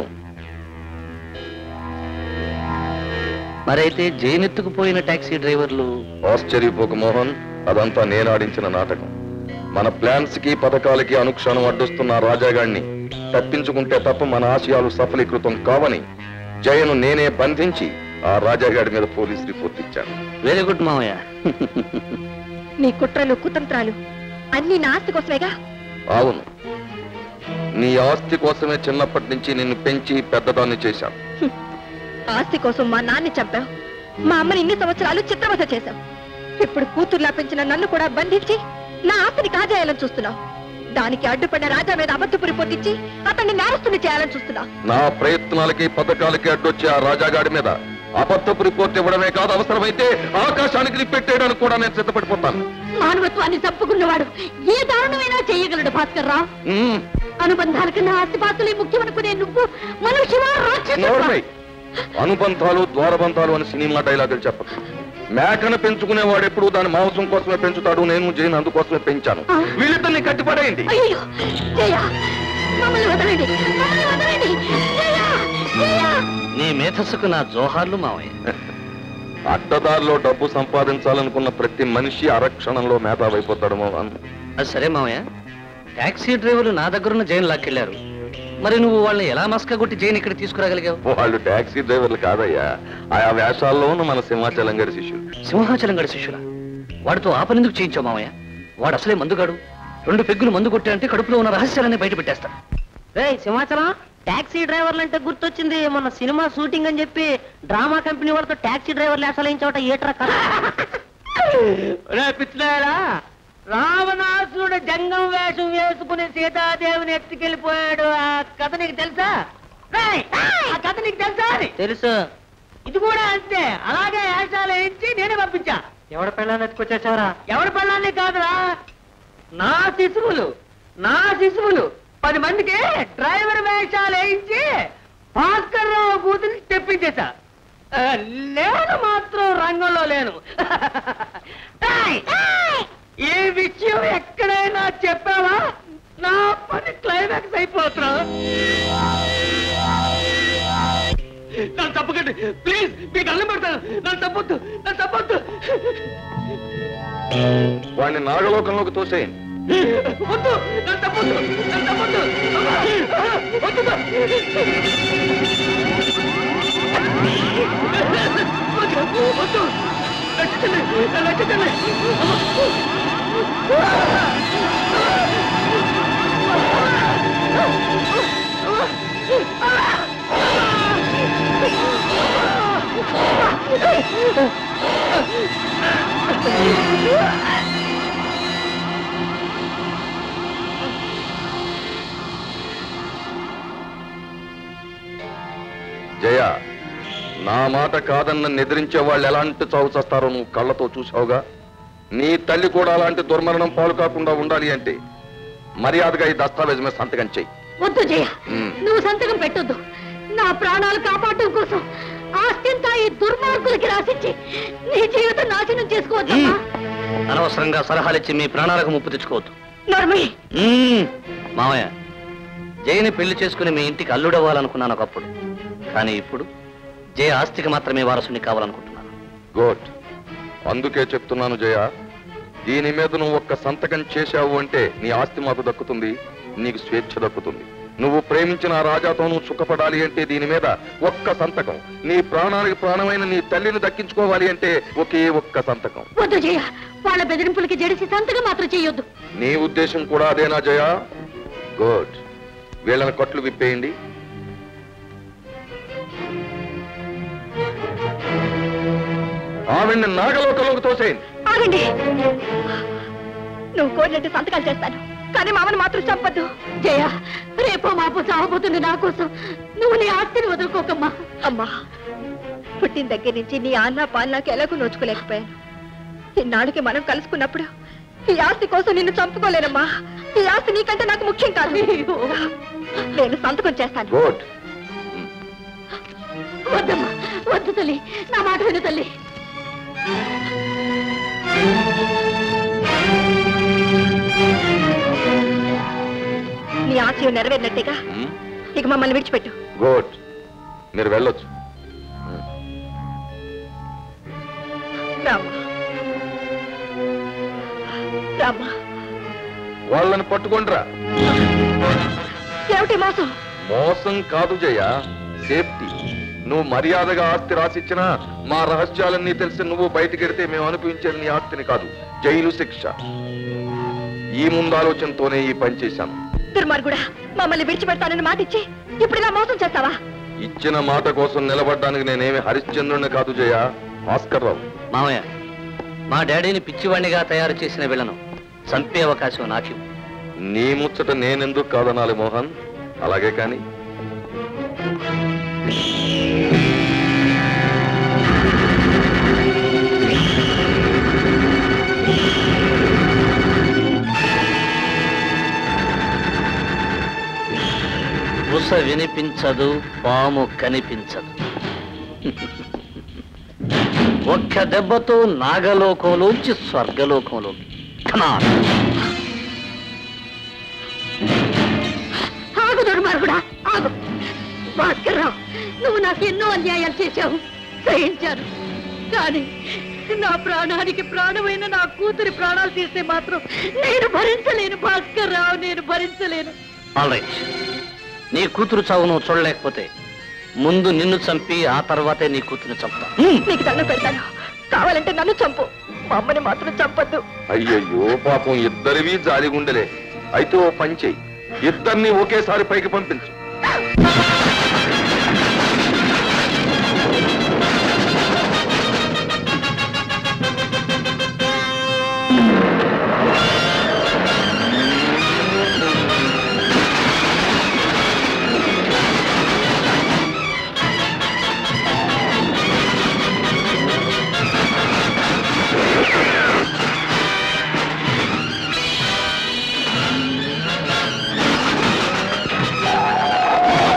మరైతే జైనెత్తుకుపోయిన టాక్సీ డ్రైవర్లు ఆశ్చర్యపోక మోహన్ అదంతా నేను ఆడించిన నాటకం మన ప్లాన్స్ కి పథకాలకి అనుక్షణం అడ్డుస్తున్న ఆ రాజాగాడిని తప్పించుకుంటే తప్ప మన ఆశయాలు సఫలీకృతం కావని జయను నేనే బంధించి ఆ రాజాగాడి మీద పోలీస్ రిపోర్ట్ ఇచ్చాను వెరీ గుడ్ మామయ్య నీ కుట్రలు కుతంత్రాలు అన్ని నా ఆస్తి కోసమేగా అవును నీ ఆస్తి కోసమే చిన్నప్పటి నుంచి నిన్ను పెంచి పెద్దదాన్ని చేశాను ఆస్తి కోసం మా నాన్ని చంపావు మా అమ్మని ఇన్ని సంవత్సరాలు చిత్రవధ చేశావు ఇప్పుడు కూతుర్లా పెంచిన నన్ను కూడా బంధించి నా ఆస్తిని కాజేయాలని చూస్తున్నావు దానికి అడ్డుపడిన రాజా మీద అబద్ధపు రిపోర్ట్ ఇచ్చి అతన్ని నేరస్తుని చేయాలని చూస్తున్నావు నా ప్రయత్నాలకి పథకాలకి అడ్డొచ్చే ఆ రాజాగాడి మీద అబద్ధపు రిపోర్ట్ ఇవ్వడమే కాదు అవసరమైతే ఆకాశానికి నిప్పెట్టేయడానికి కూడా నేను సిద్ధపడిపోతాను మానవత్వాన్ని చంపుకున్నవాడు ఏ దారుణమైనా చేయగలడు భాస్కర్ రావు మ్మ్. అనుబంధాల కన్నా ఆస్తిపాస్తులే ముఖ్యమనుకునే నువ్వు మనుషువా రాక్షసువా? నోర్మై అనుబంధాలు ద్వారబంధాలు అని సినిమా డైలాగులు చెప్పదు మేకను పెంచుకునేవాడు ఎప్పుడు దాని మాంసం కోసమే పెంచుతాడు నేను జైన్ అందుకోసమే పెంచాను వీళ్ళిద్దరిని కట్టిపడేయండి అయ్యో జయ మమ్మల్ని వదలండి మమ్మల్ని వదలండి జయ జయ నీ మేధస్సుకు నా జోహార్లు మామయ్య అడ్డదారిలో డబ్బు సంపాదించాలనుకున్న ప్రతి మనిషి అరక్షణంలో మేధావైపోతాడు మోహన్ అది సరే మామయ్య టాక్సీ డ్రైవర్లు నా దగ్గరున్న జైన్ లాక్కెళ్లారు మరి నువ్వు వాళ్ళని ఎలా మస్క కొట్టి జైన్ ఇక్కడ తీసుకురాగలిగావు వాళ్ళు టాక్సీ డ్రైవర్లు కాదయ్యా ఆయా వేషాల్లోనూ మన సింహాచలం గారి శిష్యులు సింహాచలం గడి శిష్యుల వాడితో ఆ పని ఎందుకు చేయించావు మామయ్య వాడు అసలే మందుగాడు రెండు పెగ్గులు మందు కొట్టారంటే కడుపులో ఉన్న రహస్యాలన్నీ బయట పెట్టేస్తాడు రే సింహాచలం టాక్సీ డ్రైవర్లు అంటే గుర్తొచ్చింది మొన్న సినిమా షూటింగ్ అని చెప్పి డ్రామా కంపెనీ వాళ్ళతో టాక్సీ డ్రైవర్లు అసలు ఏట్రా కథ రే పిచ్చినారా రావణాసురుడు జంగం వేషం వేసుకుని సీతాదేవిని ఎత్తుకెళ్ళిపోయాడు ఆ కథ నీకు తెలుసా రేయ్, ఆ కథ నీకు తెలుసా తెలుసు ఇది కూడా అంతే అలాగే వేషాలు వేయించి నేనే పంపించా ఎవడ పెళ్ళాన్ని ఎత్తుకొచ్చేసావరా ఎవడ పెళ్ళాన్ని కాదురా నా శిశువులు నా శిశువులు పది మందికి డ్రైవర్ వేషాలు వేయించి భాస్కర్ రావు కూతురి తెప్పించేశా ఆ, నేను మాత్రం రంగంలో లేను ఏయ్! ఈ విషయం ఎక్కడైనా చెప్పావా నా పని క్లైమాక్స్ అయిపోతున్నా నన్ను తప్పకండి ప్లీజ్ మీకు అల్లం పెడతాను నన్ను తప్పొద్దు నన్ను తప్పొద్దు వాడిని నాగలోకంలోకి తోసేయండి వద్దు నన్ను తప్పొద్దు నన్ను తప్పొద్దు అమ్మా! వద్దు వద్దు వద్దు రక్షించండి రక్షించండి జయ నా మాట కాదన్న నిద్రించే వాళ్ళు ఎలాంటి చావు చేస్తారో నువ్వు కళ్ళతో చూసావుగా నీ తల్లి కూడా అలాంటి దుర్మరణం పాలు కాకుండా ఉండాలి అంటే మర్యాదగా ఈ దస్తావేజ్ మీద సంతకం చెయ్యి వద్దు జయ మ్మ్. నువ్వు సంతకం పెట్టొద్దు నా ప్రాణాలు కాపాడటం కోసం ఆస్తింతా ఈ దుర్మార్గుడు బెదిరింపులకి రాసిచ్చి నీ జీవితం నాశనం చేసుకోవద్దమ్మా అనవసరంగా సలహాలిచ్చి మీ ప్రాణాలకు ముప్పు తెచ్చుకోవద్దు నర్మి మ్మ్. మామయ్య జయని పెళ్లి చేసుకుని మీ ఇంటికి అల్లుడవ్వాలనుకున్నాను ఒకప్పుడు కానీ ఇప్పుడు జయ ఆస్తికి మాత్రమే వారసుని కావాలనుకుంటున్నాను గుడ్ అందుకే చెప్తున్నాను జయ దీని మీద నువ్వు ఒక్క సంతకం చేశావు అంటే నీ ఆస్తి మాకు దక్కుతుంది నీకు స్వేచ్ఛ దక్కుతుంది నువ్వు ప్రేమించిన ఆ రాజాతో నువ్వు సుఖపడాలి అంటే దీని మీద ఒక్క సంతకం నీ ప్రాణానికి ప్రాణమైన నీ తల్లిని దక్కించుకోవాలి అంటే ఒకే ఒక్క సంతకం వద్దు జయ వాళ్ళ బెదిరింపులకి జడిసి సంతకం మాత్రం చేయొద్దు నీ ఉద్దేశం కూడా అదేనా జయ గుడ్ వీళ్ళని కట్లు విప్పేయండి ఆవిడ్ని నాగలోకంలోకి తోసేయండి ఆగండి నువ్వు కోరినట్టు సంతకాలు చేస్తాను కానీ మామని మాత్రం చంపద్దు జయ రేపో మాపో చావబోతుంది నా కోసం నువ్వు నీ ఆస్తిని వదులుకోకమ్మా అమ్మా పుట్టిన దగ్గర నుంచి నీ ఆన్న పాలనాకి ఎలాగూ నోచుకోలేకపోయాను ఇన్నాళ్ళకి మనం కలుసుకున్నప్పుడు ఈ ఆస్తి కోసం నిన్ను చంపుకోలేనమ్మా ఈ ఆస్తి నీకంటే నాకు ముఖ్యం కాదు నేను సంతకం చేస్తాను గుడ్ వద్దమ్మా వద్దు తల్లి నా మాట విను తల్లి నీ ఆశయం నెరవేరినట్టేగా ఇక మమ్మల్ని విడిచిపెట్టు గుడ్ మీరు వెళ్ళొచ్చు రామ్మా రామ్మా వాళ్ళని పట్టుకుండ్రా ఏమిటి మోసం మోసం కాదు జయ సేఫ్టీ నువ్వు మర్యాదగా ఆస్తి రాసిచ్చినా మా రహస్యాలన్నీ తెలిసి నువ్వు బయటకెడితే మేము అనుభవించేది నీ ఆస్తిని కాదు జైలు శిక్ష ఈ ముందాలోచనతోనే ఈ పని చేశాను దుర్మార్గుడా మమ్మల్ని విడిచిపెడతానని మాట ఇచ్చి ఇప్పుడు ఇలా మోసం చేస్తావా ఇచ్చిన మాట కోసం నిలబడడానికి నేనేమి హరిశ్చంద్రుని కాదు జయ భాస్కర్ రావు మామయ్య మా డాడీని పిచ్చివాణ్ణిగా తయారు చేసిన వీళ్ళను చంపే అవకాశం నాకు ఇవ్వు. నీ ముచ్చట నేనెందుకు కాదనాలి మోహన్ అలాగే కాని బుస వినిపించదు పాము కనిపించదు ఒక్క దెబ్బతో నాగలోకంలోంచి స్వర్గలోకంలోకి కమాన్ ఆగు దుర్మార్గుడా ఆగు భాస్కర్ రావు నువ్వు నాకు ఎన్నో అన్యాయాలు చేశావు సహించాను కానీ నా ప్రాణానికి ప్రాణమైన నా కూతురి ప్రాణాలు తీస్తే మాత్రం నేను భరించలేను భాస్కర్ రావు నేను భరించలేను ఆల్ రైట్ నీ కూతురు చావు నువ్వు చూడలేకపోతే ముందు నిన్ను చంపి ఆ తర్వాతే నీ కూతురుని చంపుతా నీకు దండం పెడతాను కావాలంటే నన్ను చంపు మా అమ్మని మాత్రం చంపద్దు అయ్యయ్యో పాపం ఇద్దరివి జాలిగుండలే అయితే ఓ పని చెయ్యి ఇద్దరిని ఒకేసారి పైకి పంపించు ఆ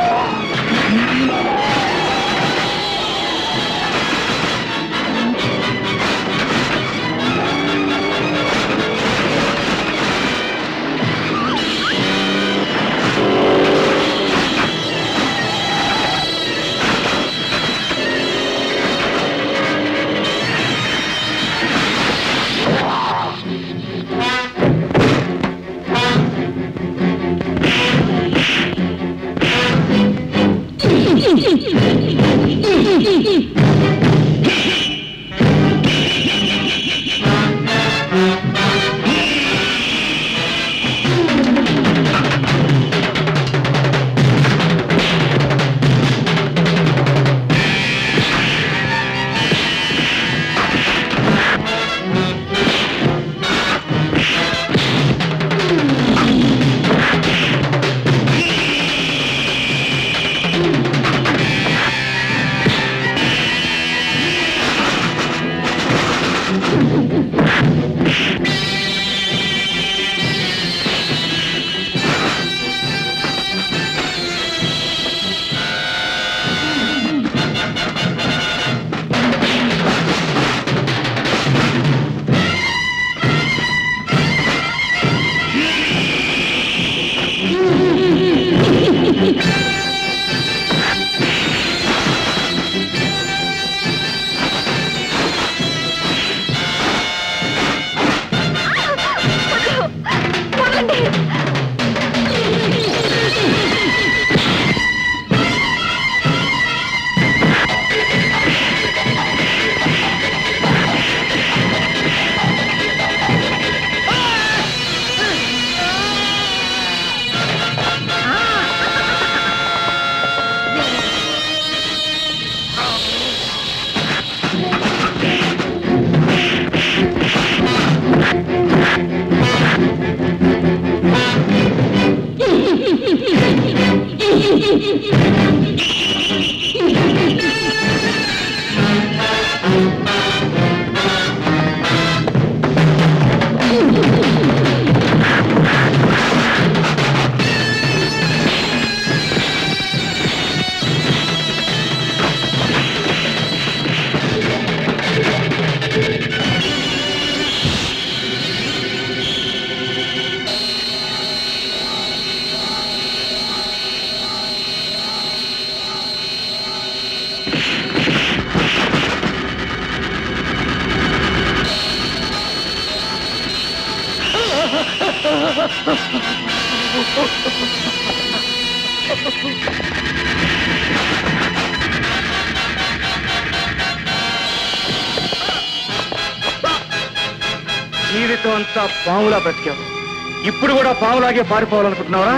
జీవితం అంతా పాములా బ్రతికావు ఇప్పుడు కూడా పాములాగే పారిపోవాలనుకుంటున్నావా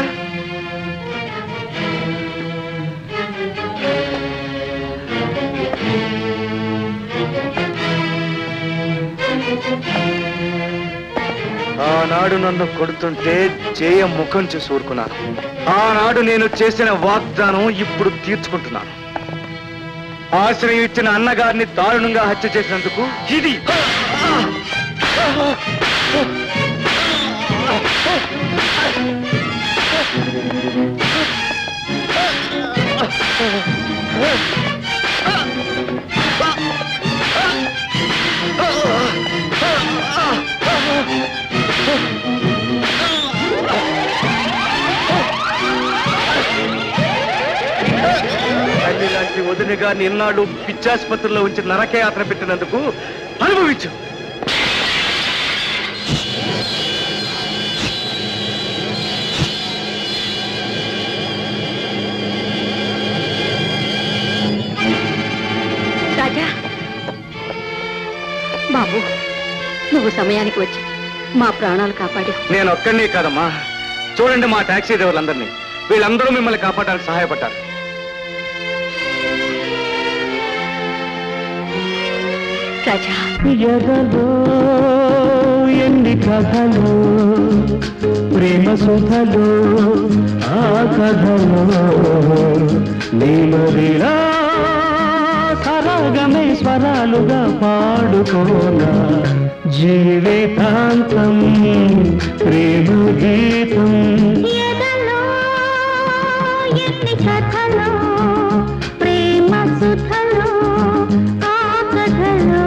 ఆనాడు నన్ను కొడుతుంటే జయ ముఖం చూసి ఊరుకున్నాను ఆనాడు నేను చేసిన వాగ్దానం ఇప్పుడు తీర్చుకుంటున్నాను ఆశ్రయం ఇచ్చిన అన్నగారిని దారుణంగా హత్య చేసినందుకు ఇది తల్లి లాంటి వదిన గారిని ఇన్నాళ్ళు పిచ్చాసుపత్రిలో ఉంచి నరకయాత్ర పెట్టినందుకు అనుభవించు రాజా బాబు నువ్వు సమయానికి వచ్చి మా ప్రాణాలు కాపాడావు నేను ఒక్కడిని కాదమ్మా చూడండి మా టాక్సీ డ్రైవర్లందరినీ వీళ్ళందరూ మిమ్మల్ని కాపాడడానికి సహాయపడ్డారు రాజా ఎదలో ఎన్ని కథలు ప్రేమ సుధలు ఆ కథలో నీలరిలా సరాగమే స్వరాలుగా పాడుకోనా జీవితాంతం ప్రేమ గీతం ఎదలో ఎన్ని కథలో ప్రేమ సుధలో ఆ కథలో